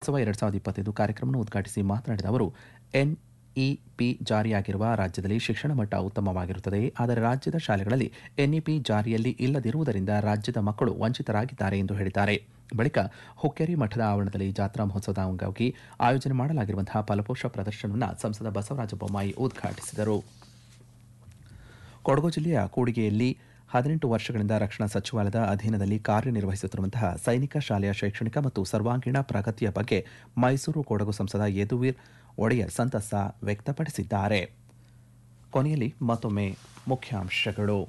ಮಹೋತ್ಸವ ಎರಡ್ ಸಾವಿರದ ಇಪ್ಪತ್ತೈದು ಕಾರ್ಯಕ್ರಮವನ್ನು ಉದ್ಘಾಟಿಸಿ ಮಾತನಾಡಿದ ಅವರು ಎನ್ಇಪಿ ಜಾರಿಯಾಗಿರುವ ರಾಜ್ಯದಲ್ಲಿ ಶಿಕ್ಷಣ ಮಟ್ಟ ಉತ್ತಮವಾಗಿರುತ್ತದೆ ಆದರೆ ರಾಜ್ಯದ ಶಾಲೆಗಳಲ್ಲಿ ಎನ್ಇಪಿ ಜಾರಿಯಲ್ಲಿ ಇಲ್ಲದಿರುವುದರಿಂದ ರಾಜ್ಯದ ಮಕ್ಕಳು ವಂಚಿತರಾಗಿದ್ದಾರೆ ಎಂದು ಹೇಳಿದ್ದಾರೆ ಬಳಿಕ ಹುಕ್ಕೇರಿ ಮಠದ ಆವರಣದಲ್ಲಿ ಜಾತ್ರಾ ಮಹೋತ್ಸವದ ಅಂಗವಾಗಿ ಆಯೋಜನೆ ಮಾಡಲಾಗಿರುವಂತಹ ಫಲಪೋಷ ಪ್ರದರ್ಶನವನ್ನು ಸಂಸದ ಬಸವರಾಜ ಬೊಮ್ಮಾಯಿ ಉದ್ಘಾಟಿಸಿದರು ಕೊಡಗು ಜಿಲ್ಲೆಯ ಕೂಡಿಗೆಯಲ್ಲಿ ಹದಿನೆಂಟು ವರ್ಷಗಳಿಂದ ರಕ್ಷಣಾ ಸಚಿವಾಲಯದ ಅಧೀನದಲ್ಲಿ ಕಾರ್ಯನಿರ್ವಹಿಸುತ್ತಿರುವಂತಹ ಸೈನಿಕ ಶಾಲೆಯ ಶೈಕ್ಷಣಿಕ ಮತ್ತು ಸರ್ವಾಂಗೀಣ ಪ್ರಗತಿಯ ಬಗ್ಗೆ ಮೈಸೂರು ಕೊಡಗು ಸಂಸದ ಯದುವೀರ್ ಒಡೆಯರ್ ಸಂತಸ ವ್ಯಕ್ತಪಡಿಸಿದ್ದಾರೆ ಕೊನೆಯಲ್ಲಿ ಮತ್ತೊಮ್ಮೆ ಮುಖ್ಯಾಂಶಗಳು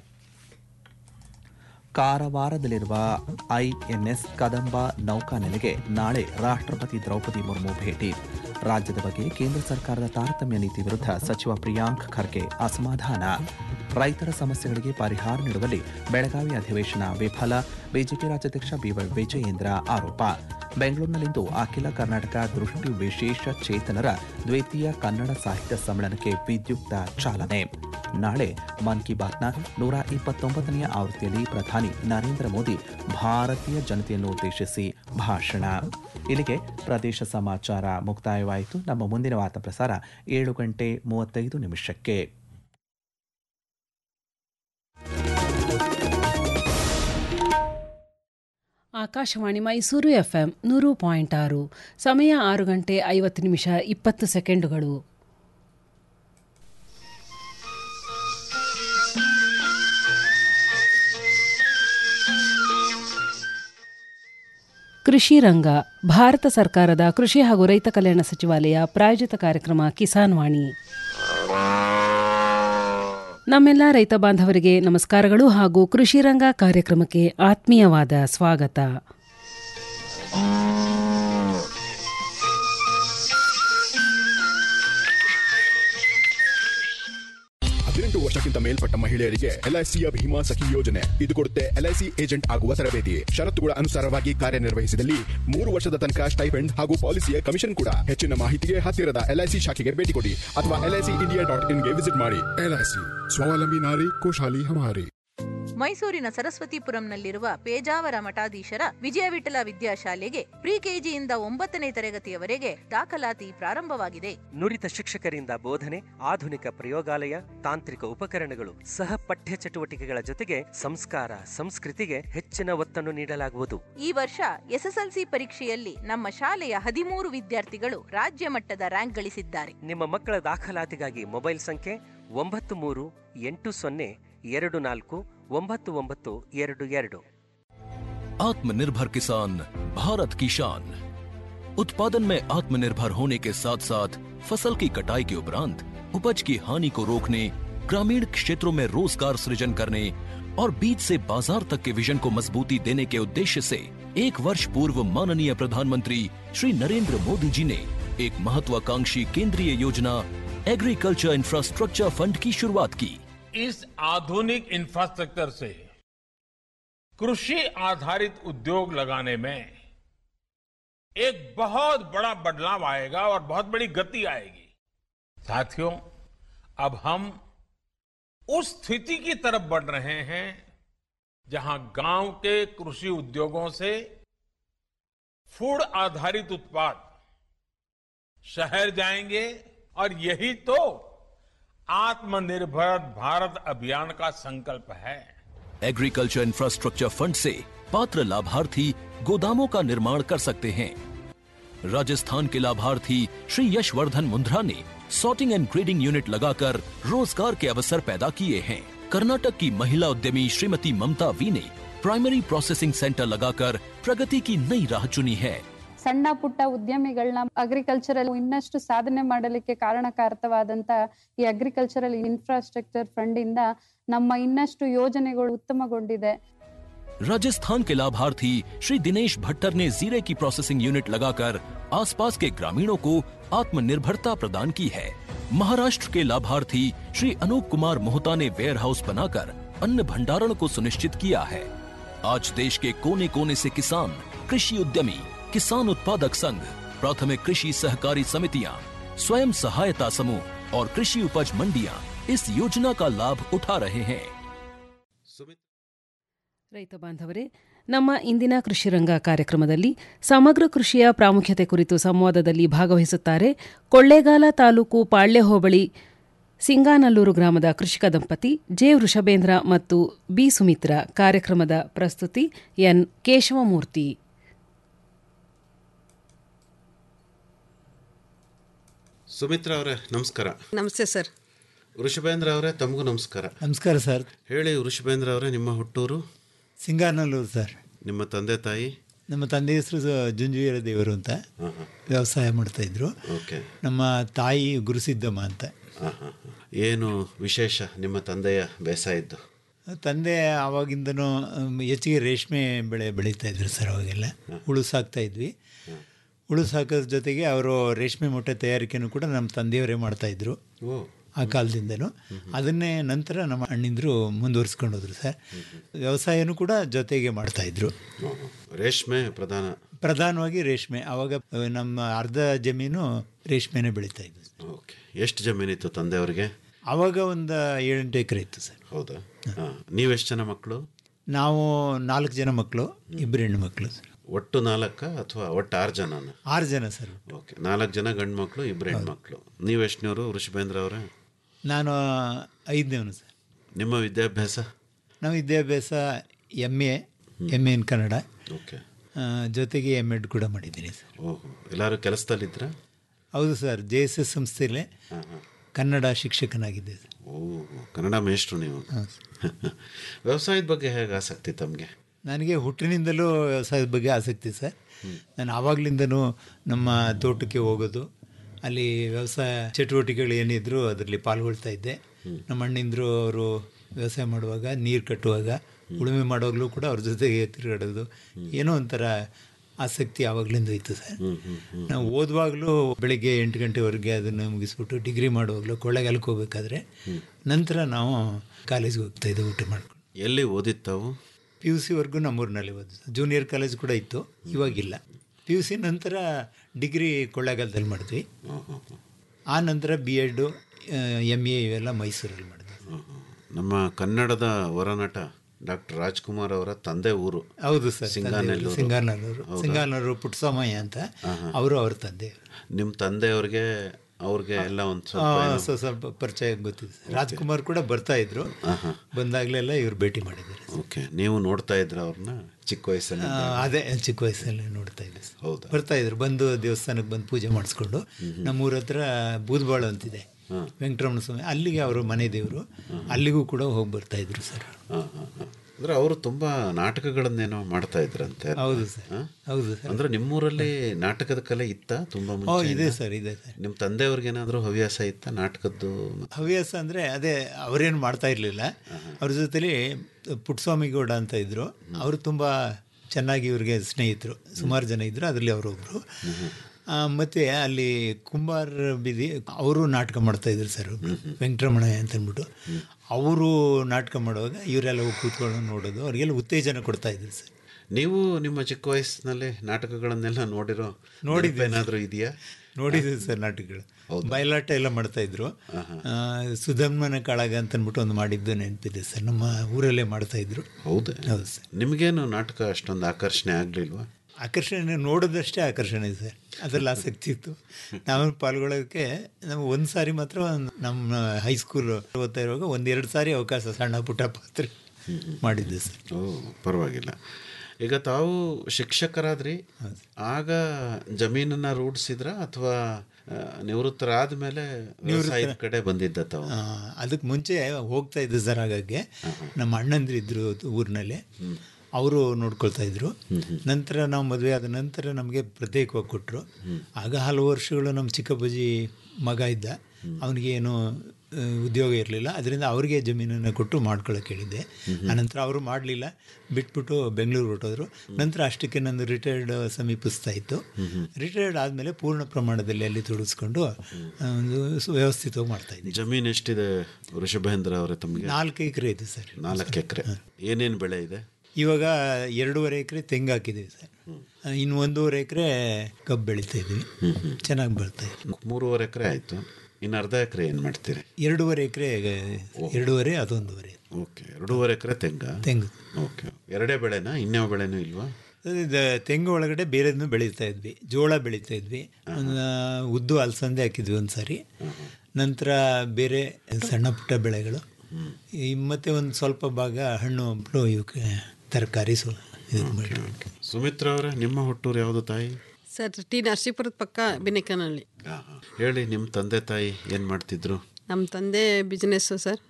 ಕಾರವಾರದಲ್ಲಿರುವ ಐಎನ್ಎಸ್ ಕದಂಬ ನೌಕಾನೆಲೆಗೆ ನಾಳೆ ರಾಷ್ಟ್ರಪತಿ ದ್ರೌಪದಿ ಮುರ್ಮು ಭೇಟಿ ರಾಜ್ಯದ ಬಗ್ಗೆ ಕೇಂದ್ರ ಸರ್ಕಾರದ ತಾರತಮ್ಯ ನೀತಿ ವಿರುದ್ಧ ಸಚಿವ ಪ್ರಿಯಾಂಕ್ ಖರ್ಗೆ ಅಸಮಾಧಾನ ರೈತರ ಸಮಸ್ಯೆಗಳಿಗೆ ಪರಿಹಾರ ನೀಡುವಲ್ಲಿ ಬೆಳಗಾವಿ ಅಧಿವೇಶನ ವಿಫಲ ಬಿಜೆಪಿ ರಾಜ್ಯಾಧ್ಯಕ್ಷ ಬಿವೈ ವಿಜಯೇಂದ್ರ ಆರೋಪ ಬೆಂಗಳೂರಿನಲ್ಲಿಂದು ಅಖಿಲ ಕರ್ನಾಟಕ ದೃಷ್ಟಿ ವಿಶೇಷ ಚೇತನರ ದ್ವಿತೀಯ ಕನ್ನಡ ಸಾಹಿತ್ಯ ಸಮ್ಮೇಳನಕ್ಕೆ ವಿದ್ಯುಕ್ತ ಚಾಲನೆ ನಾಳೆ ಮನ್ ಕಿ ಬಾತ್ನ ನೂರ ಇಪ್ಪತ್ತೊಂಬತ್ತನೆಯ ಆವೃತ್ತಿಯಲ್ಲಿ ಪ್ರಧಾನಿ ನರೇಂದ್ರ ಮೋದಿ ಭಾರತೀಯ ಜನತೆಯನ್ನು ಉದ್ದೇಶಿಸಿ ಭಾಷಣ ಇಲ್ಲಿಗೆ ಪ್ರದೇಶ ಸಮಾಚಾರ ಮುಕ್ತಾಯವಾಯಿತು ನಮ್ಮ ಮುಂದಿನ ವಾರ್ತಾ ಪ್ರಸಾರ ಏಳು ಗಂಟೆ ಮೂವತ್ತೈದು ನಿಮಿಷಕ್ಕೆ ಆಕಾಶವಾಣಿ ಮೈಸೂರು ಎಫ್ಎಂ ನೂರು ಪಾಯಿಂಟ್ ಆರು ಸಮಯ ಆರು ಗಂಟೆ ಐವತ್ತು ನಿಮಿಷ ಇಪ್ಪತ್ತು ಸೆಕೆಂಡುಗಳು ಕೃಷಿ ರಂಗ ಭಾರತ ಸರ್ಕಾರದ ಕೃಷಿ ಹಾಗೂ ರೈತ ಕಲ್ಯಾಣ ಸಚಿವಾಲಯ ಪ್ರಾಯೋಜಿತ ಕಾರ್ಯಕ್ರಮ ಕಿಸಾನ್ ವಾಣಿ ನಮ್ಮೆಲ್ಲ ರೈತ ಬಾಂಧವರಿಗೆ ನಮಸ್ಕಾರಗಳು ಹಾಗೂ ಕೃಷಿ ರಂಗ ಕಾರ್ಯಕ್ರಮಕ್ಕೆ ಆತ್ಮೀಯವಾದ ಸ್ವಾಗತ ಹದಿನೆಂಟು ವರ್ಷಕ್ಕಿಂತ ಮೇಲ್ಪಟ್ಟ ಮಹಿಳೆಯರಿಗೆ ಎಲ್ಐಸಿಯ ಭೀಮಾ ಸಖಿ ಯೋಜನೆ ಇದು ಕೊಡುತ್ತೆ ಎಲ್ಐಸಿ ಏಜೆಂಟ್ ಆಗುವ ತರಬೇತಿ ಷರತ್ತುಗಳ ಅನುಸಾರವಾಗಿ ಕಾರ್ಯನಿರ್ವಹಿಸಿದಲ್ಲಿ ಮೂರು ವರ್ಷದ ತನಕ ಸ್ಟೈಪೆಂಡ್ ಹಾಗೂ ಪಾಲಿಸಿಯ ಕಮಿಷನ್ ಕೂಡ ಹೆಚ್ಚಿನ ಮಾಹಿತಿಗೆ ಹತ್ತಿರದ ಎಲ್ಐಸಿ ಶಾಖೆಗೆ ಭೇಟಿ ಕೊಡಿ ಅಥವಾ ಎಲ್ಐಸಿ ಇಂಡಿಯಾ ಡಾಟ್ ಇನ್ಗೆ ವಿಸಿಟ್ ಮಾಡಿ एलआईसी स्वावलंबी नारी खुशहाली हमारी ಮೈಸೂರಿನ ಸರಸ್ವತಿಪುರಂನಲ್ಲಿರುವ ಪೇಜಾವರ ಮಠಾಧೀಶರ ವಿಜಯ ವಿಠಲ ವಿದ್ಯಾಶಾಲೆಗೆ ಪ್ರಿ ಕೆಜಿಯಿಂದ ಒಂಬತ್ತನೇ ತರಗತಿಯವರೆಗೆ ದಾಖಲಾತಿ ಪ್ರಾರಂಭವಾಗಿದೆ ನುರಿತ ಶಿಕ್ಷಕರಿಂದ ಬೋಧನೆ ಆಧುನಿಕ ಪ್ರಯೋಗಾಲಯ ತಾಂತ್ರಿಕ ಉಪಕರಣಗಳು ಸಹ ಪಠ್ಯ ಚಟುವಟಿಕೆಗಳ ಜೊತೆಗೆ ಸಂಸ್ಕಾರ ಸಂಸ್ಕೃತಿಗೆ ಹೆಚ್ಚಿನ ಒತ್ತನ್ನು ನೀಡಲಾಗುವುದು ಈ ವರ್ಷ ಎಸ್ಎಸ್ಎಲ್ಸಿ ಪರೀಕ್ಷೆಯಲ್ಲಿ ನಮ್ಮ ಶಾಲೆಯ ಹದಿಮೂರು ವಿದ್ಯಾರ್ಥಿಗಳು ರಾಜ್ಯ ಮಟ್ಟದ ರ್ಯಾಂಕ್ ಗಳಿಸಿದ್ದಾರೆ ನಿಮ್ಮ ಮಕ್ಕಳ ದಾಖಲಾತಿಗಾಗಿ ಮೊಬೈಲ್ ಸಂಖ್ಯೆ ಒಂಬತ್ತು ಮೂರು ಎಂಟು ಸೊನ್ನೆ ಎರಡು ನಾಲ್ಕು ಒಂಬತ್ತು ಒಂಬತ್ತು ಎರಡು ಎರಡು आत्मनिर्भर किसान भारत की शान उत्पादन में आत्मनिर्भर होने के साथ साथ फसल की कटाई के उपरांत उपज की हानि को रोकने ग्रामीण क्षेत्रों में रोजगार सृजन करने और बीज से बाजार तक के विजन को मजबूती देने के उद्देश्य से एक वर्ष पूर्व माननीय प्रधानमंत्री श्री नरेंद्र मोदी जी ने एक महत्वाकांक्षी केंद्रीय योजना एग्रीकल्चर इंफ्रास्ट्रक्चर फंड की शुरुआत की इस आधुनिक इंफ्रास्ट्रक्चर से कृषि आधारित उद्योग लगाने में एक बहुत बड़ा बदलाव आएगा और बहुत बड़ी गति आएगी साथियों अब हम उस स्थिति की तरफ बढ़ रहे हैं जहां गांव के कृषि उद्योगों से फूड आधारित उत्पाद शहर जाएंगे और यही तो आत्मनिर्भर भारत अभियान का संकल्प है एग्रीकल्चर इंफ्रास्ट्रक्चर फंड से पात्र लाभार्थी गोदामों का निर्माण कर सकते हैं राजस्थान के लाभार्थी श्री यशवर्धन मुंद्रा ने सॉर्टिंग एंड ग्रेडिंग यूनिट लगाकर रोजगार के अवसर पैदा किए हैं कर्नाटक की महिला उद्यमी श्रीमती ममता वी ने प्राइमरी प्रोसेसिंग सेंटर लगाकर प्रगति की नई राह चुनी है ಸಣ್ಣ ಪುಟ್ಟ ಉದ್ಯಮಿಗಳನ್ನ ಅಗ್ರಿಕಲ್ಚರಲ್ ಇನ್ನಷ್ಟು ಸಾಧನೆ ಮಾಡಲಿಕ್ಕೆ ಕಾರಣಕಾರಕವಾದಂತ ಈ ಅಗ್ರಿಕಲ್ಚರಲ್ ಇನ್ಫ್ರಾಸ್ಟ್ರಕ್ಚರ್ ಫಂಡ್ ಇಂದ ನಮ್ಮ ಇನ್ನಷ್ಟು ಯೋಜನೆಗಳು ಉತ್ತಮಗೊಂಡಿದೆ राजस्थान के लाभार्थी श्री दिनेश भट्टर ने जीरे की प्रोसेसिंग यूनिट लगाकर आसपास के ग्रामीणों को आत्मनिर्भरता प्रदान की है महाराष्ट्र के लाभार्थी श्री अनूप कुमार मोहता ने वेयर हाउस बनाकर अन्न भंडारण को सुनिश्चित किया है आज देश के कोने कोने से किसान कृषि उद्यमी किसान उत्पादक संघ प्राथमिक कृषि सहकारी समितियां स्वयं सहायता समूह और कृषि उपज मंडियां इस योजना का लाभ उठा रहे हैं ರೈತ ಬಾಂಧವರೇ ನಮ್ಮ ಇಂದಿನ ಕೃಷಿರಂಗ ಕಾರ್ಯಕ್ರಮದಲ್ಲಿ ಸಮಗ್ರ ಕೃಷಿಯ ಪ್ರಾಮುಖ್ಯತೆ ಕುರಿತು ಸಂವಾದದಲ್ಲಿ ಭಾಗವಹಿಸುತ್ತಾರೆ ಕೊಳ್ಳೇಗಾಲ ತಾಲೂಕು ಪಾಳ್ಯ ಹೋಬಳಿ ಸಿಂಗಾನಲ್ಲೂರು ಗ್ರಾಮದ ಕೃಷಿಕ ದಂಪತಿ ಜೆ ವೃಷಭೇಂದ್ರ ಮತ್ತು ಬಿ ಸುಮಿತ್ರ ಕಾರ್ಯಕ್ರಮದ ಪ್ರಸ್ತುತಿ ಎನ್ ಕೇಶವಮೂರ್ತಿ ಸುಮಿತ್ರಾ ಅವರೇ ನಮಸ್ಕಾರ ನಮಸ್ತೆ ಸರ್ ವೃಷಭೇಂದ್ರ ಅವರೇ ತಮಗೂ ನಮಸ್ಕಾರ ನಮಸ್ಕಾರ ಸರ್ ಹೇಳಿ ವೃಷಭೇಂದ್ರ ಅವರೇ ನಿಮ್ಮ ಹುಟ್ಟೂರು ಸಿಂಗಾನಲ್ಲೂರು ಸರ್ ನಿಮ್ಮ ತಂದೆ ತಾಯಿ ನಮ್ಮ ತಂದೆ ಹೆಸರು ಜುಂಜುವೀರ ದೇವರು ಅಂತ ವ್ಯವಸಾಯ ಮಾಡ್ತಾಯಿದ್ರು ಓಕೆ ನಮ್ಮ ತಾಯಿ ಗುರುಸಿದ್ದಮ್ಮ ಅಂತ ಹಾಂ ಹಾಂ ಏನು ವಿಶೇಷ ನಿಮ್ಮ ತಂದೆಯ ಬೇಸಾಯದ್ದು ತಂದೆ ಆವಾಗಿಂದನೂ ಅಮ್, ಹೆಚ್ಚಿಗೆ ರೇಷ್ಮೆ ಬೆಳೆ ಬೆಳೀತಾ ಇದ್ರು ಸರ್ ಅವಾಗೆಲ್ಲ ಹುಳು ಸಾಕ್ತಾ ಇದ್ವಿ ಹುಳು ಸಾಕೋದ್ರ ಜೊತೆಗೆ ಅವರು ರೇಷ್ಮೆ ಮೊಟ್ಟೆ ತಯಾರಿಕೆನೂ ಕೂಡ ನಮ್ಮ ತಂದೆಯವರೇ ಮಾಡ್ತಾಯಿದ್ರು ಓ ಆ ಕಾಲದಿಂದನೂ ಅದನ್ನೇ ನಂತರ ನಮ್ಮ ಅಣ್ಣಿಂದರು ಮುಂದುವರಿಸ್ಕೊಂಡು ಹೋದ್ರು ಸರ್ ವ್ಯವಸಾಯನೂ ಕೂಡ ಜೊತೆಗೆ ಮಾಡ್ತಾಯಿದ್ರು ರೇಷ್ಮೆ ಪ್ರಧಾನ ಪ್ರಧಾನವಾಗಿ ರೇಷ್ಮೆ ಆವಾಗ ಅಹ್, ನಮ್ಮ ಅರ್ಧ ಜಮೀನು ರೇಷ್ಮೆನೇ ಬೆಳೀತಾ ಇದ್ವು ಓಕೆ ಎಷ್ಟು ಜಮೀನಿತ್ತು ತಂದೆಯವರಿಗೆ ಆವಾಗ ಒಂದು ಏಳೆಂಟು ಎಕರೆ ಇತ್ತು ಸರ್ ಹೌದಾ ಹಾಂ ನೀವೆಷ್ಟು ಜನ ಮಕ್ಕಳು ನಾವು ನಾಲ್ಕು ಜನ ಮಕ್ಕಳು ಇಬ್ಬರು ಹೆಣ್ಣು ಮಕ್ಕಳು ಸರ್ ಒಟ್ಟು ನಾಲ್ಕ ಅಥವಾ ಒಟ್ಟು ಆರು ಜನನ ಆರು ಜನ ಸರ್ ಓಕೆ ನಾಲ್ಕು ಜನ ಗಂಡು ಮಕ್ಕಳು ಇಬ್ಬರು ಹೆಣ್ಮಕ್ಳು ನೀವೆಷ್ಟನವರು ವೃಷಭೇಂದ್ರ ಅವರೇ ನಾನು ಐದನೇವನು ಸರ್ ನಿಮ್ಮ ವಿದ್ಯಾಭ್ಯಾಸ ನಾವು ವಿದ್ಯಾಭ್ಯಾಸ M A M A in Kannada okay ಆ, ಜೊತೆಗೆ ಎಮ್ ಎಡ್ ಕೂಡ ಮಾಡಿದ್ದೀನಿ ಸರ್ ಓಹೋ ಎಲ್ಲರೂ ಕೆಲಸದಲ್ಲಿದ್ರಾ ಹೌದು ಸರ್ ಜೆ ಎಸ್ ಎಸ್ ಸಂಸ್ಥೆಯಲ್ಲೇ ಹಾಂ ಹಾಂ ಕನ್ನಡ ಶಿಕ್ಷಕನಾಗಿದ್ದೆ ಸರ್ ಓ ಕನ್ನಡ ಮೇಷ್ಟ್ರು ನೀವು ವ್ಯವಸಾಯದ ಬಗ್ಗೆ ಹೇಗೆ ಆಸಕ್ತಿ ತಮಗೆ ನನಗೆ ಹುಟ್ಟಿನಿಂದಲೂ ವ್ಯವಸಾಯದ ಬಗ್ಗೆ ಆಸಕ್ತಿ ಸರ್ ನಾನು ಆವಾಗಲಿಂದನೂ ನಮ್ಮ ತೋಟಕ್ಕೆ ಹೋಗೋದು ಅಲ್ಲಿ ವ್ಯವಸಾಯ ಚಟುವಟಿಕೆಗಳು ಏನಿದ್ರು ಅದರಲ್ಲಿ ಪಾಲ್ಗೊಳ್ತಾ ಇದ್ದೆ ನಮ್ಮ ಅಣ್ಣಿಂದರು ಅವರು ವ್ಯವಸಾಯ ಮಾಡುವಾಗ ನೀರು ಕಟ್ಟುವಾಗ ಉಳುಮೆ ಮಾಡುವಾಗಲೂ ಕೂಡ ಅವ್ರ ಜೊತೆಗೆ ತಿರುಗಾಡೋದು ಏನೋ ಒಂಥರ ಆಸಕ್ತಿ ಆವಾಗಲಿಂದ ಇತ್ತು ಸರ್ ನಾವು ಓದುವಾಗಲೂ ಬೆಳಿಗ್ಗೆ ಎಂಟು ಗಂಟೆವರೆಗೆ ಅದನ್ನು ಮುಗಿಸ್ಬಿಟ್ಟು ಡಿಗ್ರಿ ಮಾಡುವಾಗಲೂ ಕೊಳ್ಳೆಗಾಲಕ್ಕೆ ಹೋಗ್ಬೇಕಾದ್ರೆ ನಂತರ ನಾವು ಕಾಲೇಜ್ಗೆ ಹೋಗ್ತಾ ಇದ್ದೆ ಊಟ ಮಾಡ್ಕೊಂಡು ಎಲ್ಲಿ ಓದಿತ್ತಾವು ಪಿ ಯು ಸಿವರೆಗೂ ನಮ್ಮೂರಿನಲ್ಲಿ ಓದಿದ್ದು ಜೂನಿಯರ್ ಕಾಲೇಜ್ ಕೂಡ ಇತ್ತು ಇವಾಗಿಲ್ಲ ಪಿ ಯು ಸಿ ನಂತರ ಡಿಗ್ರಿ ಕೊಳ್ಳೇಗಾಲದಲ್ಲಿ ಮಾಡಿದ್ವಿ ಆ ನಂತರ ಬಿ ಎಡ್ಡು ಎಮ್ ಎ ಇವೆಲ್ಲ ಮೈಸೂರಲ್ಲಿ ಮಾಡಿದ್ವಿ ನಮ್ಮ ಕನ್ನಡದ ಹೊರನಟ ಡಾಕ್ಟರ್ ರಾಜ್ಕುಮಾರ್ ಅವರ ತಂದೆ ಊರು ಹೌದು ಸರ್ ಸಿಂಗಾನೆಲ್ಲೂರು ಸಿಂಗಾನಲ್ಲೂರು ಹೌದಾ? ಸಿಂಗಾನಲ್ಲೂರು ಪುಟ್ಟಸ್ವಾಮಯ್ಯ ಅಂತ ಆಹಾ. ಅವರು ಅವ್ರ ತಂದೆ ನಿಮ್ಮ ತಂದೆಯವ್ರಿಗೆ ಅವ್ರಿಗೆ ಎಲ್ಲ ಒಂದು ಆ, ಸ್ವಲ್ಪ ಏನೋ- ಸ್ವಲ್ಪ ಸ್ವಲ್ಪ ಪರಿಚಯ ಗೊತ್ತಿದೆ ಸರ್. ರಾಜ್ಕುಮಾರ್ ಕೂಡ ಬರ್ತಾ ಇದ್ರು ಆಹಾ. ಬಂದಾಗಲೆಲ್ಲ ಇವ್ರು ಭೇಟಿ ಮಾಡಿದ್ದಾರೆ ಓಕೆ ನೀವು ನೋಡ್ತಾ ಇದ್ರ ಅವ್ರನ್ನ ಚಿಕ್ಕ ವಯಸ್ಸಲ್ಲಿ ಆ, ಅದೇ ಚಿಕ್ಕ ವಯಸ್ಸಲ್ಲಿ ನೋಡ್ತಾ ಇದ್ದೆ ಸರ್. ಹೌದಾ ಬರ್ತಾ ಇದ್ರು ಬಂದು ದೇವಸ್ಥಾನಕ್ಕೆ ಬಂದು ಪೂಜೆ ಮಾಡಿಸ್ಕೊಂಡು ನಮ್ಮೂರ ಹತ್ರ ಬೂದ್ಬಾಳು ಅಂತಿದೆ ವೆಂಕಟರಮಣ ಸ್ವಾಮಿ ಅಲ್ಲಿಗೆ ಅವರು ಮನೆ ದೇವರು ಅಲ್ಲಿಗೂ ಕೂಡ ಹೋಗಿ ಬರ್ತಾ ಇದ್ರು ಸರ್ ಹಾಂ ಹಾಂ ಹಾಂ ಅಂದ್ರೆ ಅವರು ತುಂಬಾ ನಾಟಕಗಳನ್ನೇನೋ ಮಾಡ್ತಾ ಇದ್ರಂತೆ ಹೌದು ಸರ್ ಹಾ? ಹೌದು ಸರ್ ಅಂದ್ರೆ ನಿಮ್ಮೂರಲ್ಲಿ ನಾಟಕದ ಕಲೆ ಇತ್ತ ತುಂಬಾ ಓ ಮುಂಚೆ ಇದೆ ಸರ್ ಇದೆ ಸರ್ ನಿಮ್ಮ ತಂದೆಯವ್ರಿಗೆ ಏನಾದರೂ ಹವ್ಯಾಸ ಇತ್ತ ನಾಟಕದ್ದು ಹವ್ಯಾಸ ಅಂದರೆ ಅದೇ ಅವರೇನು ಮಾಡ್ತಾ ಇರಲಿಲ್ಲ ಅವ್ರ ಜೊತೆಲಿ ಪುಟ್ಟಸ್ವಾಮಿಗೌಡ ಅಂತ ಇದ್ದರು ಅವರು ತುಂಬ ಚೆನ್ನಾಗಿ ಇವ್ರಿಗೆ ಸ್ನೇಹಿತರು ಸುಮಾರು ಜನ ಇದ್ದರು ಅದರಲ್ಲಿ ಅವರೊಬ್ಬರು ಮತ್ತು ಅಲ್ಲಿ ಕುಂಬಾರ ಬೀದಿ ಅವರು ನಾಟಕ ಮಾಡ್ತಾಯಿದ್ರು ಸರ್ ವೆಂಕಟರಮಣಯ್ಯ ಅಂತ ಅಂದ್ಬಿಟ್ಟು ಅವರು ನಾಟಕ ಮಾಡುವಾಗ ಇವರೆಲ್ಲ ಹೋಗಿ ಕೂತ್ಕೊಂಡು ನೋಡೋದು ಅವ್ರಿಗೆಲ್ಲ ಉತ್ತೇಜನ ಕೊಡ್ತಾಯಿದ್ರು ಸರ್ ನೀವು ನಿಮ್ಮ ಚಿಕ್ಕ ವಯಸ್ಸಿನಲ್ಲಿ ನಾಟಕಗಳನ್ನೆಲ್ಲ ನೋಡಿರೋ ನೋಡಿದ್ದೆ ಏನಾದರೂ ಇದೆಯಾ ನೋಡಿದ್ದೀವಿ ಸರ್ ನಾಟಕಗಳು ಬಯಲಾಟ ಎಲ್ಲ ಮಾಡ್ತಾ ಇದ್ರು ಆ, ಸುಧನ್ಮನ ಕಾಳಗ ಅಂತ ಅಂದ್ಬಿಟ್ಟು ಒಂದು ಮಾಡಿದ್ದು ನೆನಪಿದೆ ಸರ್ ನಮ್ಮ ಊರಲ್ಲೇ ಮಾಡ್ತಾ ಇದ್ರು ಹೌದಾ ಹೌದು ಸರ್ ನಿಮಗೇನು ನಾಟಕ ಅಷ್ಟೊಂದು ಆಕರ್ಷಣೆ ಆಗಲಿಲ್ವಾ ಆಕರ್ಷಣೆ ನೋಡೋದಷ್ಟೇ ಆಕರ್ಷಣೆ ಸರ್ ಅದರಲ್ಲಿ ಆಸಕ್ತಿ ಇತ್ತು ನಾವು ಪಾಲ್ಗೊಳ್ಳೋಕ್ಕೆ ನಾವು ಒಂದು ಸಾರಿ ಮಾತ್ರ ಒಂದ್- ನಮ್ಮ ಹೈಸ್ಕೂಲ್ ಓದ್ತಾ ಇರುವಾಗ ಒಂದೆರಡು ಸಾರಿ ಅವಕಾಶ ಸಣ್ಣ ಪುಟ್ಟ ಪಾತ್ರ ಮಾಡಿದ್ದೆ ಸರ್ ಓ ಪರವಾಗಿಲ್ಲ ಈಗ ತಾವು ಶಿಕ್ಷಕರಾದ್ರಿ ಆಗ ಜಮೀನನ್ನ ರೂಢಿಸಿದ್ರ ಅಥವಾ ನಿವೃತ್ತರಾದ ಮೇಲೆ ವ್ಯವಸಾಯದ ಕಡೆ ಬಂದಿದ್ದ ತಾವು ಆ, ಅದಕ್ಕೆ ಮುಂಚೆ ಹೋಗ್ತಾ ಇದ್ದೆ ಸರ್ ಹಾಗಾಗಿ ನಮ್ಮ ಅಣ್ಣಂದ್ರು ಇದ್ರು ಊರಿನಲ್ಲಿ ಅವರು ನೋಡ್ಕೊಳ್ತಾ ಇದ್ರು ನಂತರ ನಾವು ಮದುವೆ ಆದ ನಂತರ ನಮಗೆ ಪ್ರತ್ಯೇಕವಾಗಿ ಕೊಟ್ಟರು ಆಗ ಹಲವು ವರ್ಷಗಳು ನಮ್ಮ ಚಿಕ್ಕಪ್ಪಾಜಿ ಮಗ ಇದ್ದ ಅವನಿಗೆ ಏನು ಆ, ಉದ್ಯೋಗ ಇರಲಿಲ್ಲ ಅದರಿಂದ ಅವರಿಗೆ ಜಮೀನನ್ನು ಕೊಟ್ಟು ಮಾಡ್ಕೊಳ್ಳೋಕೆ ಹೇಳಿದ್ದೆ ಆನಂತರ ಅವರು ಮಾಡಲಿಲ್ಲ ಬಿಟ್ಬಿಟ್ಟು ಬೆಂಗಳೂರು ಹೊರಟೋದ್ರು ನಂತರ ಅಷ್ಟಕ್ಕೆ ನಂದು ರಿಟೈರ್ಡ್ ಸಮೀಪಿಸ್ತಾ ಇತ್ತು ರಿಟೈರ್ಡ್ ಆದಮೇಲೆ ಪೂರ್ಣ ಪ್ರಮಾಣದಲ್ಲಿ ಅಲ್ಲಿ ತೊಡಗಿಸ್ಕೊಂಡು ಆ, ಒಂದು ಸು- ವ್ಯವಸ್ಥಿತವಾಗಿ ಮಾಡ್ತಾ ಇದ್ದೆ ಜಮೀನು ಎಷ್ಟಿದೆ ವೃಷಭೇಂದ್ರ ಅವರೇ ತಮಗೆ ನಾಲ್ಕು ಎಕರೆ ಇದೆ ಸರ್ ನಾಲ್ಕು ಎಕರೆ ಏನೇನು ಬೆಳೆ ಇದೆ ಇವಾಗ ಎರಡೂವರೆ ಎಕರೆ ತೆಂಗು ಹಾಕಿದ್ದೀವಿ ಸರ್ ಇನ್ನು ಒಂದೂವರೆ ಎಕರೆ ಕಬ್ಬು ಬೆಳೀತಾ ಇದ್ದೀವಿ ಚೆನ್ನಾಗಿ ಬೆಳ್ತಾ ಇದೆ ಮೂರುವರೆ ಎಕರೆ ಆಯಿತು ಇನ್ನು ಅರ್ಧ ಎಕರೆ ಏನು ಮಾಡ್ತೀರಿ ಎರಡೂವರೆ ಎಕರೆ ಎರಡೂವರೆ ಅದೊಂದೂವರೆ ಓಕೆ ಎರಡೂವರೆ ಎಕರೆ ತೆಂಗ ತೆಂಗು ಓಕೆ ಎರಡೇ ಬೆಳೆನಾ ಇನ್ಯಾವ ಬೆಳೆನೂ ಇಲ್ವಾ ಇದು ತೆಂಗು ಒಳಗಡೆ ಬೇರೆದನ್ನು ಬೆಳೀತಾ ಇದ್ವಿ ಜೋಳ ಬೆಳೀತಾ ಇದ್ವಿ ಒಂದು ಉದ್ದು ಅಲಸಂದೆ ಹಾಕಿದ್ವಿ ಒಂದು ಸಾರಿ ನಂತರ ಬೇರೆ ಸಣ್ಣ ಪುಟ್ಟ ಬೆಳೆಗಳು ಈ ಮತ್ತೆ ಒಂದು ಸ್ವಲ್ಪ ಭಾಗ ಹಣ್ಣು ಹಂಪಲು ಇವಕ್ಕೆ ತರಕಾರಿ ಸೊ ಇದು ಮಾಡಿ ಸುಮಿತ್ರ ಅವರೇ ನಿಮ್ಮ ಹುಟ್ಟೂರು ಯಾವುದು ತಾಯಿ ಸರ್ ಟಿ ನರಸೀಪುರದ ಪಕ್ಕ ಬೆನಿಕನಹಳ್ಳಿ ಹೇಳಿ ನಿಮ್ಮ ತಂದೆ ತಾಯಿ ಏನು ಮಾಡ್ತಿದ್ರು ನಮ್ಮ ತಂದೆ ಬಿಸ್ನೆಸ್ಸು ಸರ್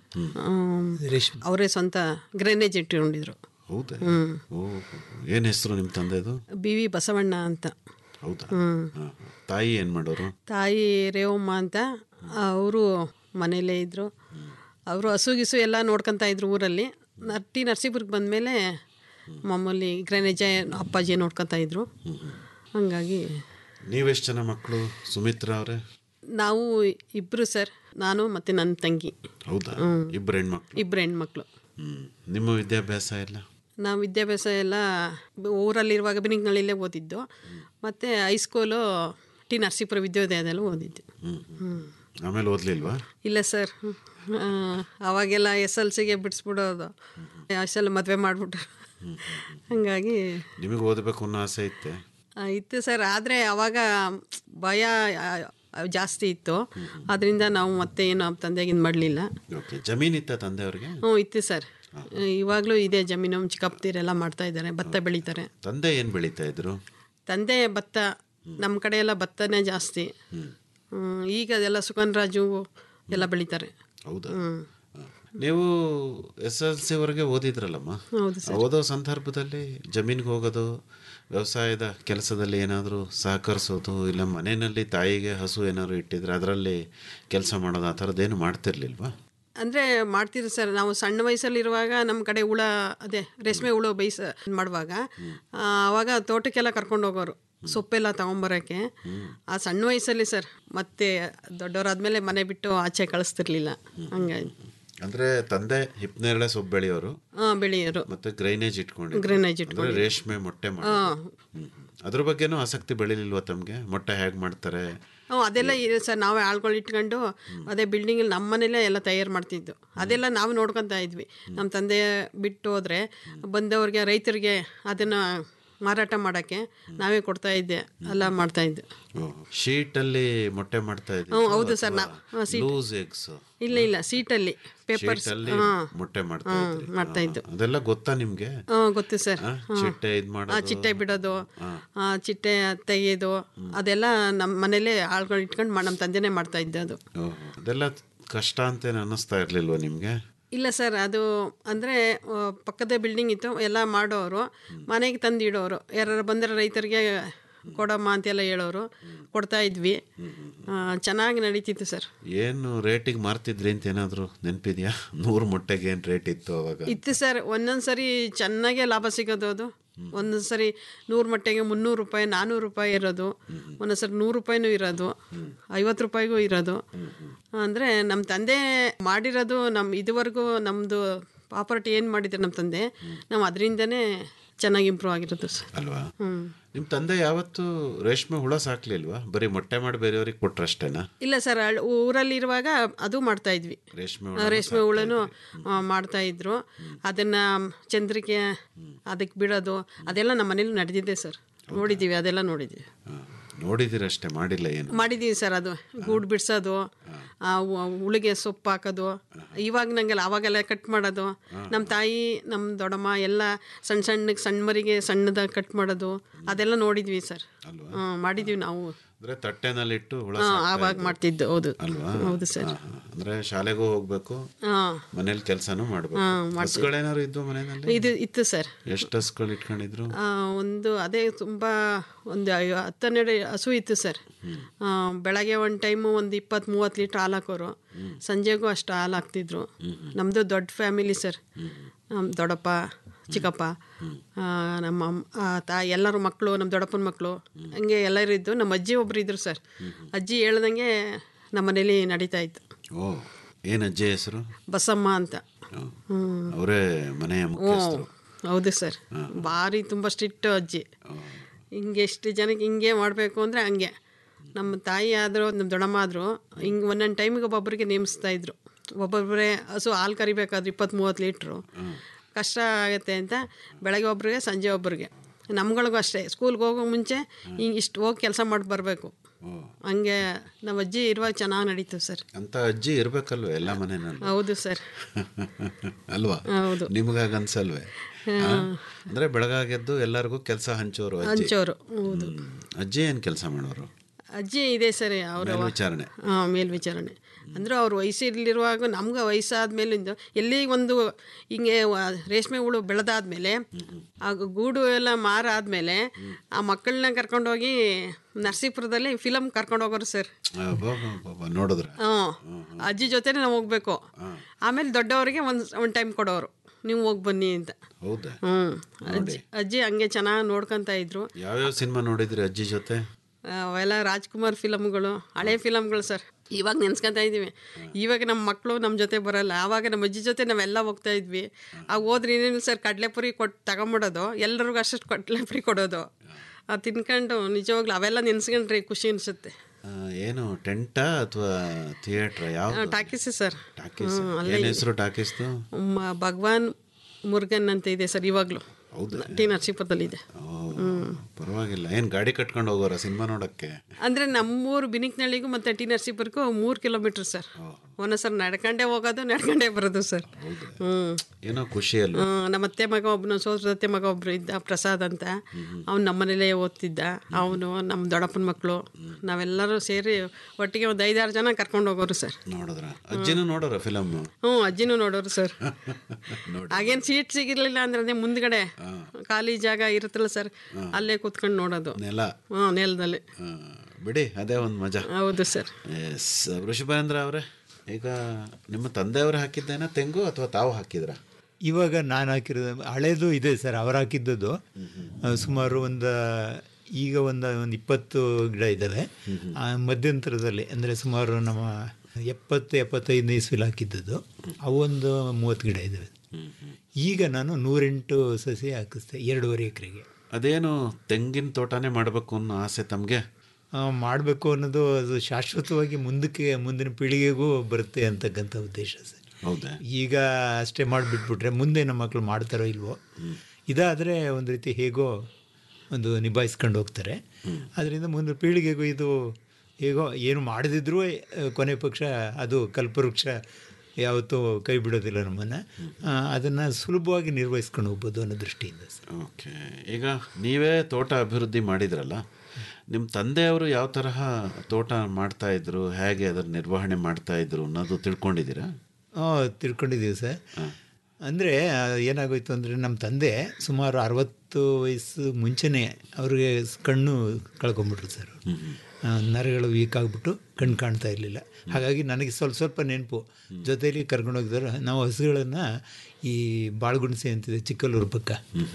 ಅವರೇ ಸ್ವಂತ ಗ್ರೆನೇಜ್ ಇಟ್ಕೊಂಡಿದ್ರು ಹೌದಾ ಹ್ಮ್. ಓ ಏನು ಹೆಸರು ನಿಮ್ಮ ತಂದೆದು ಬಿ ವಿ ಬಸವಣ್ಣ ಅಂತ ಹೌದಾ ಹ್ಮ್. ಹಾ, ಹಾ. ತಾಯಿ ಏನು ಮಾಡೋರು ತಾಯಿ ರೇವಮ್ಮ ಅಂತ ಅವರು ಮನೇಲೇ ಇದ್ದರು ಅವರು ಹಸು ಗಿಸು ಎಲ್ಲ ನೋಡ್ಕೊತಾ ಇದ್ರು ಊರಲ್ಲಿ ನ- ಟಿ ನರಸೀಪುರಕ್ಕೆ ಬಂದಮೇಲೆ ಮಾಮೂಲಿ ಗ್ರೆನೇಜ ಅಪ್ಪಾಜಿ ನೋಡ್ಕೊತಾ ಇದ್ರು ಹಂಗಾಗಿ ನೀವೆಷ್ಟು ಜನ ಮಕ್ಕಳು ಸುಮಿತ್ರ ಅವರೇ ನಾವು ಇಬ್ಬರು ಸರ್ ನಾನು ಮತ್ತು ನನ್ನ ತಂಗಿ ಹೌದಾ ಹ್ಮ್. ಇಬ್ಬರು ಹೆಣ್ಮಕ್ಳು ಇಬ್ಬರು ಹೆಣ್ಮಕ್ಳು ಹ್ಮ್. ನಿಮ್ಮ ವಿದ್ಯಾಭ್ಯಾಸ ಎಲ್ಲ ನಾವು ವಿದ್ಯಾಭ್ಯಾಸ ಎಲ್ಲ ಊರಲ್ಲಿರುವಾಗ ಬಿನಿಂಗ್ನಳ್ಳಿಲೇ ಓದಿದ್ದು ಮತ್ತು ಹೈಸ್ಕೂಲು ಟಿ ನರಸೀಪುರ ವಿದ್ಯೋದಯದಲ್ಲಿ ಓದಿದ್ದು ಹ್ಮ್. ಹ್ಮ್. ಆಮೇಲೆ ಓದಲಿಲ್ವಾ ಇಲ್ಲ ಸರ್ ಆ, ಅವಾಗೆಲ್ಲ ಎಸ್ ಎಲ್ ಸಿಗೆ ಬಿಡಿಸ್ಬಿಡೋದು ಅಷ್ಟೆಲ್ಲ ಮದುವೆ ಮಾಡಿಬಿಟ್ರು ಹಾಗಾಗಿ ನಿಮಗೆ ಓದಬೇಕು ಅನ್ನೋ ಆಸೆ ಇತ್ತೆ ಆ, ಇತ್ತು ಸರ್ ಆದರೆ ಅವಾಗ ಭಯ ಆ, ಜಾಸ್ತಿ ಇತ್ತು ಅದರಿಂದ ನಾವು ಮತ್ತೆ ಏನು ತಂದೆಗಿಂದ ಮಾಡಲಿಲ್ಲ ಓಕೆ ಜಮೀನಿತ್ತ ತಂದೆಯವ್ರಿಗೆ ಹ್ಞೂ ಇತ್ತು ಸರ್ ಇವಾಗಲೂ ಇದೆ ಜಮೀನು ನಮ್ಮ ಚಿಕ್ಕಪ್ಪದಿರೆಲ್ಲ ಮಾಡ್ತಾ ಇದ್ದಾರೆ ಭತ್ತ ಬೆಳೀತಾರೆ ತಂದೆ ಏನು ಬೆಳೀತಾ ಇದ್ರು ತಂದೆ ಭತ್ತ ನಮ್ಮ ಕಡೆ ಎಲ್ಲ ಭತ್ತನೇ ಜಾಸ್ತಿ ಹ್ಮ್, ಈಗ ಅದೆಲ್ಲ ಸುಕನ್ ರಾಜು ಎಲ್ಲ ಬೆಳೀತಾರೆ ಹೌದಾ ಹ್ಮ್. ನೀವು ಎಸ್ ಎಲ್ ಸಿ ವರೆಗೆ ಓದಿದ್ರಲ್ಲಮ್ಮ ಹೌದು ಸರ್. ಓದೋ ಸಂದರ್ಭದಲ್ಲಿ ಜಮೀನಿಗೆ ಹೋಗೋದು ವ್ಯವಸಾಯದ ಕೆಲಸದಲ್ಲಿ ಏನಾದರೂ ಸಹಕರಿಸೋದು ಇಲ್ಲ ಮನೆಯಲ್ಲಿ ತಾಯಿಗೆ ಹಸು ಏನಾದ್ರು ಇಟ್ಟಿದ್ರೆ ಅದರಲ್ಲಿ ಕೆಲಸ ಮಾಡೋದು ಆ ಥರದ್ದೇನು ಮಾಡ್ತಿರ್ಲಿಲ್ವಾ ಅಂದರೆ ಮಾಡ್ತಿದ್ರು ಸರ್ ನಾವು ಸಣ್ಣ ವಯಸ್ಸಲ್ಲಿರುವಾಗ ನಮ್ಮ ಕಡೆ ಹುಳ ಅದೇ ರೇಷ್ಮೆ ಹುಳು ಬೇಯಿಸ ಮಾಡುವಾಗ ಆ, ಆವಾಗ ತೋಟಕ್ಕೆಲ್ಲ ಕರ್ಕೊಂಡು ಹೋಗೋರು ಸೊಪ್ಪೆಲ್ಲ ತೊಗೊಂಬರೋಕ್ಕೆ ಆ ಸಣ್ಣ ವಯಸ್ಸಲ್ಲಿ ಸರ್ ಮತ್ತೆ ದೊಡ್ಡವರಾದ್ಮೇಲೆ ಮನೆ ಬಿಟ್ಟು ಆಚೆ ಕಳಿಸ್ತಿರ್ಲಿಲ್ಲ ಹಂಗಾಗಿ ಅಂದ್ರೆ ತಂದೆ ಹಿಪ್ನೇರಳೆ ಸೊಪ್ಪು ಬೆಳೆಯೋರು ಹಾಂ ಬೆಳೆಯೋರು ಮತ್ತೆ ಗ್ರೈನೇಜ್ ಇಟ್ಕೊಂಡು Grainage ಅಂದ್ರೆ ಇಟ್ಕೊಂಡಿದ್ರು. ರೇಷ್ಮೆ ಮೊಟ್ಟೆ ಮಾಡಿ ಹಾಂ ಅದ್ರ ಬಗ್ಗೆನೂ ಆಸಕ್ತಿ ಬೆಳಿಲಿಲ್ವಾ ತಮಗೆ ಮೊಟ್ಟೆ ಹೇಗೆ ಮಾಡ್ತಾರೆ ಹ್ಞೂ ಅದೆಲ್ಲ ಇದೆ ಸರ್ ನಾವೇ ಆಳ್ಗಳು ಇಟ್ಕೊಂಡು ಅದೇ ಬಿಲ್ಡಿಂಗಲ್ಲಿ ನಮ್ಮ ಮನೇಲೇ ಎಲ್ಲ ತಯಾರು ಮಾಡ್ತಿದ್ದು ಅದೆಲ್ಲ ನಾವು ನೋಡ್ಕೊತಾ ಇದ್ವಿ ನಮ್ಮ ತಂದೆ ಬಿಟ್ಟು ಹೋದರೆ ಬಂದವ್ರಿಗೆ ರೈತರಿಗೆ ಅದನ್ನು ಮಾರಾಟ ಮಾಡೋಕ್ಕೆ ನಾವೇ ಕೊಡ್ತಾ ಇದ್ದೆ ಎಲ್ಲ ಮಾಡ್ತಾ ಇದ್ದೆ ಶೀಟಲ್ಲಿ ಮೊಟ್ಟೆ ಮಾಡ್ತಾ ಹ್ಞೂ ಹೌದು ಸರ್ ನಾ ಹಾಂ ಸೀಟ್ ಲೂಸ್ ಎಗ್ಸ್ ಇಲ್ಲ ಇಲ್ಲ ಸೀಟಲ್ಲಿ ಪೇಪರ್ಸ್ ಶೀಟಲ್ಲಿ ಹಾಂ ಮೊಟ್ಟೆ ಮಾಡ್ತಾ ಹಾಂ ಇದ್ರಿ ಮಾಡ್ತಾ ಇದ್ದು ಅದೆಲ್ಲ ಗೊತ್ತಾ ನಿಮ್ಗೆ ಹಾಂ ಗೊತ್ತು ಸರ್ ಆ, ಹಾಂ. ಚಿಟ್ಟೆ ಇದ್ ಮಾಡೋದು? ಆ, ಚಿಟ್ಟೆ ಬಿಡೋದು ಆ, ಚಿಟ್ಟೆ ತೆಗೆಯೋದು ಅದೆಲ್ಲ ನಮ್ಮ ಮನೇಲೇ ಆಳ್ಗಳು ಇಟ್ಕೊಂಡು ನಮ್ಮ ತಂದೆನೇ ಮಾಡ್ತಾ ಇದ್ದೆ ಅದು ಓಹೋ. ಅದೆಲ್ಲ ಕಷ್ಟ ಅಂತೇನು ಅನ್ನಿಸ್ತಾ ಇರ್ಲಿಲ್ವಾ ನಿಮ್ಗೆ ಇಲ್ಲ ಸರ್ ಅದು ಅಂದರೆ ಪಕ್ಕದ ಬಿಲ್ಡಿಂಗ್ ಇತ್ತು ಎಲ್ಲ ಮಾಡೋರು ಮನೆಗೆ ತಂದು ಇಡೋರು ಯಾರು ಬಂದರೆ ರೈತರಿಗೆ ಕೊಡಮ್ಮ ಅಂತೆಲ್ಲ ಹೇಳೋರು ಕೊಡ್ತಾ ಇದ್ವಿ ಚೆನ್ನಾಗಿ ನಡೀತಿತ್ತು ಸರ್ ಏನು ರೇಟಿಗೆ ಮಾರ್ತಿದ್ರಿ ಅಂತ ಏನಾದ್ರು ನೆನಪಿದ್ಯಾ ನೂರು ಮೊಟ್ಟೆಗೆ ಏನು ರೇಟ್ ಇತ್ತು ಅವಾಗ ಇತ್ತು ಸರ್ ಒಂದೊಂದು ಸರಿ ಚೆನ್ನಾಗೇ ಲಾಭ ಸಿಗೋದು ಅದು ಒಂದೊಂದು ಸರಿ ನೂರು ಮಟ್ಟಿಗೆ ಮುನ್ನೂರು ರೂಪಾಯಿ ನಾನ್ನೂರು ರೂಪಾಯಿ ಇರೋದು ಒಂದೊಂದು ಸರಿ ನೂರು ರೂಪಾಯಿನೂ ಇರೋದು ಐವತ್ತು ರೂಪಾಯಿಗೂ ಇರೋದು ಅಂದರೆ ನಮ್ಮ ತಂದೆ ಮಾಡಿರೋದು ನಮ್ಮ ಇದುವರೆಗೂ ನಮ್ಮದು ಪ್ರಾಪರ್ಟಿ ಏನು ಮಾಡಿದ್ರು ನಮ್ಮ ತಂದೆ ನಾವು ಅದರಿಂದನೇ ಚೆನ್ನಾಗಿ ಇಂಪ್ರೂವ್ ಆಗಿರೋದು ಸರ್ ಅಲ್ವಾ ಹ್ಞೂ ನಿಮ್ಮ ತಂದೆ ಯಾವತ್ತು ರೇಷ್ಮೆ ಹುಳ ಸಾಕ್ಲಿಲ್ವಾ ಬರೀ ಮೊಟ್ಟೆ ಮಾಡಿ ಬೇರೆಯವ್ರಿಗೆ ಕೊಟ್ರಷ್ಟೇನಾ ಇಲ್ಲ ಸರ್ ಅಳ್- ಊರಲ್ಲಿರುವಾಗ ಅದು ಮಾಡ್ತಾ ಇದ್ವಿ ರೇಷ್ಮೆ ಆ, ಹುಳ ರೇಷ್ಮೆ ಹುಳನು ಆ, ಮಾಡ್ತಾ ಇದ್ರು ಅದನ್ನ ಚಂದ್ರಿಕೆ ಅದಕ್ಕೆ ಬಿಡೋದು ಅದೆಲ್ಲ ನಮ್ಮ ಮನೇಲಿ ನಡೆದಿದೆ ಸರ್ ನೋಡಿದ್ದೀವಿ ಅದೆಲ್ಲ ನೋಡಿದ್ದೀವಿ ನೋಡಿದಿರಷ್ಟೇ ಮಾಡಿಲ್ಲ ಏನು ಮಾಡಿದ್ದೀವಿ ಸರ್ ಅದು ಗೂಡು ಬಿಡಿಸೋದು ಹುಳಿಗೆ ಸೊಪ್ಪು ಹಾಕೋದು ಇವಾಗ ನಂಗೆಲ್ಲ ಅವಾಗೆಲ್ಲ ಕಟ್ ಮಾಡೋದು ನಮ್ಮ ತಾಯಿ ನಮ್ಮ ದೊಡ್ಡಮ್ಮ ಎಲ್ಲ ಸಣ್ಣ ಸಣ್ಣಗೆ ಸಣ್ಣ ಮರಿಗೆ ಸಣ್ಣದಾಗಿ ಕಟ್ ಮಾಡೋದು ಅದೆಲ್ಲ ನೋಡಿದ್ವಿ ಸರ್ ಹಾಂ ಮಾಡಿದ್ವಿ ನಾವು ಅಂದ್ರೆ ತಟ್ಟೆನಲ್ಲಿಟ್ಟು ಹುಳ ಹಾಂ ಸಾಕ್ತಾ ಆವಾಗ ಇದ್ರು. ಮಾಡ್ತಿದ್ದು ಹೌದು ಅಲ್ವಾ ಹೌದು ಸರ್ ಹಾ, ಹಾ. ಅಂದ್ರೆ ಶಾಲೆಗೂ ಹೋಗ್ಬೇಕು ಹಾಂ ಮನೇಲಿ ಕೆಲಸನೂ ಮಾಡ್ಬೇಕು ಹಾಂ, ಮಾಡ್ತೀವಿ. ಹಸುಗಳೇನಾದ್ರು ಇದ್ವು ಮನೆಯಲ್ಲಿ ಇದು ಇತ್ತು ಸರ್ ಎಷ್ಟು ಹಸುಗಳು ಇಟ್ಕೊಂಡಿದ್ರು ಆ, ಒಂದು ಅದೇ ತುಂಬ ಒಂದು ಐವ- ಹತ್ತೆರಡು ಹಸು ಇತ್ತು ಸರ್ ಆ, ಬೆಳಗ್ಗೆ ಒಂದು ಟೈಮು ಒಂದು ಇಪ್ಪತ್ತು ಮೂವತ್ತು ಲೀಟ್ರ್ ಹಾಲು ಹಾಕೋರು ಸಂಜೆಗೂ ಅಷ್ಟು ಹಾಲು ಹಾಕ್ತಿದ್ರು ನಮ್ಮದು ದೊಡ್ಡ ಫ್ಯಾಮಿಲಿ ಸರ್ ನಮ್ಮ ದೊಡ್ಡಪ್ಪ ಚಿಕ್ಕಪ್ಪ ಆ, ನಮ್ಮ ಅಮ್ಮ- ಆ, ತಾಯಿ ಎಲ್ಲರೂ ಮಕ್ಕಳು ನಮ್ಮ ದೊಡ್ಡಪ್ಪನ ಮಕ್ಕಳು ಹಂಗೆ ಎಲ್ಲರೂ ಇದ್ದು ನಮ್ಮ ಅಜ್ಜಿ ಒಬ್ರು ಇದ್ರು ಸರ್ ಅಜ್ಜಿ ಹೇಳ್ದಂಗೆ ನಮ್ಮ ಮನೇಲಿ ನಡೀತಾ ಇತ್ತು ಓ ಏನ್ ಅಜ್ಜಿ ಹೆಸರು ಬಸಮ್ಮ ಅಂತ ಹ್ಮ್. ಅವರೇ ಮನೆಯ ಮುಖ್ಯಸ್ಥರು ಹೌದು ಸರ್ ಭಾರಿ ತುಂಬ ಸ್ಟ್ರಿಕ್ಟ್ ಅಜ್ಜಿ ಹಿಂಗೆ ಎಷ್ಟು ಜನಕ್ಕೆ ಹಿಂಗೆ ಮಾಡಬೇಕು ಅಂದರೆ ಹಂಗೆ ನಮ್ಮ ತಾಯಿ ಆದರೂ ನಮ್ಮ ದೊಡ್ಡಮ್ಮ ಆದರೂ ಹಿಂಗೆ ಒಂದೊಂದು ಟೈಮಿಗೆ ಒಬ್ಬೊಬ್ಬರಿಗೆ ನೇಮಿಸ್ತಾ ಇದ್ರು ಒಬ್ಬೊಬ್ಬರೇ ಹಸು ಹಾಲು ಕರಿಬೇಕಾದ್ರೆ ಇಪ್ಪತ್ತು ಮೂವತ್ತು ಲೀಟ್ರು ಕಷ್ಟ ಆಗುತ್ತೆ ಅಂತ ಬೆಳಗ್ಗೆ ಒಬ್ರಿಗೆ ಸಂಜೆ ಒಬ್ರಿಗೆ ನಮ್ಗಳಿಗೂ ಅಷ್ಟೇ ಸ್ಕೂಲ್ಗೆ ಹೋಗೋ ಮುಂಚೆ ಹಿಂಗೆ ಇಷ್ಟು ಹೋಗಿ ಕೆಲಸ ಮಾಡಿ ಬರಬೇಕು ಹಂಗೆ ನಮ್ಮ ಅಜ್ಜಿ ಇರುವಾಗ ಚೆನ್ನಾಗಿ ನಡೀತು ಸರ್ ಅಂತ ಅಜ್ಜಿ ಇರ್ಬೇಕಲ್ವೇ ಎಲ್ಲ ಮನೆಯಲ್ಲಿ ಹೌದು ಸರ್ ಅಲ್ವಾ ಹೌದು. ನಿಮಗಾಗ ಅನ್ಸಲ್ವೇ ಆ? ಅಂದ್ರೆ ಬೆಳಗಾಗೆದ್ದು ಎಲ್ಲರಿಗೂ ಕೆಲಸ ಹಂಚೋರು ಅಜ್ಜಿ ಹಂಚೋರು ಹೌದು ಹ್ಮ್. ಅಜ್ಜಿ ಏನ್ ಕೆಲಸ ಮಾಡೋರು ಅಜ್ಜಿ ಇದೆ ಸರ್ ಅವರ ಮೇಲ್ವಿಚಾರಣೆ. ಹಾಂ ಮೇಲ್ವಿಚಾರಣೆ ಅಂದರೆ ಅವ್ರ ವಯಸ್ಸಲ್ಲಿರುವಾಗ ನಮ್ಗೆ ವಯಸ್ಸಾದ ಮೇಲಿಂದ ಎಲ್ಲಿ ಒಂದು ಹಿಂಗೆ ವ- ರೇಷ್ಮೆ ಹುಳು ಬೆಳೆದಾದ್ಮೇಲೆ ಆ ಗೂಡು ಎಲ್ಲ ಮಾರಾದ್ಮೇಲೆ ಆ ಮಕ್ಕಳನ್ನ ಕರ್ಕೊಂಡೋಗಿ ನರಸೀಪುರದಲ್ಲಿ ಫಿಲಮ್ ಕರ್ಕೊಂಡು ಹೋಗೋರು ಸರ್ ಅಬ್ಬಬ್ಬಬ್ಬಬ್ಬ, ನೋಡಿದ್ರ ಹ್ಞೂ ಅಜ್ಜಿ ಜೊತೆನೇ ನಾವು ಹೋಗ್ಬೇಕು ಆಮೇಲೆ ದೊಡ್ಡವರಿಗೆ ಒಂದು ಒಂದು ಟೈಮ್ ಕೊಡೋರು ನೀವು ಹೋಗಿ ಬನ್ನಿ ಅಂತ ಹೌದಾ ಹ್ಞೂ ಅಜ್ಜಿ ಅಜ್ಜಿ ಹಂಗೆ ಚೆನ್ನಾಗಿ ನೋಡ್ಕೊತಾ ಇದ್ರು ಯಾವ್ಯಾವ ಸಿನಿಮಾ ನೋಡಿದ್ರಿ ಅಜ್ಜಿ ಜೊತೆ ಅವೆಲ್ಲ ರಾಜ್ಕುಮಾರ್ ಫಿಲಮ್ಗಳು ಹಳೆ ಫಿಲಮ್ಗಳು ಸರ್ ಇವಾಗ ನೆನ್ಸ್ಕೊತಾ ಇದ್ದೀವಿ ಇವಾಗ ನಮ್ಮ ಮಕ್ಕಳು ನಮ್ಮ ಜೊತೆ ಬರಲ್ಲ ಆವಾಗ ನಮ್ಮ ಅಜ್ಜಿ ಜೊತೆ ನಾವೆಲ್ಲ ಹೋಗ್ತಾ ಇದ್ವಿ ಆಗ ಹೋದ್ರೆ ಏನೇನು ಸರ್ ಕಡಲೆಪುರಿ ಕೊಟ್ಟು ತಗೊಂಬಿಡೋದು ಎಲ್ಲರಿಗೂ ಅಷ್ಟು ಕಡಲೆಪುರಿ ಕೊಡೋದು ಅದು ತಿನ್ಕೊಂಡು ನಿಜವಾಗ್ಲೂ ಅವೆಲ್ಲ ನೆನ್ಸ್ಕೊಂಡ್ರೆ ಖುಷಿ ಅನಿಸುತ್ತೆ ಆ, ಏನು ಟೆಂಟಾ ಅಥವಾ ಥಿಯೇಟ್ರ ಯಾವ ಟಾಕೀಸ್ ಸರ್ ಟಾಕೀಸ್ ಹ್ಮ್, ಅಲ್ಲೇ ಏನ್ ಇದೆ. ಹೆಸರು ಟಾಕೀಸ್ದು ಮ- ಭಗವಾನ್ ಮುರುಗನ್ ಅಂತ ಇದೆ ಸರ್ ಇವಾಗಲೂ ಹೌದಾ ಟಿ ನರಸೀಪುರದಲ್ಲಿದೆ ಪರವಾಗಿಲ್ಲ ಏನ್ ಗಾಡಿ ಕಟ್ಕೊಂಡು ಹೋಗೋರ ಸಿನಿಮಾ ನೋಡಕ್ಕೆ ಅಂದರೆ ನಮ್ಮೂರು ಬಿನಿಕ್ನಳ್ಳಿಗೂ ಮತ್ತು ಟಿ ನರಸೀಪುರಕ್ಕೂ ಮೂರು ಕಿಲೋಮೀಟ್ರ್ ಸರ್ ಒಂದೊಂದು ಸರ್ ನಡ್ಕೊಂಡೇ ಹೋಗೋದು ನಡ್ಕೊಂಡೇ ಬರೋದು ಸರ್ ಹ್ಞೂ ಏನೋ ಖುಷಿ ಅಲ್ವಾ ನಮ್ಮ ಅತ್ತೆ ಮಗ ಒಬ್ಬನು ಸೋದರತ್ತೆ ಮಗ ಒಬ್ಬರು ಇದ್ದ ಪ್ರಸಾದ್ ಅಂತ ಅವ್ನು ನಮ್ಮನೇಲೇ ಓದ್ತಿದ್ದ ಅವನು ನಮ್ಮ ದೊಡ್ಡಪ್ಪನ ಮಕ್ಕಳು ನಾವೆಲ್ಲರೂ ಸೇರಿ ಒಟ್ಟಿಗೆ ಒಂದು ಐದಾರು ಜನ ಕರ್ಕೊಂಡು ಹೋಗೋರು ಸರ್ ನೋಡಿದ್ರ ಅಜ್ಜಿನೂ ನೋಡೋರ ಫಿಲಮ್ ಹ್ಞೂ ಅಜ್ಜಿನೂ ನೋಡೋರು ಸರ್ ಆಗೇನು ಸೀಟ್ ಸಿಗಿರ್ಲಿಲ್ಲ ಅಂದ್ರೆ ಅದೇ ಮುಂದ್ಗಡೆ ಖಾಲಿ ಜಾಗ ಇರುತ್ತಲ್ಲ ಸರ್ ಅಲ್ಲೇ ಕೂತ್ಕೊಂಡು ನೋಡೋದು ನೆಲ ಹ್ಞೂ ನೆಲದಲ್ಲಿ ಆ, ಬಿಡಿ ಅದೇ ಒಂದು ಮಜಾ ಹೌದು ಸರ್ ಎಸ್ ವೃಷಭೇಂದ್ರ ಅವರೇ ಈಗ ನಿಮ್ಮ ತಂದೆಯವರು ಹಾಕಿದ್ದೇನ ತೆಂಗು ಅಥವಾ ತಾವು ಹಾಕಿದ್ರ ಇವಾಗ ನಾನು ಹಾಕಿರೋದು ಹಳೇದು ಇದೆ ಸರ್ ಅವ್ರು ಹಾಕಿದ್ದದು ಆ, ಸುಮಾರು ಒಂದು ಈಗ ಒಂದು ಒಂದು ಇಪ್ಪತ್ತು ಗಿಡ ಇದ್ದಾವೆ ಆ ಮಧ್ಯಂತರದಲ್ಲಿ ಅಂದರೆ ಸುಮಾರು ನಮ್ಮ ಎಪ್ಪತ್ತು ಎಪ್ಪತ್ತೈದನೇ ಇಸ್ವಿಲಿ ಹಾಕಿದ್ದದ್ದು ಅವೊಂದು ಮೂವತ್ತು ಗಿಡ ಇದ್ದಾವೆ ಈಗ ನಾನು ನೂರೆಂಟು ಸಸಿ ಹಾಕಿಸ್ದೆ ಎರಡೂವರೆ ಎಕರೆಗೆ ಅದೇನು ತೆಂಗಿನ ತೋಟನೇ ಮಾಡಬೇಕು ಅನ್ನೋ ಆಸೆ ತಮಗೆ ಮಾಡಬೇಕು ಅನ್ನೋದು ಅದು ಶಾಶ್ವತವಾಗಿ ಮುಂದಕ್ಕೆ ಮುಂದಿನ ಪೀಳಿಗೆಗೂ ಬರುತ್ತೆ ಅಂತಕ್ಕಂಥ ಉದ್ದೇಶ ಸರ್ ಹೌದಾ ಈಗ ಅಷ್ಟೇ ಮಾಡಿಬಿಟ್ಬಿಟ್ರೆ ಮುಂದೆ ನಮ್ಮ ಮಕ್ಕಳು ಮಾಡ್ತಾರೋ ಇಲ್ವೋ ಇದಾದರೆ ಒಂದು ರೀತಿ ಹೇಗೋ ಒಂದು ನಿಭಾಯಿಸ್ಕೊಂಡು ಹೋಗ್ತಾರೆ ಅದರಿಂದ ಮುಂದಿನ ಪೀಳಿಗೆಗೂ ಇದು ಹೇಗೋ ಏನು ಮಾಡದಿದ್ರೂ ಕೊನೆ ಪಕ್ಷ ಅದು ಕಲ್ಪವೃಕ್ಷ ಯಾವತ್ತೂ ಕೈ ಬಿಡೋದಿಲ್ಲ ನಮ್ಮನ್ನು ಅದನ್ನು ಸುಲಭವಾಗಿ ನಿರ್ವಹಿಸ್ಕೊಂಡು ಹೋಗ್ಬೋದು ಅನ್ನೋ ದೃಷ್ಟಿಯಿಂದ ಸರ್ ಓಕೆ ಈಗ ನೀವೇ ತೋಟ ಅಭಿವೃದ್ಧಿ ಮಾಡಿದ್ರಲ್ಲ ನಿಮ್ಮ ತಂದೆಯವರು ಯಾವ ತರಹ ತೋಟ ಮಾಡ್ತಾ ಇದ್ರು ಹೇಗೆ ಅದರ ನಿರ್ವಹಣೆ ಮಾಡ್ತಾ ಇದ್ರು ಅನ್ನೋದು ತಿಳ್ಕೊಂಡಿದ್ದೀರಾ ಹಾಂ ತಿಳ್ಕೊಂಡಿದ್ದೀವಿ ಸರ್ ಅಂದರೆ ಏನಾಗೋಯ್ತು ಅಂದರೆ ನಮ್ಮ ತಂದೆ ಸುಮಾರು ಅರವತ್ತು ವಯಸ್ಸು ಮುಂಚೆನೇ ಅವ್ರಿಗೆ ಕಣ್ಣು ಕಳ್ಕೊಂಬಿಟ್ರು ಸರ್ ಅವ್ರು. ಆ, ನರಗಳು ವೀಕ್ ಆಗಿಬಿಟ್ಟು ಕಣ್ಣು ಕಾಣ್ತಾ ಇರಲಿಲ್ಲ ಹಾಗಾಗಿ ನನಗೆ ಸ್ವಲ್ಪ ಸ್ವಲ್ಪ ನೆನಪು ಜೊತೆಯಲ್ಲಿ ಕರ್ಕೊಂಡು ಹೋಗಿದ್ದಾರೆ ನಾವು ಹಸುಗಳನ್ನು ಈ ಬಾಳ್ಗುಣಸೆ ಅಂತಿದೆ ಚಿಕ್ಕಲ್ಲೂರು ಪಕ್ಕ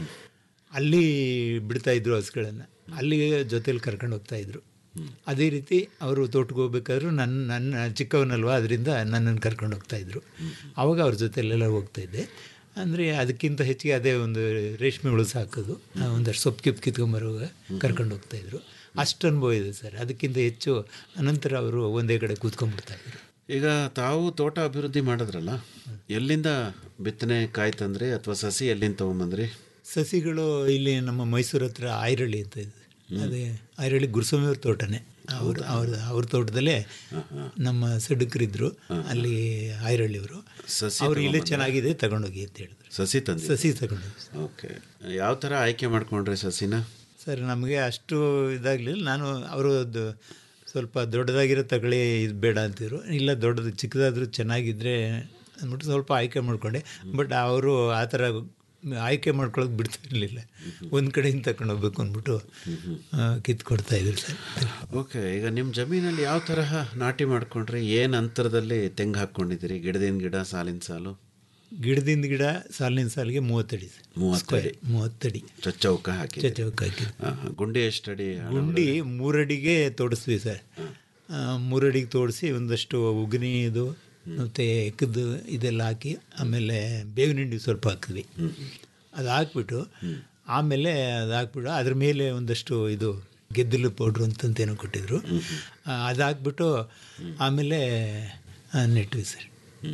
ಅಲ್ಲಿ ಬಿಡ್ತಾ ಇದ್ರು ಹಸುಗಳನ್ನು ಅಲ್ಲಿ ಜೊತೆಲಿ ಕರ್ಕೊಂಡು ಹೋಗ್ತಾ ಇದ್ರು ಅದೇ ರೀತಿ ಅವರು ತೋಟಕ್ಕೆ ಹೋಗ್ಬೇಕಾದ್ರೂ ನನ್ನ ನನ್ನ ಚಿಕ್ಕವನಲ್ವ ಅದರಿಂದ ನನ್ನನ್ನು ಕರ್ಕೊಂಡು ಹೋಗ್ತಾ ಇದ್ರು ಆವಾಗ ಅವ್ರ ಜೊತೆಲೆಲ್ಲ ಹೋಗ್ತಾ ಇದ್ದೆ ಅಂದರೆ ಅದಕ್ಕಿಂತ ಹೆಚ್ಚಿಗೆ ಅದೇ ಒಂದು ರೇಷ್ಮೆ ಹುಳು ಸಾಕೋದು ಆ ಒಂದಷ್ಟು ಸೊಪ್ಪು ಕಿಪ್ಪು ಕಿತ್ಕೊಂಬರುವಾಗ ಕರ್ಕೊಂಡು ಹೋಗ್ತಾ ಇದ್ರು ಅಷ್ಟು ಅನುಭವ ಇದೆ ಸರ್ ಅದಕ್ಕಿಂತ ಹೆಚ್ಚು ಅನಂತರ ಅವರು ಒಂದೇ ಕಡೆ ಕೂತ್ಕೊಂಡ್ಬಿಡ್ತಾ ಇದ್ರು ಈಗ ತಾವು ತೋಟ ಅಭಿವೃದ್ಧಿ ಮಾಡಿದ್ರಲ್ಲ ಎಲ್ಲಿಂದ ಬಿತ್ತನೆ ಕಾಯಿ ತಂದ್ರಿ ಅಥವಾ ಸಸಿ ಎಲ್ಲಿಂದ ತೊಗೊಂಬಂದ್ರಿ ಸಸಿಗಳು ಇಲ್ಲಿ ನಮ್ಮ ಮೈಸೂರು ಹತ್ರ ಆಯ್ರಳ್ಳಿ ಅಂತ ಇದೆ ಅದೇ ಆಯ್ರಳ್ಳಿ ಗುರುಸ್ವಾಮಿಯವ್ರ ತೋಟನೇ ಅವ್ರ ಅವ್ರ ಅವ್ರ ತೋಟದಲ್ಲೇ ನಮ್ಮ ಸಡುಕರಿದ್ರು ಅಲ್ಲಿ ಆಯ್ರಳ್ಳಿಯವರು ಸಸಿ ಅವ್ರು ಇಲ್ಲೇ ತಗೊಂಬಂದ್ರಾ? ಚೆನ್ನಾಗಿದೆ ತಗೊಂಡೋಗಿ ಅಂತ ಹೇಳಿದ್ರು ಸಸಿ ತಂದ್ರಿ ಸಸಿ ತಗೊಂಡೋಗಿ ಓಕೆ ಯಾವ ಥರ ಆಯ್ಕೆ ಮಾಡ್ಕೊಂಡ್ರಿ ಸಸಿನ ಸರ್ ನಮಗೆ ಅಷ್ಟು ಇದಾಗಲಿಲ್ಲ ನಾನು ಅವರು ಸ್ವಲ್ಪ ದೊಡ್ಡದಾಗಿರೋ ತಗೊಳ್ಳಿ ಇದು ಬೇಡ ಅಂತಿದ್ರು ಇಲ್ಲ ದೊಡ್ಡದು ಚಿಕ್ಕದಾದರೂ ಚೆನ್ನಾಗಿದ್ದರೆ ಅಂದ್ಬಿಟ್ಟು ಸ್ವಲ್ಪ ಆಯ್ಕೆ ಮಾಡಿಕೊಂಡೆ ಬಟ್ ಅವರು ಆ ಥರ ಆಯ್ಕೆ ಮಾಡ್ಕೊಳ್ಳೋಕೆ ಬಿಡ್ತಾ ಇರಲಿಲ್ಲ ಒಂದು ಕಡೆಯಿಂದ ತಗೊಂಡು ಹೋಗ್ಬೇಕು ಅಂದ್ಬಿಟ್ಟು ಆ, ಕಿತ್ಕೊಡ್ತಾ ಇದ್ರು ಸರ್ ಓಕೆ ಈಗ ನಿಮ್ಮ ಜಮೀನಲ್ಲಿ ಯಾವ ತರಹ ನಾಟಿ ಮಾಡ್ಕೊಂಡ್ರಿ ಏನು ಅಂತರದಲ್ಲಿ ತೆಂಗು ಹಾಕ್ಕೊಂಡಿದ್ದೀರಿ ಗಿಡದಿಂದ ಗಿಡ ಸಾಲಿನ ಸಾಲು ಗಿಡದಿಂದ ಗಿಡ ಸಾಲಿನ ಸಾಲಿಗೆ ಮೂವತ್ತಡಿ ಸರ್ ಮೂವತ್ತಡಿ ಮೂವತ್ತಡಿ ಚಚ್ಚೌಕ ಹಾಕಿ ಚಚ್ಚೌಕ ಹಾಕಿ ಗುಂಡಿ ಎಷ್ಟಡಿ ಗುಂಡಿ ಮೂರಡಿಗೆ ತೋಡಿಸ್ವಿ ಸರ್ ಆ, ಮೂರಡಿಗೆ ತೋಡಿಸಿ ಒಂದಷ್ಟು ಉಗ್ನಿ ಇದು ಮತ್ತು ಎಕ್ಕದ್ದು ಇದೆಲ್ಲ ಹಾಕಿ ಆಮೇಲೆ ಬೇವಿನ ಹಿಂಡಿ ಸ್ವಲ್ಪ ಹಾಕಿದ್ವಿ ಅದು ಹಾಕ್ಬಿಟ್ಟು ಆಮೇಲೆ ಅದು ಹಾಕ್ಬಿಟ್ಟು ಅದ್ರ ಮೇಲೆ ಒಂದಷ್ಟು ಇದು ಗೆದ್ದಲು ಪೌಡ್ರು ಅಂತಂತೇನೋ ಕೊಟ್ಟಿದ್ರು ಆ, ಅದು ಹಾಕ್ಬಿಟ್ಟು ಆಮೇಲೆ ಆ, ನೆಟ್ವಿ ಸರ್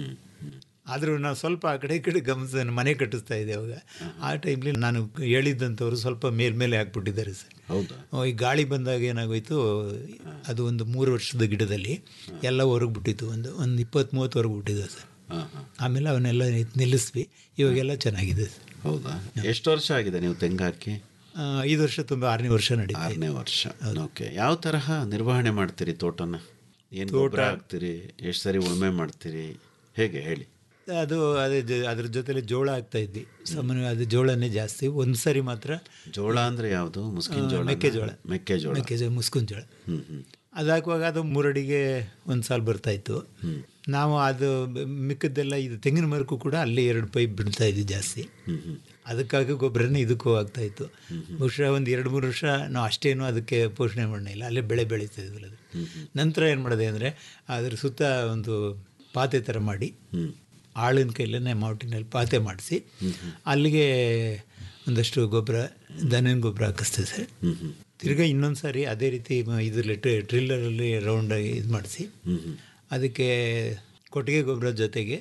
ಆದರೂ ನಾವು ಸ್ವಲ್ಪ ಆ ಕಡೆ ಈ ಕಡೆ ಗಮನಿಸ ಮನೆ ಕಟ್ಟಿಸ್ತಾ ಇದ್ದೆ ಅವಾಗ ಆ ಟೈಮ್ಲಿ ನಾನು ಹೇಳಿದ್ದಂಥವ್ರು ಸ್ವಲ್ಪ ಮೇಲ್ಮೇಲೆ ಹಾಕ್ಬಿಟ್ಟಿದ್ದಾರೆ ಸರ್ ಹೌದಾ ಆ, ಈ ಗಾಳಿ ಬಂದಾಗ ಏನಾಗೋಯ್ತು ಅದು ಒಂದು ಮೂರು ವರ್ಷದ ಗಿಡದಲ್ಲಿ ಎಲ್ಲ ಹೊರಗೆ ಬಿಟ್ಟಿತ್ತು ಒಂದು ಒಂದು ಇಪ್ಪತ್ತು ಮೂವತ್ತು ಹೊರಗೆ ಬಿಟ್ಟಿದೆ ಸರ್ ಹಾಂ ಹಾಂ ಆಮೇಲೆ ಅವನ್ನೆಲ್ಲ ನಿಲ್ಲಿಸ್ವಿ ಇವಾಗೆಲ್ಲ ಚೆನ್ನಾಗಿದೆ ಸರ್ ಹೌದಾ ಎಷ್ಟು ವರ್ಷ ಆಗಿದೆ ನೀವು ತೆಂಗು ಹಾಕಿ ಆ, ಐದು ವರ್ಷ ತುಂಬ ಆರನೇ ವರ್ಷ ನಡೀತಾ ಇದೆ. ಆರನೇ ವರ್ಷ ಓಕೆ ಯಾವ ತರಹ ನಿರ್ವಹಣೆ ಮಾಡ್ತೀರಿ ತೋಟನ ಏನು ಗೊಬ್ಬರ ಹಾಕ್ತೀರಿ ಎಷ್ಟು ಸರಿ ಉಳುಮೆ ಮಾಡ್ತೀರಿ ಹೇಗೆ ಹೇಳಿ ಅದು ಅದೇ ಜ- ಅದ್ರ ಜೊತೆಲಿ ಜೋಳ ಹಾಕ್ತಾ ಇದ್ವಿ ಸಾಮಾನ್ಯ ಅದು ಜೋಳನೇ ಜಾಸ್ತಿ ಒಂದು ಸರಿ ಮಾತ್ರ ಜೋಳ ಅಂದ್ರೆ ಯಾವುದು ಮುಸ್ಕಿನ ಆ, ಜೋಳ ಮೆಕ್ಕೆಜೋಳ ಮೆಕ್ಕೆಜೋಳ ಮೆಕ್ಕೆಜೋಳ ಮುಸ್ಕಿನ ಜೋಳ ಹ್ಮ್ ಹ್ಮ್ ಅದು ಹಾಕುವಾಗ ಅದು ಮೂರಡಿಗೆ ಒಂದು ಸಾಲ ಬರ್ತಾಯಿತ್ತು ನಾವು ಅದು ಬ- ಮಿಕ್ಕದ್ದೆಲ್ಲ ಇದು ತೆಂಗಿನ ಮರಕ್ಕೂ ಕೂಡ ಅಲ್ಲಿ ಎರಡು ಪೈಪ್ ಬಿಡ್ತಾ ಇದ್ವಿ ಜಾಸ್ತಿ ಅದಕ್ಕಾಗಿ ಗೊಬ್ಬರನೇ ಇದಕ್ಕೂ ಆಗ್ತಾಯಿತ್ತು ಬಹುಶಃ ಒಂದು ಎರಡು ಮೂರು ವರ್ಷ ನಾವು ಅಷ್ಟೇನು ಅದಕ್ಕೆ ಪೋಷಣೆ ಮಾಡಲಿಲ್ಲ ಅಲ್ಲೇ ಬೆಳೆ ಬೆಳೀತಾ ಇದ್ವಲ್ಲ ಅದು ನಂತರ ಏನು ಮಾಡಿದೆ ಅಂದರೆ ಅದ್ರ ಸುತ್ತ ಒಂದು ಪಾತೆ ಥರ ಮಾಡಿ ಆಳಿನ ಕೈಲೇ ಮಾವುಟಿನಲ್ಲಿ ಪಾತೆ ಮಾಡಿಸಿ ಅಲ್ಲಿಗೆ ಒಂದಷ್ಟು ಗೊಬ್ಬರ ದನಿನ ಗೊಬ್ಬರ ಹಾಕಿಸ್ತೆ ಸರ್ ತಿರ್ಗಾ ಇನ್ನೊಂದು ಸಾರಿ ಅದೇ ರೀತಿ ಮ- ಇದರಲ್ಲಿ ಡ್ರಿಲ್ಲರಲ್ಲಿ ರೌಂಡಾಗಿ ಇದು ಮಾಡಿಸಿ ಅದಕ್ಕೆ ಕೊಟ್ಟಿಗೆ ಗೊಬ್ಬರ ಜೊತೆಗೆ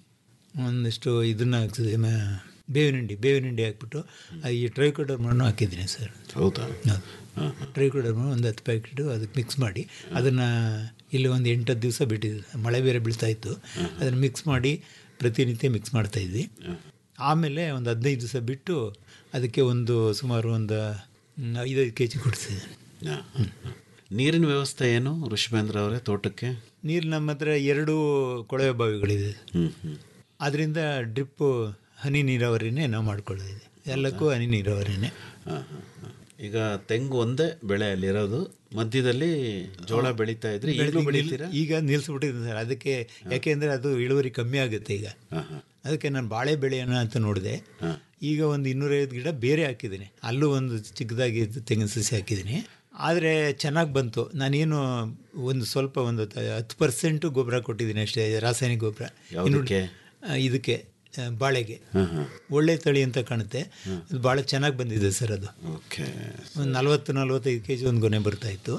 ಒಂದಷ್ಟು ಇದನ್ನು ಹಾಕ್ಸಿದೆ ಮ- ಬೇವಿನ ಹಿಂಡಿ ಬೇವಿನ ಹಿಂಡಿ ಹಾಕ್ಬಿಟ್ಟು ಆ ಈ ಟ್ರೈಕೋಡರ್ ಮಣ್ಣು ಹಾಕಿದ್ದೀನಿ ಸರ್ ಹೌದಾ ಟ್ರೈಕೋಡರ್ ಮಣ್ಣು ಒಂದು ಹತ್ತು ಪ್ಯಾಕೆಟು ಅದಕ್ಕೆ ಮಿಕ್ಸ್ ಮಾಡಿ ಅದನ್ನು ಇಲ್ಲಿ ಒಂದು ಎಂಟತ್ತು ದಿವಸ ಬಿಟ್ಟಿದ್ದೆ ಮಳೆ ಬೇರೆ ಬೀಳ್ತಾ ಇತ್ತು ಅದನ್ನು ಮಿಕ್ಸ್ ಮಾಡಿ ಪ್ರತಿನಿತ್ಯ ಮಿಕ್ಸ್ ಮಾಡ್ತಾಯಿದ್ವಿ ಆಮೇಲೆ ಒಂದು ಹದಿನೈದು ದಿವಸ ಬಿಟ್ಟು ಅದಕ್ಕೆ ಒಂದು ಸುಮಾರು ಒಂದು ಹ್ಮ್, ಐದೈದು ಕೆ ಜಿ ಕೊಡ್ತಿದ್ದೀನಿ ಹಾಂ, ಹಾಂ, ಹಾಂ. ನೀರಿನ ವ್ಯವಸ್ಥೆ ಏನು ಋಷಿಬೇಂದ್ರ ಅವರೇ ತೋಟಕ್ಕೆ ನೀರು ನಮ್ಮ ಹತ್ರ ಎರಡು ಕೊಳವೆ ಬಾವಿಗಳಿದೆ ಹ್ಮ್ ಹ್ಮ್ ಅದರಿಂದ ಡ್ರಿಪ್ಪು ಹನಿ ನೀರಾವರಿನೇ ನಾವು ಮಾಡ್ಕೊಳ್ಳೋದಿದೆ ಎಲ್ಲಕ್ಕೂ ಹನಿ ನೀರಾವರಿನೇ ಹಾಂ ಹಾಂ ಹಾಂ. ಈಗ ತೆಂಗು ಒಂದೇ ಬೆಳೆ ಅಲ್ಲಿರೋದು ಮಧ್ಯದಲ್ಲಿ ಜೋಳ ಬೆಳೀತಾ ಇದ್ರಿ ಈಗಲೂ ಬೆಳೀತೀರಾ ಈಗ ನಿಲ್ಲಿಸ್ಬಿಟ್ಟಿದ್ದೀನಿ ಸರ್ ಅದಕ್ಕೆ ಯಾಕೆಂದರೆ ಅದು ಇಳುವರಿ ಕಮ್ಮಿ ಆಗುತ್ತೆ ಈಗ ಹಾಂ ಹಾಂ ಅದಕ್ಕೆ ನಾನು ಬಾಳೆ ಬೆಳೆಯೋಣ ಅಂತ ನೋಡಿದೆ ಈಗ ಒಂದು ಇನ್ನೂರೈವತ್ತು ಗಿಡ ಬೇರೆ ಹಾಕಿದ್ದೀನಿ ಅಲ್ಲೂ ಒಂದು ಚಿಕ್ಕದಾಗಿ ತೆಂಗಿನ ಸಸಿ ಹಾಕಿದ್ದೀನಿ ಆದರೆ ಚೆನ್ನಾಗಿ ಬಂತು ನಾನೇನು ಒಂದು ಸ್ವಲ್ಪ ಒಂದು ತ- ಹತ್ತು ಪರ್ಸೆಂಟು ಗೊಬ್ಬರ ಕೊಟ್ಟಿದ್ದೀನಿ ಅಷ್ಟೇ ರಾಸಾಯನಿಕ ಗೊಬ್ಬರ ಯಾವುದಕ್ಕೆ? ಆ, ಇದಕ್ಕೆ ಆ, ಬಾಳೆಗೆ ಹಾಂ ಹಾಂ ಒಳ್ಳೆ ತಳಿ ಅಂತ ಕಾಣುತ್ತೆ ಅದು ಭಾಳ ಚೆನ್ನಾಗಿ ಬಂದಿದೆ ಸರ್ ಅದು ಓಕೆ ಒಂದು ನಲ್ವತ್ತು ನಲ್ವತ್ತೈದು ಕೆ ಜಿ ಒಂದು ಗೊನೆ ಬರ್ತಾಯಿತ್ತು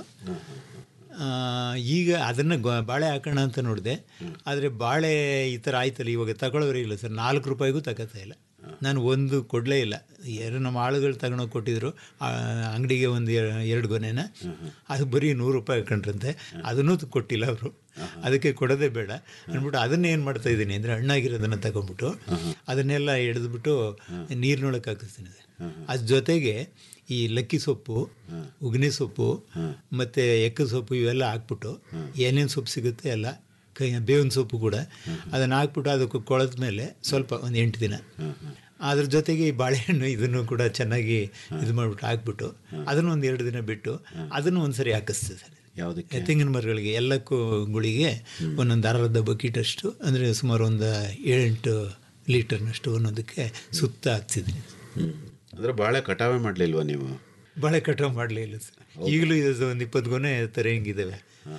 ಆ, ಈಗ ಅದನ್ನು ಗೊ- ಬಾಳೆ ಹಾಕೋಣ ಅಂತ ನೋಡಿದೆ ಆದರೆ ಬಾಳೆ ಈ ಥರ ಆಯ್ತಲ್ಲ ಇವಾಗ ತಗೊಳ್ಳೋರೇ ಇಲ್ಲ ಸರ್ ನಾಲ್ಕು ರೂಪಾಯಿಗೂ ತಗೋತಾ ಇಲ್ಲ ನಾನು ಒಂದು ಕೊಡಲೇ ಇಲ್ಲ ಯಾರು ನಮ್ಮ ಆಳುಗಳು ತಗೊಂಡೋಗಿ ಕೊಟ್ಟಿದ್ರು ಆ, ಅಂಗಡಿಗೆ ಒಂದು ಎ- ಎರಡು ಗೊನೆನ ಅದು ಬರೀ ನೂರು ರೂಪಾಯಿ ಹಾಕೊಂಡ್ರಂತೆ ಅದನ್ನೂ ತ- ಕೊಟ್ಟಿಲ್ಲ ಅವರು ಅದಕ್ಕೆ ಕೊಡೋದೇ ಬೇಡ ಅಂದ್ಬಿಟ್ಟು ಅದನ್ನೇ ಏನು ಮಾಡ್ತಾ ಇದ್ದೀನಿ ಅಂದರೆ ಹಣ್ಣಾಗಿರೋದನ್ನು ತಗೊಂಡ್ಬಿಟ್ಟು ಅದನ್ನೆಲ್ಲ ಎಳೆದ್ಬಿಟ್ಟು ನೀರಿನೊಳಗೆ ಹಾಕಿಸ್ತೀನಿ ಸರ್ ಅದ್ರ ಜೊತೆಗೆ ಈ ಲಕ್ಕಿ ಸೊಪ್ಪು ಉಗ್ನೆ ಸೊಪ್ಪು ಮತ್ತು ಎಕ್ಕ ಸೊಪ್ಪು ಇವೆಲ್ಲ ಹಾಕ್ಬಿಟ್ಟು ಏನೇನು ಸೊಪ್ಪು ಸಿಗುತ್ತೆ ಎಲ್ಲ ಕೈ ಬೇವಿನ ಸೊಪ್ಪು ಕೂಡ ಅದನ್ನು ಹಾಕ್ಬಿಟ್ಟು ಅದಕ್ಕೆ ಕೊಳೆದ ಮೇಲೆ ಸ್ವಲ್ಪ ಒಂದು ಎಂಟು ದಿನ ಅದ್ರ ಜೊತೆಗೆ ಈ ಬಾಳೆಹಣ್ಣು ಇದನ್ನು ಕೂಡ ಚೆನ್ನಾಗಿ ಇದು ಮಾಡಿಬಿಟ್ಟು ಹಾಕ್ಬಿಟ್ಟು ಅದನ್ನು ಒಂದು ಎರಡು ದಿನ ಬಿಟ್ಟು ಅದನ್ನು ಒಂದು ಸರಿ ಹಾಕಿಸ್ತದೆ ಸರ್ ಯಾವುದಕ್ಕೆ ತೆಂಗಿನ ಮರಗಳಿಗೆ ಎಲ್ಲಕ್ಕೂ ಗುಳಿಗೆ ಒಂದೊಂದು ಅರ್ಧ ಬಕೀಟಷ್ಟು ಅಂದರೆ ಸುಮಾರು ಒಂದು ಏಳೆಂಟು ಲೀಟರ್ನಷ್ಟು ಒಂದೊಂದಕ್ಕೆ ಸುತ್ತ ಹಾಕ್ಸಿದ್ದೀನಿ ಹ್ಮ್ ಅಂದ್ರೆ ಬಾಳೆ ಕಟಾವೆ ಮಾಡಲಿಲ್ವಾ ನೀವು ಬಾಳೆ ಕಟಾವು ಮಾಡಲಿಲ್ಲ ಸರ್ ಈಗಲೂ ಇದು ಒಂದು ಇಪ್ಪತ್ತು ಗೊನೆ ಥರ ಹಿಂಗಿದ್ದಾವೆ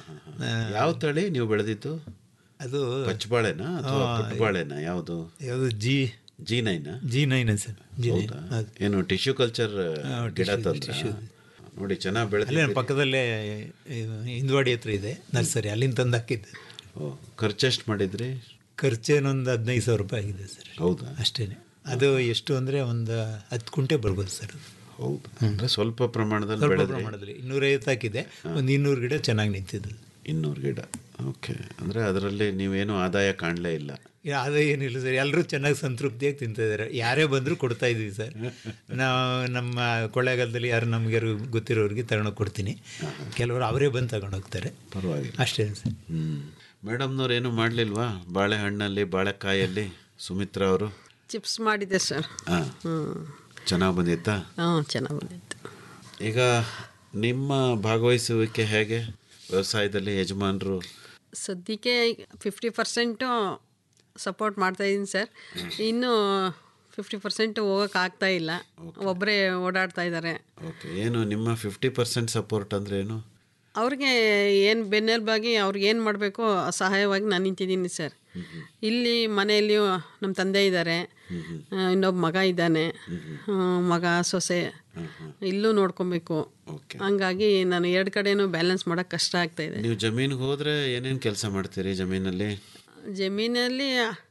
ಯಾವ ತಳಿ ನೀವು ಬೆಳೆದಿದ್ದು ಅದು ಪಚ್ಚಬಾಳೆನಾ ಅಥವಾ ಆ, ಪುಟ್ಟಬಾಳೆನಾ ಯಾವುದು ಯಾವುದು ಜಿ ಜಿ ನೈನಾ G nine sir G nine ಹೌದಾ? ಏನು ಟಿಶ್ಯೂ ಕಲ್ಚರ್ ಗಿಡ ತಂದ್ರ ನೋಡಿ ಚೆನ್ನಾಗಿ ಅಲ್ಲೇ ಬೆಳೆದ ನಮ್ಮ ಪಕ್ಕದಲ್ಲೇ ಇದು ಹಿಂದ್ವಾಡಿ ಹತ್ರ ಇದೆ ನರ್ಸರಿ ಅಲ್ಲಿಂದ ತಂದು ಹಾಕಿದ್ದೆ ಖರ್ಚು ಎಷ್ಟು ಮಾಡಿದ್ರಿ ಖರ್ಚೇನೊಂದು ಹದಿನೈದು ಸಾವಿರ ರೂಪಾಯಿ ಆಗಿದೆ ಸರ್ ಹೌದಾ ಅಷ್ಟೇ ಅದು ಎಷ್ಟು ಅಂದರೆ ಒಂದು ಹತ್ತು ಕುಂಟೆ ಬರ್ಬೋದು ಸರ್ ಅದು. ಹೌದು ಅಂದ್ರೆ ಸ್ವಲ್ಪ ಪ್ರಮಾಣದಲ್ಲಿ ಸ್ವಲ್ಪ ಬೆಳೆದ್ರಿ ಪ್ರಮಾಣದಲ್ಲಿ ಇನ್ನೂರೈವತ್ತು ಹಾಕಿದೆ ಒಂದು ಇನ್ನೂರು ಗಿಡ ಚೆನ್ನಾಗಿ ನಿಂತಿದ್ದು ಇನ್ನೂರು ಗಿಡ ಓಕೆ ಅಂದ್ರೆ ಅದರಲ್ಲಿ ನೀವೇನು ಆದಾಯ ಕಾಣಲೇ ಇಲ್ಲ ಯಾ- ಅದು ಏನಿಲ್ಲ ಸರ್ ಎಲ್ಲರೂ ಚೆನ್ನಾಗಿ ಸಂತೃಪ್ತಿಯಾಗಿ ತಿಂತಾ ಇದ್ದಾರೆ ಯಾರೇ ಬಂದರೂ ಕೊಡ್ತಾ ಇದ್ದೀವಿ ಸರ್ ನಾವು ನಮ್ಮ ಕೊಳ್ಳೇಗಾಲದಲ್ಲಿ ಯಾರು ನಮ್ಗೆ ಯಾರು ಗೊತ್ತಿರೋರಿಗೆ ತಗೊಂಡೋಗಿ ಕೊಡ್ತೀನಿ ಕೆಲವರು ಅವರೇ ಬಂದು ತಗೊಂಡೋಗ್ತಾರೆ ಪರವಾಗಿಲ್ಲ ಅಷ್ಟೇ ಸರ್ ಹ್ಮ್ ಮೇಡಮ್ನವ್ರು ಏನು ಮಾಡಲಿಲ್ವಾ ಬಾಳೆಹಣ್ಣಲ್ಲಿ ಬಾಳೆಕಾಯಲ್ಲಿ ಸುಮಿತ್ರಾ ಅವರು ಚಿಪ್ಸ್ ಮಾಡಿದೆ ಸರ್ ಹಾಂ ಹ್ಞೂ ಚೆನ್ನಾಗಿ ಬಂದಿತ್ತಾ ಹಾಂ ಚೆನ್ನಾಗಿ ಬಂದಿತ್ತು ಈಗ ನಿಮ್ಮ ಭಾಗವಹಿಸುವಿಕೆ ಹೇಗೆ ವ್ಯವಸಾಯದಲ್ಲಿ ಯಜಮಾನರು ಸದ್ಯಕ್ಕೆ ಫಿಫ್ಟಿ ಪರ್ಸೆಂಟು ಸಪೋರ್ಟ್ ಮಾಡ್ತಾಯಿದ್ದೀನಿ ಸರ್ ಇನ್ನು ಫಿಫ್ಟಿ ಪರ್ಸೆಂಟ್ ಹೋಗೋಕೆ ಆಗ್ತಾ ಇಲ್ಲ ಒಬ್ಬರೇ ಓಡಾಡ್ತಾ ಇದ್ದಾರೆ ಓಕೆ ಏನು ನಿಮ್ಮ ಫಿಫ್ಟಿ ಪರ್ಸೆಂಟ್ ಸಪೋರ್ಟ್ ಅಂದ್ರೆ ಏನು ಅವ್ರಿಗೆ ಏನು ಬೆನ್ನೆಲುಬಾಗಿ ಅವ್ರಿಗೆ ಏನು ಮಾಡಬೇಕೋ ಸಹಾಯವಾಗಿ ನಾನು ನಿಂತಿದ್ದೀನಿ ಸರ್ ಇಲ್ಲಿ ಮನೆಯಲ್ಲಿಯೂ ನಮ್ಮ ತಂದೆ ಇದ್ದಾರೆ ಇನ್ನೊಬ್ಬ ಮಗ ಇದ್ದಾನೆ ಆ, ಮಗ ಸೊಸೆ ಇಲ್ಲೂ ನೋಡ್ಕೊಬೇಕು ಹಂಗಾಗಿ ನಾನು ಎರಡು ಕಡೆನೂ ಬ್ಯಾಲೆನ್ಸ್ ಮಾಡೋಕ್ಕೆ ಕಷ್ಟ ಆಗ್ತಾ ಇದೆ ನೀವು ಜಮೀನಿಗೆ ಹೋದ್ರೆ ಏನೇನು ಕೆಲಸ ಮಾಡ್ತೀರಿ ಜಮೀನಲ್ಲಿ ಜಮೀನಲ್ಲಿ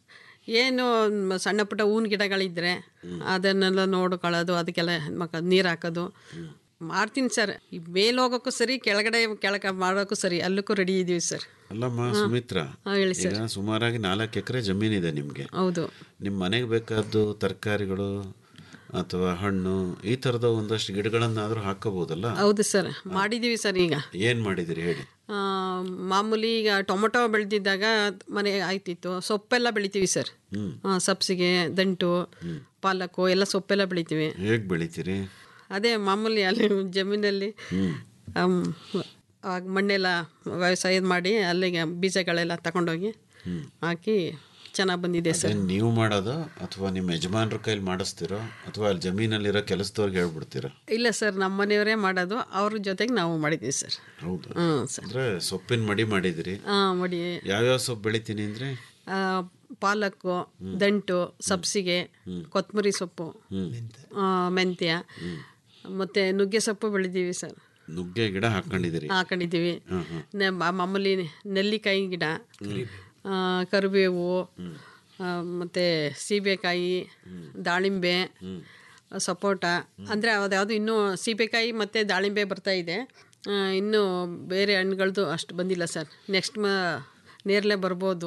ಏನು ಮ- ಸಣ್ಣ ಪುಟ್ಟ ಹೂವಿನ ಗಿಡಗಳಿದ್ರೆ ಅದನ್ನೆಲ್ಲ ನೋಡ್ಕೊಳ್ಳೋದು ಅದಕ್ಕೆಲ್ಲ ಮಕ್ಕ ನೀರು ಹಾಕೋದು ಮಾಡ್ತೀನಿ ಸರ್ ಈ ಮೇಲೆ ಹೋಗೋಕ್ಕೂ ಸರಿ ಕೆಳಗಡೆ ಕೆಳಗೆ ಮಾಡೋಕ್ಕೂ ಸರಿ ಅಲ್ಲಕ್ಕೂ ರೆಡಿ ಇದ್ದೀವಿ ಸರ್ ಅಲ್ಲಮ್ಮ ಹಾ. ಸುಮಿತ್ರ ಹಾ, ಹೇಳಿ ಸರ್. ಈಗ ಸುಮಾರಾಗಿ ನಾಲ್ಕು ಎಕರೆ ಜಮೀನಿದೆ ನಿಮಗೆ ಹೌದು ನಿಮ್ಮ ಮನೆಗೆ ಬೇಕಾದ್ದು ತರಕಾರಿಗಳು ಅಥವಾ ಹಣ್ಣು ಈ ಥರದ ಒಂದಷ್ಟು ಗಿಡಗಳನ್ನಾದರೂ ಹಾಕೋಬೋದಲ್ಲ ಹೌದು ಸರ್ ಮಾಡಿದ್ದೀವಿ ಸರ್ ಈಗ ಏನು ಮಾಡಿದಿರಿ ಹೇಳಿ ಆ, ಮಾಮೂಲಿ ಈಗ ಟೊಮೊಟೊ ಬೆಳೆದಿದ್ದಾಗ ಮನೆ ಆಯ್ತಿತ್ತು ಸೊಪ್ಪೆಲ್ಲ ಬೆಳಿತೀವಿ ಸರ್ ಹ್ಮ್. ಆ, ಸಬ್ಸಿಗೆ ದಂಟು ಪಾಲಕು ಎಲ್ಲ ಸೊಪ್ಪೆಲ್ಲ ಬೆಳಿತೀವಿ ಹೇಗೆ ಬೆಳಿತೀರಿ ಅದೇ ಮಾಮೂಲಿ ಅಲ್ಲಿ ಜಮೀನಲ್ಲಿ ಹ್ಮ್ ಆಮ್, ಆಗ ಮಣ್ಣೆಲ್ಲ ವ್ಯವಸಾಯ ಮಾಡಿ ಅಲ್ಲಿಗೆ ಬೀಜಗಳೆಲ್ಲ ತಗೊಂಡೋಗಿ ಹ್ಮ್. ಹಾಕಿ ಚೆನ್ನಾಗಿ ಬಂದಿದೆ ಸರ್ ಅದೇನ್ ನೀವು ಮಾಡೋದು ಅಥವಾ ನಿಮ್ಮ ಯಜಮಾನ್ರ ಕೈಲಿ ಮಾಡಿಸ್ತಿರೋ ಅಥವಾ ಅಲ್ಲಿ ಜಮೀನಲ್ಲಿರೋ ಕೆಲಸದವ್ರಿಗೆ ಹೇಳ್ಬಿಡ್ತೀರಾ ಇಲ್ಲ ಸರ್ ನಮ್ಮ ಮನೆಯವರೇ ಮಾಡೋದು ಅವ್ರ ಜೊತೆಗೆ ನಾವು ಮಾಡಿದ್ದೀವಿ ಸರ್ ಹೌದು ಹ್ಞೂ ಸರ್ ಅಂದ್ರೆ ಸೊಪ್ಪಿನ ಮಡಿ ಮಾಡಿದಿರಿ ಹಾಂ ಮಡಿ ಯಾವ್ಯಾವ ಸೊಪ್ಪು ಬೆಳಿತೀನಿ ಅಂದ್ರೆ ಆ, ಪಾಲಕ್ಕು ದಂಟು ಸಬ್ಸಿಗೆ ಕೊತ್ತಂಬರಿ ಸೊಪ್ಪು ಹ್ಮ್ ಆ, ಮೆಂತ್ಯ ಮತ್ತು ನುಗ್ಗೆ ಸೊಪ್ಪು ಬೆಳಿತೀವಿ ಸರ್ ನುಗ್ಗೆ ಗಿಡ ಹಾಕೊಂಡಿದ್ದೀರಿ ಹಾಕೊಂಡಿದ್ದೀವಿ ಹ್ಮ್ ಹ್ಮ್ ನೆ- ಮಾ- ಮಾಮೂಲಿ ನೆಲ್ಲಿಕಾಯಿ ಗಿಡ ಆ, ಕರಿಬೇವು ಆ, ಮತ್ತು ಸೀಬೆಕಾಯಿ ದಾಳಿಂಬೆ ಸಪೋಟ ಅಂದರೆ ಅದ್ಯಾವುದು ಇನ್ನೂ ಸೀಬೆಕಾಯಿ ಮತ್ತು ದಾಳಿಂಬೆ ಬರ್ತಾ ಇದೆ ಆ, ಇನ್ನೂ ಬೇರೆ ಹಣ್ಣುಗಳದ್ದು ಅಷ್ಟು ಬಂದಿಲ್ಲ ಸರ್ ನೆಕ್ಸ್ಟ್ ಮ ನೇರಳೆ ಬರ್ಬೋದು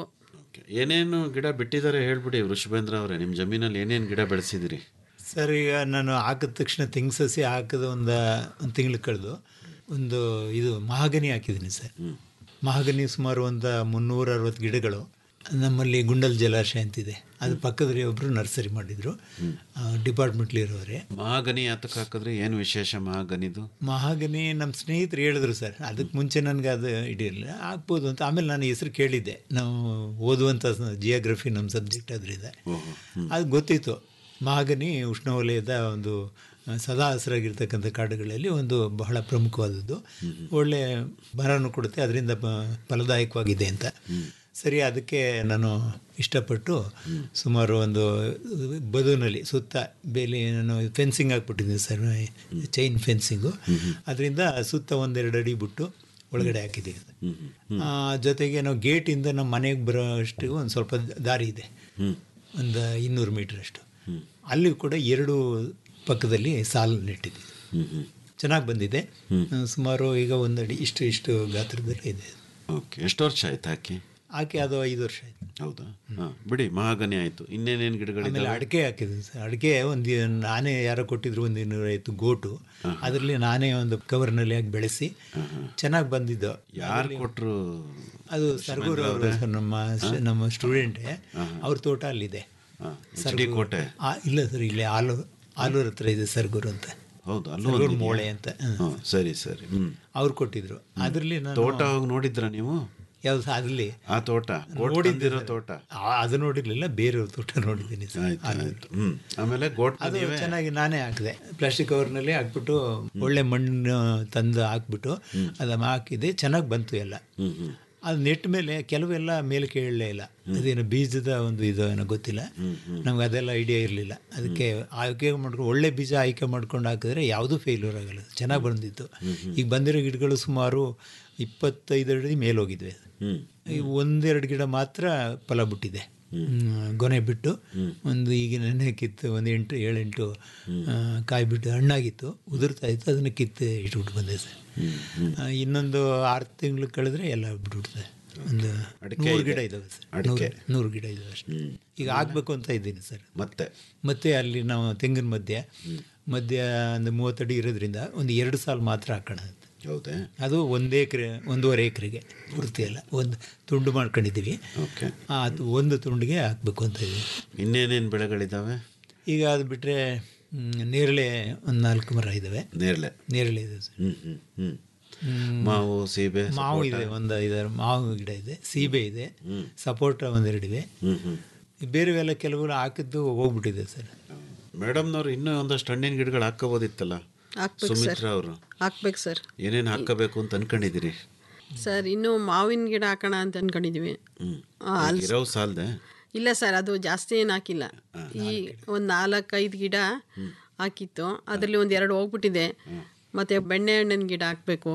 ಏನೇನು ಗಿಡ ಬಿಟ್ಟಿದ್ದಾರೆ ಹೇಳ್ಬಿಡಿ ವೃಷಭೇಂದ್ರ ಅವರೇ ನಿಮ್ಮ ಜಮೀನಲ್ಲಿ ಏನೇನು ಗಿಡ ಬೆಳೆಸಿದಿರಿ ಸರ್ ಈಗ ನಾನು ಹಾಕಿದ ತಕ್ಷಣ ತೆಂಗು ಸಸಿ ಹಾಕಿದ ಒಂದು ಒಂದು ತಿಂಗಳು ಕಳೆದು ಒಂದು ಇದು ಮಹಾಗನಿ ಹಾಕಿದ್ದೀನಿ ಸರ್ ಮಹಾಗನಿ ಸುಮಾರು ಒಂದು ಮುನ್ನೂರ ಅರವತ್ತು ಗಿಡಗಳು ನಮ್ಮಲ್ಲಿ ಗುಂಡಲ್ ಜಲಾಶಯ ಅಂತಿದೆ ಅದು ಪಕ್ಕದಲ್ಲಿ ಒಬ್ಬರು ನರ್ಸರಿ ಮಾಡಿದರು ಡಿಪಾರ್ಟ್ಮೆಂಟ್ಲಿ ಇರೋರೆ ಮಹಾಗನಿ ಯಾತಕ್ಕೆ ಹಾಕಿದ್ರೆ ಏನು ವಿಶೇಷ ಮಹಾಗನಿದು ಮಹಾಗನಿ ನಮ್ಮ ಸ್ನೇಹಿತರು ಹೇಳಿದ್ರು ಸರ್ ಅದಕ್ಕೆ ಮುಂಚೆ ನನಗೆ ಅದು ಇಡಿರಲಿಲ್ಲ ಆಗ್ಬೋದು ಅಂತ ಆಮೇಲೆ ನಾನು ಹೆಸರು ಕೇಳಿದ್ದೆ ನಾವು ಓದುವಂಥ ಜಿಯೋಗ್ರಫಿ ನಮ್ಮ ಸಬ್ಜೆಕ್ಟ್ ಅದರಿಂದ ಅದು ಗೊತ್ತಿತ್ತು ಮಹಾಗನಿ ಉಷ್ಣವಲಯದ ಒಂದು ಆ, ಸದಾ ಹಸಿರಾಗಿರ್ತಕ್ಕಂಥ ಕಾಡುಗಳಲ್ಲಿ ಒಂದು ಬಹಳ ಪ್ರಮುಖವಾದದ್ದು ಒಳ್ಳೆ ಮರವನ್ನು ಕೊಡುತ್ತೆ ಅದರಿಂದ ಫಲದಾಯಕವಾಗಿದೆ ಅಂತ ಸರಿ ಅದಕ್ಕೆ ನಾನು ಇಷ್ಟಪಟ್ಟು ಸುಮಾರು ಒಂದು ಬದುನಲ್ಲಿ ಸುತ್ತ ಬೇಲಿ ನಾನು ಫೆನ್ಸಿಂಗ್ ಹಾಕ್ಬಿಟ್ಟಿದ್ದೀನಿ ಸರ್ ಚೈನ್ ಫೆನ್ಸಿಂಗು ಅದರಿಂದ ಸುತ್ತ ಒಂದೆರಡು ಅಡಿ ಬಿಟ್ಟು ಒಳಗಡೆ ಹಾಕಿದ್ದೀವಿ ಆ, ಜೊತೆಗೆ ನಾವು ಗೇಟಿಂದ ನಮ್ಮ ಮನೆಗೆ ಬರೋ ಅಷ್ಟು ಒಂದು ಸ್ವಲ್ಪ ದಾರಿ ಇದೆ ಒಂದು ಇನ್ನೂರು ಮೀಟ್ರ್ ಅಷ್ಟು ಅಲ್ಲಿ ಕೂಡ ಎರಡು ಪಕ್ಕದಲ್ಲಿ ಸಾಲು ನೆಟ್ಟಿದ್ದೀವಿ ಚೆನ್ನಾಗಿ ಬಂದಿದೆ ಆ, ಸುಮಾರು ಈಗ ಒಂದು ಅಡಿ ಇಷ್ಟು ಇಷ್ಟು ಗಾತ್ರದಲ್ಲಿ ಇದೆ ಓಕೆ ಎಷ್ಟು ವರ್ಷ ಆಯ್ತು ಹಾಕಿ ಹಾಕಿ ಅದು ಐದು ವರ್ಷ ಆಯ್ತು ಹೌದಾ ಹಾಂ ಬಿಡಿ ಮಹಾಗನಿ ಆಯಿತು ಇನ್ನೇನೇನು ಆಮೇಲೆ ಗಿಡಗಳಿದ್ದಾವೆ ಅಡಿಕೆ ಹಾಕಿದ್ದೀನಿ ಸರ್ ಅಡಿಕೆ ಒಂದು ನಾನೇ ಯಾರೋ ಕೊಟ್ಟಿದ್ರು ಒಂದು ಇನ್ನೂರೈವತ್ತು ಗೋಟು ಅದರಲ್ಲಿ ನಾನೇ ಒಂದು ಕವರ್ನಲ್ಲಿ ಹಾಕಿ ಬೆಳೆಸಿ ಚೆನ್ನಾಗಿ ಬಂದಿದ್ದು ಯಾರು ಕೊಟ್ಟರು ಅದು ಸರ್ಗೂರು ಅವರು ಸರ್ ನಮ್ಮ ನಮ್ಮ ಸ್ಟೂಡೆಂಟೇ ಅವ್ರ ತೋಟ ಅಲ್ಲಿದೆ ಎಚ್ ಡಿ ಕೋಟೆ ಆ, ಇಲ್ಲ ಸರ್ ಇಲ್ಲಿ ಆಲೂರು ಆಲೂರು ಹತ್ರ ಇದೆ ಸರ್ಗೂರು ಅಂತ ಹೌದು ಅಲ್ಲೂ ಸರ್ಗೂರು ಒಂದಿದೆಯಾ? ಮೋಳೆ ಅಂತ ಹ್ಮ್. ಹಾಂ ಸರಿ ಸರಿ ಹ್ಞೂ ಅವ್ರು ಕೊಟ್ಟಿದ್ರು ಅದರಲ್ಲಿ ನಾನು ತೋಟ ಹೋಗಿ ನೋಡಿದ್ರ ನೀವು ಯಾವ್ದು ಅದರಲ್ಲಿ ಆ ತೋಟ ಗೋಟ್ ನೋಡಿದ್ದೆ ತಂದಿರೋ ಸರ್. ತೋಟ ಆ- ಅದು ನೋಡಿರ್ಲಿಲ್ಲ ಬೇರೆಯವ್ರ ತೋಟ ನೋಡಿದ್ದೀನಿ ಸರ್ ಆಯ್ತು ಆಯ್ತು ಹ್ಞೂ ಆಮೇಲೆ ಗೋಟ್ ಅದು ತಂದಿವೆ ಚೆನ್ನಾಗಿ ನಾನೇ ಹಾಕಿದೆ ಪ್ಲಾಸ್ಟಿಕ್ ಕವರ್ನಲ್ಲಿ ಹಾಕ್ಬಿಟ್ಟು ಒಳ್ಳೆ ಮಣ್ಣು ತಂದು ಹಾಕ್ಬಿಟ್ಟು ಅದನ್ನು ಹಾಕಿದೆ ಚೆನ್ನಾಗಿ ಬಂತು ಎಲ್ಲ ಹ್ಞೂ ಹ್ಞೂ ಅದು ನೆಟ್ಟ ಮೇಲೆ ಕೆಲವೆಲ್ಲ ಮೇಲೆ ಕೇಳಲೇ ಇಲ್ಲ ಅದೇನು ಬೀಜದ ಒಂದು ಇದು ಏನೋ ಗೊತ್ತಿಲ್ಲ ನಮ್ಗೆ ಅದೆಲ್ಲ ಐಡಿಯಾ ಇರಲಿಲ್ಲ ಅದಕ್ಕೆ ಆಯ್ಕೆ ಮಾಡ್ಕೊಂಡು ಒಳ್ಳೆ ಬೀಜ ಆಯ್ಕೆ ಮಾಡ್ಕೊಂಡು ಹಾಕಿದ್ರೆ ಯಾವುದೂ ಫೇಲ್ಯೂರ್ ಆಗಲ್ಲ ಚೆನ್ನಾಗಿ ಬಂದಿತ್ತು ಈಗ ಬಂದಿರೋ ಗಿಡಗಳು ಸುಮಾರು ಇಪ್ಪತ್ತೈದು ಅಡಿ ಮೇಲೆ ಹೋಗಿದ್ವಿ ಈ ಒಂದೆರಡು ಗಿಡ ಮಾತ್ರ ಫಲ ಬಿಟ್ಟಿದೆ ಹ್ಮ್, ಗೊನೆ ಬಿಟ್ಟು ಒಂದು ಈಗ ನೆನೆ ಕಿತ್ತು ಒಂದು ಎಂಟು ಏಳೆಂಟು ಆ, ಕಾಯಿ ಬಿಟ್ಟು ಹಣ್ಣಾಗಿತ್ತು ಉದುರ್ತಾ ಇತ್ತು ಅದನ್ನು ಕಿತ್ತು ಇಟ್ಬಿಟ್ಟು ಬಂದೆ ಸರ್ ಆ, ಇನ್ನೊಂದು ಆರು ತಿಂಗಳು ಕಳೆದ್ರೆ ಎಲ್ಲ ಬಿಟ್ಬಿಡ್ತದೆ ಒಂದು ಅಡಿಕೆ ನೂರು ಇದೆ. ಗಿಡ ಇದಾವೆ ಸರ್ ಅಡಿಕೆ. ನೂರು- ನೂರು ಗಿಡ ಇದಾವೆ ಅಷ್ಟೇ ಈಗ ಹಾಕ್ಬೇಕು ಅಂತ ಇದ್ದೀನಿ ಸರ್ ಮತ್ತೆ ಮತ್ತೆ ಅಲ್ಲಿ ನಾವು ತೆಂಗಿನ ಮಧ್ಯೆ ಮಧ್ಯ ಒಂದು ಮೂವತ್ತಡಿ ಇರೋದ್ರಿಂದ ಒಂದು ಎರಡು ಸಾಲು ಮಾತ್ರ ಹಾಕೋಣ ಅಂತ ಹೌದೇ ಅದು ಒಂದೇ ಎಕರೆ ಒಂದೂವರೆ ಎಕರೆಗೆ ಪೂರ್ತಿ ಅಲ್ಲ ಒಂದು ತುಂಡು ಮಾಡ್ಕೊಂಡಿದ್ದೀವಿ ಓಕೆ ಆ, ಅದು ಒಂದು ತುಂಡಿಗೆ ಹಾಕಬೇಕು ಅಂತ ಇದ್ದೀವಿ ಇನ್ನೇನೇನು ಬೆಳೆಗಳಿದ್ದಾವೆ ಈಗ ಅದು ಬಿಟ್ಟರೆ ನೇರಳೆ ಒಂದು ನಾಲ್ಕು ಮರ ಇದ್ದಾವೆ ನೇರಳೆ ನೇರಳೆ ಇದೆ ಸರ್ ಹ್ಞೂ ಹ್ಞೂ ಹ್ಞೂ ಹ್ಮ್. ಮಾವು ಸೀಬೆ ಮಾವು ಸಪೋಟ. ಇದೆ ಒಂದು ಐದಾರು ಮಾವು ಗಿಡ ಇದೆ ಸೀಬೆ ಇದೆ ಸಪೋಟ ಒಂದೆರಡಿವೆ ಹ್ಞೂ ಹ್ಞೂ ಬೇರೆವೆಲ್ಲ ಕೆಲವರು ಹಾಕಿದ್ದು ಹೋಗ್ಬಿಟ್ಟಿದೆ ಸರ್ ಮೇಡಮ್ನವ್ರು ಇನ್ನೂ ಒಂದಷ್ಟು ಹಣ್ಣಿನ ಗಿಡಗಳು ಹಾಕೋಬೋದಿತ್ತಲ್ಲ ಹಾಕ್ಬೇಕು ಸರ್ ಸುಮಿತ್ರಾ ಅವರು ಹಾಕ್ಬೇಕು ಸರ್ ಏನೇನು ಹಾಕಬೇಕು ಅಂತ ಅನ್ಕೊಂಡಿದ್ದೀರಿ ಸರ್ ಇನ್ನು ಮಾವಿನ ಗಿಡ ಹಾಕೋಣ ಅಂತ ಅನ್ಕೊಂಡಿದೀವಿ ಹ್ಮ್ ಆ, ಅಲ್ಸ್- ಇರೋ ಸಾಲದೆ ಇಲ್ಲ ಸರ್ ಅದು ಜಾಸ್ತಿ ಏನು ಹಾಕಿಲ್ಲ ಈ ಒಂದು ನಾಲ್ಕೈದು ಗಿಡ ಹಾಕಿತ್ತು ಅದರಲ್ಲಿ ಒಂದು ಎರಡು ಹೋಗ್ಬಿಟ್ಟಿದೆ ಮತ್ತೆ ಬೆಣ್ಣೆ ಹಣ್ಣಿನ ಗಿಡ ಹಾಕಬೇಕು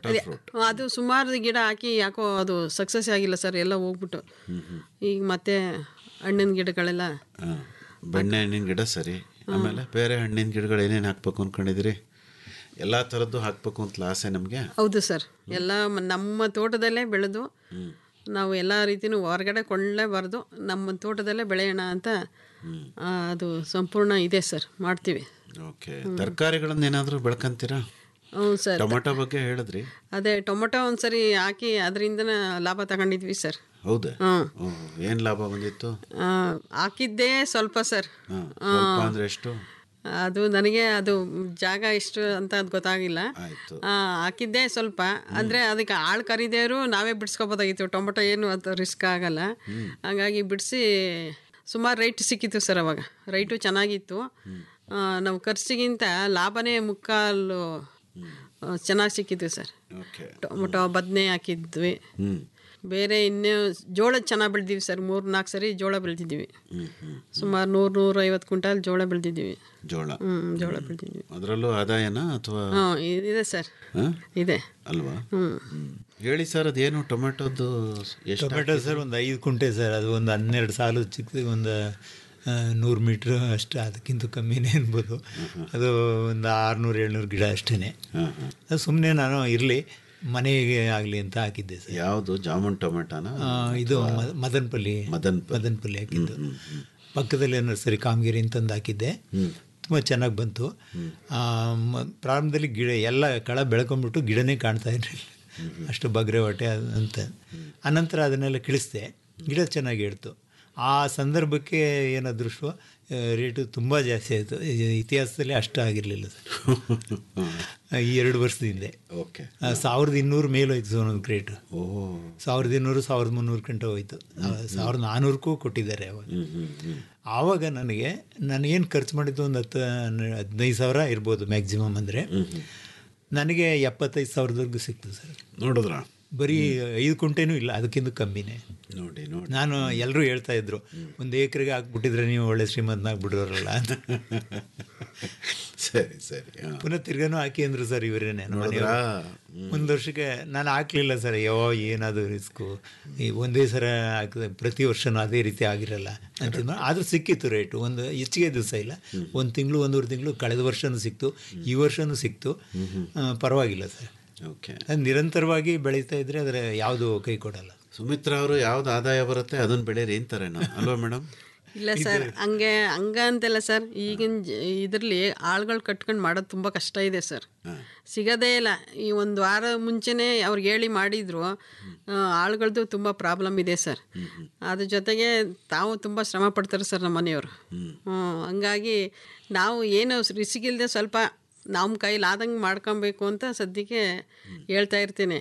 ಅದು ಸುಮಾರು ಗಿಡ ಹಾಕಿ ಯಾಕೋ ಅದು ಸಕ್ಸಸ್ ಆಗಿಲ್ಲ ಸರ್ ಎಲ್ಲ ಹೋಗ್ಬಿಟ್ಟು ಈಗ ಮತ್ತೆ ಹಣ್ಣಿನ ಗಿಡಗಳೆಲ್ಲ ಹಾಂ ಬೆಣ್ಣೆ ಹಣ್ಣಿನ ಗಿಡ ಸರಿ ಆಮೇಲೆ ಬೇರೆ ಹಣ್ಣಿನ ಗಿಡಗಳು ಏನೇನು ಹಾಕ್ಬೇಕು ಅಂದ್ಕೊಂಡಿದ್ದೀರಿ ಎಲ್ಲ ಥರದ್ದು ಹಾಕಬೇಕು ಅಂತ ಆಸೆ ನಮಗೆ ಹೌದು ಸರ್ ಎಲ್ಲ ಮ- ನಮ್ಮ ತೋಟದಲ್ಲೇ ಬೆಳೆದು ನಾವು ಎಲ್ಲ ರೀತಿಯೂ ಹೊರಗಡೆ ಕೊಳ್ಳೇಬಾರ್ದು ನಮ್ಮ ತೋಟದಲ್ಲೇ ಬೆಳೆಯೋಣ ಅಂತ ಆ, ಅದು ಸಂಪೂರ್ಣ ಇದೆ ಸರ್ ಮಾಡ್ತೀವಿ ಓಕೆ ತರಕಾರಿಗಳನ್ನ ಏನಾದರೂ ಬೆಳ್ಕೊಂತೀರಾ ಹ್ಞೂ ಸರ್ ಟೊಮೊಟೊ ಬಗ್ಗೆ ಹೇಳಿದ್ರಿ ಅದೇ ಟೊಮೊಟೊ ಒಂದ್ಸರಿ ಹಾಕಿ ಅದರಿಂದನೇ ಲಾಭ ತಗೊಂಡಿದ್ವಿ ಸರ್ ಹೌದಾ ಹ್ಮ್. ಏನು ಲಾಭ ಬಂದಿತ್ತು ಆ, ಹಾಕಿದ್ದೇ ಸ್ವಲ್ಪ ಸರ್ ಹಾಂ ಸ್ವಲ್ಪ ಅಂದರೆ ಎಷ್ಟು ಅದು ನನಗೆ ಅದು ಜಾಗ ಎಷ್ಟು ಅಂತ ಅದು ಗೊತ್ತಾಗಿಲ್ಲ ಆಯಿತು ಆ, ಹಾಕಿದ್ದೆ ಸ್ವಲ್ಪ ಅಂದರೆ ಅದಕ್ಕೆ ಆಳು ಕರಿದೇರು ನಾವೇ ಬಿಡಿಸ್ಕೋಬೋದಾಗಿತ್ತು ಟೊಮೊಟೊ ಏನು ಅದು ರಿಸ್ಕ್ ಆಗಲ್ಲ ಹಾಗಾಗಿ ಬಿಡಿಸಿ ಸುಮಾರು ರೈಟ್ ಸಿಕ್ಕಿತ್ತು ಸರ್ ಅವಾಗ ರೈಟು ಚೆನ್ನಾಗಿತ್ತು ಆ, ನಾವು ಖರ್ಚಿಗಿಂತ ಲಾಭನೇ ಮುಕ್ಕಾಲು ಚೆನ್ನಾಗಿ ಸಿಕ್ಕಿತ್ತು ಸರ್ ಓಕೆ ಟೊಮೊಟೊ ಬದನೆ ಹಾಕಿದ್ವಿ ಹ್ಞೂ ಬೇರೆ ಇನ್ನೂ ಜೋಳ ಚೆನ್ನಾಗಿ ಬೆಳೆದಿವಿ ಸರ್ ಮೂರು ನಾಲ್ಕು ಸರಿ ಜೋಳ ಬೆಳೆದಿದ್ದೀವಿ ಹ್ಞೂ ಹ್ಞೂ ಸುಮಾರು ನೂರು ನೂರೈವತ್ತು ಕ್ವಿಂಟಾಲ್ ಜೋಳ ಬೆಳೆದಿದ್ದೀವಿ ಜೋಳ ಹ್ಞೂ ಜೋಳ ಬೆಳೆದಿದ್ದೀವಿ ಅದರಲ್ಲೂ ಆದಾಯನ ಅಥವಾ ಹಾಂ ಇದೆ ಸರ್ ಹಾಂ ಇದೆ ಅಲ್ವಾ ಹ್ಞೂ ಹ್ಮ್. ಹೇಳಿ ಸರ್ ಅದೇನು ಟೊಮೆಟೊದ್ದು ಎಷ್ಟು ಟೊಮೆಟೊ ಸರ್ ಒಂದು ಐದು ಕುಂಟೆ ಸರ್ ಅದು ಒಂದು ಹನ್ನೆರಡು ಸಾಲು ಚಿಕ್ಕದು ಒಂದು ನೂರು ಮೀಟ್ರ್ ಅಷ್ಟು ಅದಕ್ಕಿಂತ ಕಮ್ಮಿನೇ ಅನ್ಬೋದು ಅದು ಒಂದು ಆರುನೂರು ಏಳ್ನೂರು ಗಿಡ ಅಷ್ಟೇ ಅದು ಸುಮ್ಮನೆ ನಾನು ಇರಲಿ ಮನೆಗೆ ಆಗಲಿ ಅಂತ ಹಾಕಿದ್ದೆ ಸರ್ ಯಾವುದು ಜಾಮೂನ್ ಟೊಮೆಟೊನ ಆ, ಇದು ಮ- ಮದನಪಲ್ಲಿ ಮದನ್ ಮದನಪಲ್ಲಿ ಹಾಕಿದ್ದು ಪಕ್ಕದಲ್ಲಿ ನರ್ಸರಿ ಕಾಮಗಿರಿ ಅಂತಂದು ಹಾಕಿದ್ದೆ ತುಂಬ ಚೆನ್ನಾಗಿ ಬಂತು ಆ, ಮ- ಪ್ರಾರಂಭದಲ್ಲಿ ಗಿಡ ಎಲ್ಲ ಕಳ ಬೆಳ್ಕೊಂಡ್ಬಿಟ್ಟು ಗಿಡನೇ ಕಾಣ್ತಾ ಇರಲಿಲ್ಲ ಅಷ್ಟು ಬಗ್ರೆ ಹೊಟ್ಟೆ ಅದ್- ಅಂತ ಆನಂತರ ಅದನ್ನೆಲ್ಲ ಕಿಳಿಸ್ದೆ ಗಿಡ ಚೆನ್ನಾಗಿ ಹೇಳ್ತು ಆ ಸಂದರ್ಭಕ್ಕೆ ಏನು ಅದೃಷ್ಟ ರೇಟು ತುಂಬ ಜಾಸ್ತಿ ಆಯಿತು ಇತಿಹಾಸದಲ್ಲಿ ಅಷ್ಟು ಆಗಿರಲಿಲ್ಲ ಸರ್ ಈ ಎರಡು ವರ್ಷದ ಹಿಂದೆ ಓಕೆ ಆ, ಸಾವಿರದ ಇನ್ನೂರು ಮೇಲೂ ಹೋಯ್ತು ಸರ್ ಒಂದೊಂದು ರೇಟು ಓ ಸಾವಿರದ ಇನ್ನೂರು ಸಾವಿರದ ಮುನ್ನೂರು ಗಂಟೆ ಹೋಯ್ತು ಆ, ಸಾವಿರದ ನಾನ್ನೂರಕ್ಕೂ ಕೊಟ್ಟಿದ್ದಾರೆ ಅವಾಗ ಆವಾಗ ನನಗೆ ನಾನು ಏನು ಖರ್ಚು ಮಾಡಿದ್ದು ಒಂದು ಹತ್ತು ಹನ್ನೆ- ಹದಿನೈದು ಸಾವಿರ ಇರ್ಬೋದು ಮ್ಯಾಕ್ಸಿಮಮ್ ಅಂದರೆ ನನಗೆ ಎಪ್ಪತ್ತೈದು ಸಾವಿರದವರೆಗೂ ಸಿಕ್ತು ಸರ್ ನೋಡಿದ್ರ ಬರೀ ಐದು ಕುಂಟೆನೂ ಇಲ್ಲ ಅದಕ್ಕಿಂತ ಕಮ್ಮಿನೇ ನೋಡಿ ನೋಡಿ ನಾನು ಎಲ್ಲರೂ ಹೇಳ್ತಾ ಇದ್ರು ಒಂದು ಏಕರಿಗೆ ಹಾಕ್ಬಿಟ್ಟಿದ್ರೆ ನೀವು ಒಳ್ಳೆ ಶ್ರೀಮಂತನಾಗ್ಬಿಡೋರಲ್ಲ ಅಂತ ಸರಿ ಸರಿ ಹಾಂ ಪುನಃ ತಿರ್ಗಾನು ಹಾಕಿ ಅಂದ್ರು ಸರ್ ಇವರೇನೆ ನೋಡಿದ್ರಾ? ಒಂದು ವರ್ಷಕ್ಕೆ ನಾನು ಹಾಕ್ಲಿಲ್ಲ ಸರ್ ಯೋ ಏನದು ರಿಸ್ಕು ಈ ಒಂದೇ ಸರ ಹಾಕಿದ ಪ್ರತಿ ವರ್ಷನೂ ಅದೇ ರೀತಿ ಆಗಿರಲ್ಲ ಅಂತ ಆದರೂ ಸಿಕ್ಕಿತ್ತು ರೇಟು ಒಂದು ಹೆಚ್ಚಿಗೆ ದಿವಸ ಇಲ್ಲ ಒಂದು ತಿಂಗಳು ಒಂದೂವರೆ ತಿಂಗಳು ಕಳೆದ ವರ್ಷನೂ ಸಿಕ್ತು ಈ ವರ್ಷನೂ ಸಿಕ್ತು ಆ, ಪರವಾಗಿಲ್ಲ ಸರ್ ಓಕೆ ಅದು ನಿರಂತರವಾಗಿ ಬೆಳೀತಾ ಇದ್ರೆ ಅದರ ಯಾವುದು ಕೈ ಕೊಡಲ್ಲ ಸುಮಿತ್ರಾ ಅವರು ಯಾವ್ದು ಆದಾಯ ಬರುತ್ತೆ ಅದನ್ನ ಬೆಳೀರಿ ಅಂತಾರೇನೋ ಅಲ್ವಾ ಮೇಡಮ್ ಇಲ್ಲ ಸರ್ ಹಂಗೆ ಹಂಗ ಅಂತೆಲ್ಲ ಸರ್ ಈಗಿನ ಇದರಲ್ಲಿ ಆಳುಗಳು ಕಟ್ಕೊಂಡು ಮಾಡೋದು ತುಂಬ ಕಷ್ಟ ಇದೆ ಸರ್ ಸಿಗೋದೇ ಇಲ್ಲ ಈ ಒಂದು ವಾರ ಮುಂಚೆನೇ ಅವ್ರಿಗೆ ಹೇಳಿ ಮಾಡಿದ್ರು ಆ, ಆಳುಗಳ್ದು ತುಂಬ ಪ್ರಾಬ್ಲಮ್ ಇದೆ ಸರ್ ಅದ್ರ ಜೊತೆಗೆ ತಾವು ತುಂಬ ಶ್ರಮ ಪಡ್ತಾರೆ ಸರ್ ನಮ್ಮ ಮನೆಯವರು ಹ್ಞೂ ಹಂಗಾಗಿ ನಾವು ಏನು ರಿಸ್ಕ್ ಇಲ್ಲದೆ ಸ್ವಲ್ಪ ನಮ್ಮ ಕೈಲಿ ಆದಂಗೆ ಮಾಡ್ಕೊಬೇಕು ಅಂತ ಸದ್ಯಕ್ಕೆ ಹೇಳ್ತಾ ಇರ್ತೀನಿ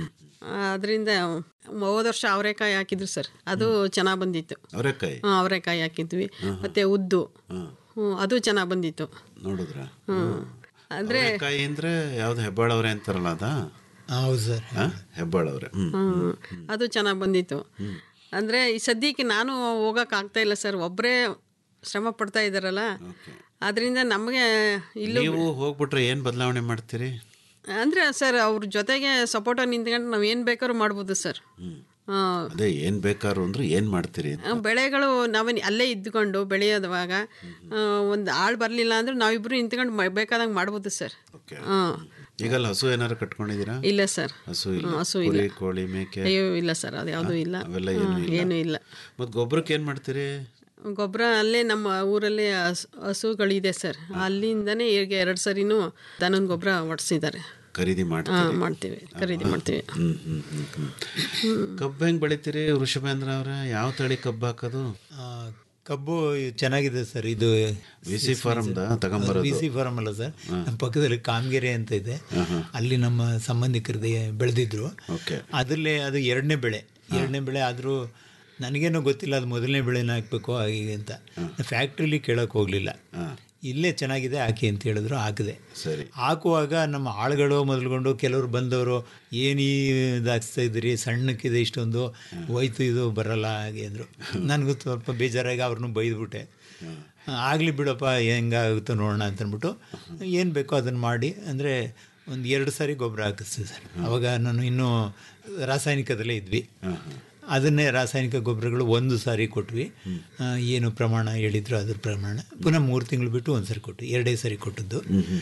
ಅದರಿಂದ ಹೋದ ವರ್ಷ ಅವರೆಕಾಯಿ ಹಾಕಿದ್ರು ಸರ್ ಅದು ಚೆನ್ನಾಗಿ ಬಂದಿತ್ತು ಅವರೆಕಾಯಿ ಹ್ಞೂ ಅವರೆಕಾಯಿ ಹಾಕಿದ್ವಿ ಮತ್ತು ಉದ್ದು ಹ್ಞೂ ಅದು ಚೆನ್ನಾಗಿ ಬಂದಿತ್ತು ನೋಡಿದ್ರ ಹ್ಞೂ ಅಂದರೆ ಅವರೆಕಾಯಿ ಅಂದ್ರೆ ಯಾವ್ದು ಹೆಬ್ಬಾಳವ್ರೆ ಅಂತಾರಲ್ಲ ಅದ ಹೌದು ಸರ್ ಹೆಬ್ಬಾಳವ್ರೆ ಹ್ಮ್ ಹ್ಞೂ ಅದು ಚೆನ್ನಾಗಿ ಬಂದಿತ್ತು ಅಂದರೆ ಈ ಸದ್ಯಕ್ಕೆ ನಾನು ಹೋಗೋಕೆ ಆಗ್ತಾ ಇಲ್ಲ ಸರ್ ಒಬ್ಬರೇ ಶ್ರಮ ಪಡ್ತಾ ಇದ್ದಾರಲ್ಲ ಅದರಿಂದ ನಮಗೆ ಇಲ್ಲೂ ನೀವು ಹೋಗ್ಬಿಟ್ರೆ ಏನ್ ಬದಲಾವಣೆ ಮಾಡ್ತೀರಿ ಅಂದರೆ ಸರ್ ಅವ್ರ ಜೊತೆಗೆ ಸಪೋರ್ಟ ನಿಂತ್ಕೊಂಡು ನಾವು ಏನು ಬೇಕಾದ್ರೂ ಮಾಡ್ಬೋದು ಸರ್ ಹಾಂ ಅದೇ ಏನ್ ಬೇಕಾದ್ರು ಅಂದ್ರೆ ಏನ್ ಮಾಡ್ತೀರಿ ಅಂತ ಬೆಳೆಗಳು ನಾವೇನು ಅಲ್ಲೇ ಇದ್ದುಕೊಂಡು ಬೆಳೆಯೋದವಾಗ ಒಂದು ಆಳು ಬರಲಿಲ್ಲ ಅಂದ್ರೆ ನಾವಿಬ್ಬರು ನಿಂತ್ಕೊಂಡು ಮ- ಬೇಕಾದಂಗೆ ಮಾಡ್ಬೋದು ಸರ್ ಹಾಂ ಈಗಲ್ಲ ಹಸು ಏನಾರು ಕಟ್ಕೊಂಡಿದ್ದೀರಾ ಇಲ್ಲ ಸರ್ ಹಸು ಇಲ್ಲ ಹ್ಮ್, ಹಸು ಕುರಿ ಇಲ್ಲ. ಕೋಳಿ ಮೇಕೆ ಅಯ್ಯೋ ಇಲ್ಲ ಸರ್ ಅದು ಯಾವುದೂ ಇಲ್ಲ ಅವೆಲ್ಲ ಏನು ಹ್ಮ್, ಇಲ್ಲ ಏನೂ ಇಲ್ಲ ಮತ್ತೆ ಗೊಬ್ಬರಕ್ಕೆ ಏನ್ ಮಾಡ್ತೀರಿ ಗೊಬ್ಬರ ಅಲ್ಲೇ ನಮ್ಮ ಊರಲ್ಲಿ ಹಸು ಹಸುಗಳಿದೆ ಸರ್ ಅಲ್ಲಿಂದನೇ ಈಗ ಎರಡು ಸರಿನೂ ದನದ ಗೊಬ್ಬರ ಹೊಡ್ಸಿದ್ದಾರೆ ಖರೀದಿ ಹಾಂ ಮಾಡ್ತೀರಿ ಮಾಡ್ತೀವಿ ಖರೀದಿ ಮಾಡ್ತೀವಿ ಹ್ಮ್ ಹ್ಮ್ ಹ್ಮ್ ಹ್ಮ್ ಕಬ್ಬು ಹೆಂಗ್ ಬೆಳಿತೀರಿ ವೃಷಭೇಂದ್ರ ಅವ್ರೆ ಯಾವ ತಳಿ ಕಬ್ಬು ಹಾಕೋದು ಆ, ಕಬ್ಬು ಚೆನ್ನಾಗಿದೆ ಸರ್ ಇದು ವಿ ಸಿ ಫಾರಮ್ದ ತಗೊಂಬರೋದು ವಿ ಸಿ ಫಾರಮ್ ಅಲ್ಲ ಸರ್ ನಮ್ಮ ಪಕ್ಕದಲ್ಲಿ ಕಾಮಗೆರೆ ಅಂತ ಇದೆ ಅಲ್ಲಿ ನಮ್ಮ ಸಂಬಂಧಿಕರದೇ ಬೆಳೆದಿದ್ರು ಓಕೆ ಅದರಲ್ಲೇ ಅದು ಎರಡನೇ ಬೆಳೆ ಎರಡನೇ ಬೆಳೆ ಆದರೂ ನನಗೇನೋ ಗೊತ್ತಿಲ್ಲ ಅದು ಮೊದಲನೇ ಬೆಳೆನ ಹಾಕಬೇಕು ಹಾಗೆ ಅಂತ ಫ್ಯಾಕ್ಟ್ರಿಲಿ ಕೇಳೋಕೆ ಹೋಗಲಿಲ್ಲ ಇಲ್ಲೇ ಚೆನ್ನಾಗಿದೆ ಹಾಕಿ ಅಂತ ಹೇಳಿದ್ರು ಹಾಕಿದೆ ಸರಿ ಹಾಕುವಾಗ ನಮ್ಮ ಆಳುಗಳು ಮೊದಲುಗೊಂಡು ಕೆಲವರು ಬಂದವರು ಏನು ಇದಾಗ್ತಾ ಇದ್ರಿ ಸಣ್ಣಕ್ಕಿದೆ ಇಷ್ಟೊಂದು ಹೋಯ್ತು ಇದು ಬರಲ್ಲ ಹಾಗೆ ಅಂದರು ನನಗೂ ಸ್ವಲ್ಪ ಬೇಜಾರಾಗಿ ಅವ್ರನ್ನೂ ಬೈದ್ಬಿಟ್ಟೆ ಆಗಲಿ ಬಿಡಪ್ಪ ಹೆಂಗಾಗುತ್ತೋ ನೋಡೋಣ ಅಂತ ಅಂದ್ಬಿಟ್ಟು ಏನು ಬೇಕೋ ಅದನ್ನು ಮಾಡಿ ಅಂದರೆ ಒಂದು ಎರಡು ಸಾರಿ ಗೊಬ್ಬರ ಹಾಕಿಸ್ತೀವಿ ಸರ್ ಅವಾಗ ನಾನು ಇನ್ನೂ ರಾಸಾಯನಿಕದಲ್ಲೇ ಇದ್ವಿ ಅದನ್ನೇ ರಾಸಾಯನಿಕ ಗೊಬ್ಬರಗಳು ಒಂದು ಸಾರಿ ಕೊಟ್ವಿ ಆ, ಏನು ಪ್ರಮಾಣ ಹೇಳಿದ್ರು ಅದ್ರ ಪ್ರಮಾಣ ಪುನಃ ಮೂರು ತಿಂಗಳು ಬಿಟ್ಟು ಒಂದು ಸಾರಿ ಕೊಟ್ವಿ ಎರಡೇ ಸಾರಿ ಕೊಟ್ಟದ್ದು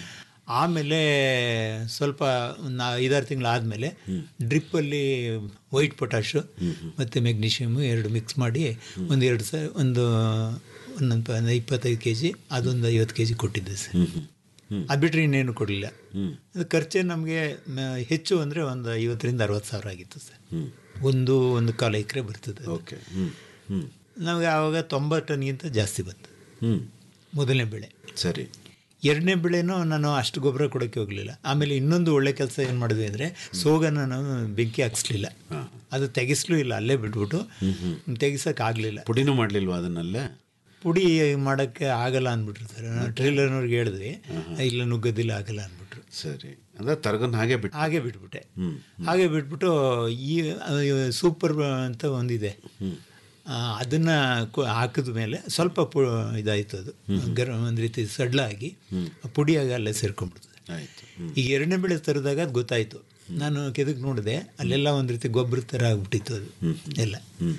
ಆಮೇಲೆ ಸ್ವಲ್ಪ ಒಂದು ಐದಾರು ತಿಂಗಳಾದಮೇಲೆ ಡ್ರಿಪ್ಪಲ್ಲಿ ವೈಟ್ ಪೊಟ್ಯಾಶು ಮತ್ತು ಮೆಗ್ನೀಷಿಯಮು ಎರಡು ಮಿಕ್ಸ್ ಮಾಡಿ ಒಂದು ಎರಡು ಸ ಒಂದು ಒಂದೊಂದು ಪ- ಒಂದು ಇಪ್ಪತ್ತೈದು ಕೆ ಜಿ ಅದೊಂದು ಐವತ್ತು ಕೆ ಜಿ ಕೊಟ್ಟಿದ್ದೆ ಸರ್ ಅದು ಬಿಟ್ಟರೆ ಇನ್ನೇನು ಕೊಡಲಿಲ್ಲ ಅದು ಖರ್ಚೇ ನಮಗೆ ಹೆಚ್ಚು ಅಂದರೆ ಒಂದು ಐವತ್ತರಿಂದ ಅರವತ್ತು ಸಾವಿರ ಆಗಿತ್ತು ಸರ್ ಒಂದು ಒಂದು ಕಾಲು ಎಕರೆ ಬರ್ತದೆ ಓಕೆ ಹ್ಞೂ ಹ್ಞೂ ನಮಗೆ ಆವಾಗ ತೊಂಬತ್ತು ಟನ್ಗಿಂತ ಜಾಸ್ತಿ ಬಂತು ಹ್ಞೂ ಮೊದಲನೇ ಬೆಳೆ ಸರಿ ಎರಡನೇ ಬೆಳೆನೂ ನಾನು ಅಷ್ಟು ಗೊಬ್ಬರ ಕೊಡೋಕ್ಕೆ ಹೋಗಲಿಲ್ಲ ಆಮೇಲೆ ಇನ್ನೊಂದು ಒಳ್ಳೆ ಕೆಲಸ ಏನು ಮಾಡಿದ್ವಿ ಅಂದರೆ ಸೋಗನ ನಾನು ಬೆಂಕಿ ಹಾಕ್ಸ್ಲಿಲ್ಲ ಅದು ತೆಗಿಸ್ಲೂ ಇಲ್ಲ ಅಲ್ಲೇ ಬಿಟ್ಬಿಟ್ಟು ತೆಗಿಸೋಕ್ಕಾಗಲಿಲ್ಲ ಪುಡಿನೂ ಮಾಡಲಿಲ್ವಾ ಅದನ್ನಲ್ಲೇ ಪುಡಿ ಮಾಡೋಕ್ಕೆ ಆಗಲ್ಲ ಅಂದ್ಬಿಟ್ರು ಸರ್ ನಾವು ಟ್ರೇಲರ್ನವ್ರಿಗೆ ಹೇಳಿದ್ವಿ ಇಲ್ಲ ನುಗ್ಗೋದಿಲ್ಲ ಆಗಲ್ಲ ಅಂದ್ಬಿಟ್ರು ಸರಿ ಅಂದ್ರೆ ತರಗನ್ ಹಾಗೆ ಬಿಟ್ಟು ಹಾಗೆ ಬಿಟ್ಬಿಟ್ಟೆ ಹ್ಞೂ ಹಾಗೆ ಬಿಟ್ಬಿಟ್ಟು ಈ ಸೂಪರ್ ಅಂತ ಒಂದಿದೆ ಅದನ್ನು ಹಾಕಿದ ಮೇಲೆ ಸ್ವಲ್ಪ ಪು ಇದಾಯಿತು ಅದು ಗರ ಒಂದು ರೀತಿ ಸಡ್ಲಾಗಿ ಆ ಪುಡಿಯಾಗಿ ಅಲ್ಲೇ ಸೇರ್ಕೊಂಡ್ಬಿಡ್ತದೆ ಆಯಿತು ಈಗ ಎರಡನೇ ಬೆಳೆ ತರಿದಾಗ ಅದು ಗೊತ್ತಾಯಿತು ನಾನು ಕೆದಕ್ಕೆ ನೋಡಿದೆ ಅಲ್ಲೆಲ್ಲ ಒಂದು ರೀತಿ ಗೊಬ್ಬರ ಥರ ಆಗ್ಬಿಟ್ಟಿತ್ತು ಅದು ಎಲ್ಲ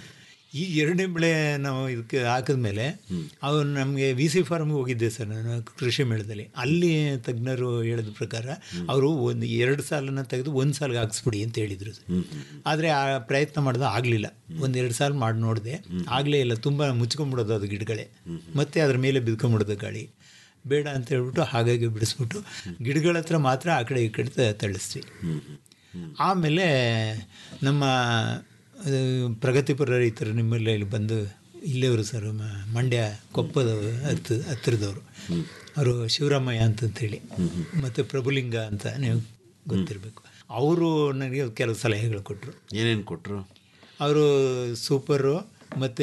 ಈಗ ಎರಡನೇ ಬೆಳೆ ನಾವು ಇದಕ್ಕೆ ಹಾಕಿದ್ಮೇಲೆ ಅವ್ರು ನಮಗೆ ವಿ ಸಿ ಫಾರ್ಮ್ಗೆ ಹೋಗಿದ್ದೆ ಸರ್ ನಾನು ಕೃಷಿ ಮೇಳದಲ್ಲಿ ಅಲ್ಲಿ ತಜ್ಞರು ಹೇಳಿದ ಪ್ರಕಾರ ಅವರು ಒಂದು ಎರಡು ಸಾಲನ್ನು ತೆಗೆದು ಒಂದು ಸಾಲಿಗೆ ಹಾಕ್ಸ್ಬಿಡಿ ಅಂತ ಹೇಳಿದರು ಆದರೆ ಆ ಪ್ರಯತ್ನ ಮಾಡಿದ ಆಗಲಿಲ್ಲ ಒಂದು ಎರಡು ಸಾಲು ಮಾಡಿ ನೋಡಿದೆ ಆಗಲೇ ಇಲ್ಲ ತುಂಬ ಮುಚ್ಕೊಂಡ್ಬಿಡೋದು ಅದು ಗಿಡಗಳೇ ಮತ್ತೆ ಅದ್ರ ಮೇಲೆ ಬಿದ್ಕೊಂಡ್ಬಿಡೋದು ಗಾಳಿ ಬೇಡ ಅಂತ ಹೇಳ್ಬಿಟ್ಟು ಹಾಗಾಗಿ ಬಿಡಿಸ್ಬಿಟ್ಟು ಗಿಡಗಳ ಹತ್ರ ಮಾತ್ರ ಆ ಕಡೆ ಈ ಕಡೆ ತ- ತಳಿಸ್ತೀವಿ ಆಮೇಲೆ ನಮ್ಮ ಅದು ಪ್ರಗತಿಪರ ರೈತರು ನಿಮ್ಮಲ್ಲಿ ಇಲ್ಲಿ ಬಂದು ಇಲ್ಲೇವರು ಸರ್ ಮ- ಮಂಡ್ಯ ಕೊಪ್ಪದ ಹತ್ತು ಹತ್ತಿರದವರು ಅವರು ಶಿವರಾಮಯ್ಯ ಅಂತಂತೇಳಿ ಮತ್ತು ಪ್ರಭುಲಿಂಗ ಅಂತ ನೀವು ಗೊತ್ತಿರಬೇಕು ಅವರು ನನಗೆ ಕೆಲವು ಸಲಹೆಗಳು ಕೊಟ್ಟರು ಏನೇನು ಕೊಟ್ಟರು ಅವರು ಸೂಪರು ಮತ್ತು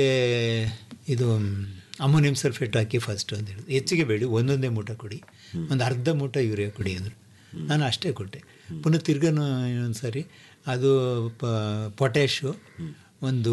ಇದು ಅಮೋನಿಯಂ ಸಲ್ಫೇಟ್ ಹಾಕಿ ಫಸ್ಟ್ ಅಂತ ಹೇಳಿದ್ರು ಹೆಚ್ಚಿಗೆ ಬೇಡಿ ಒಂದೊಂದೇ ಮೂಟ ಕೊಡಿ ಒಂದು ಅರ್ಧ ಮೂಟ ಯೂರಿಯಾ ಕೊಡಿ ಅಂದರು ನಾನು ಅಷ್ಟೇ ಕೊಟ್ಟೆ ಪುನಃ ತಿರ್ಗನು ಇನ್ನೊಂದು ಸಾರಿ ಅದು ಪ ಪೊಟ್ಯಾಶು ಒಂದು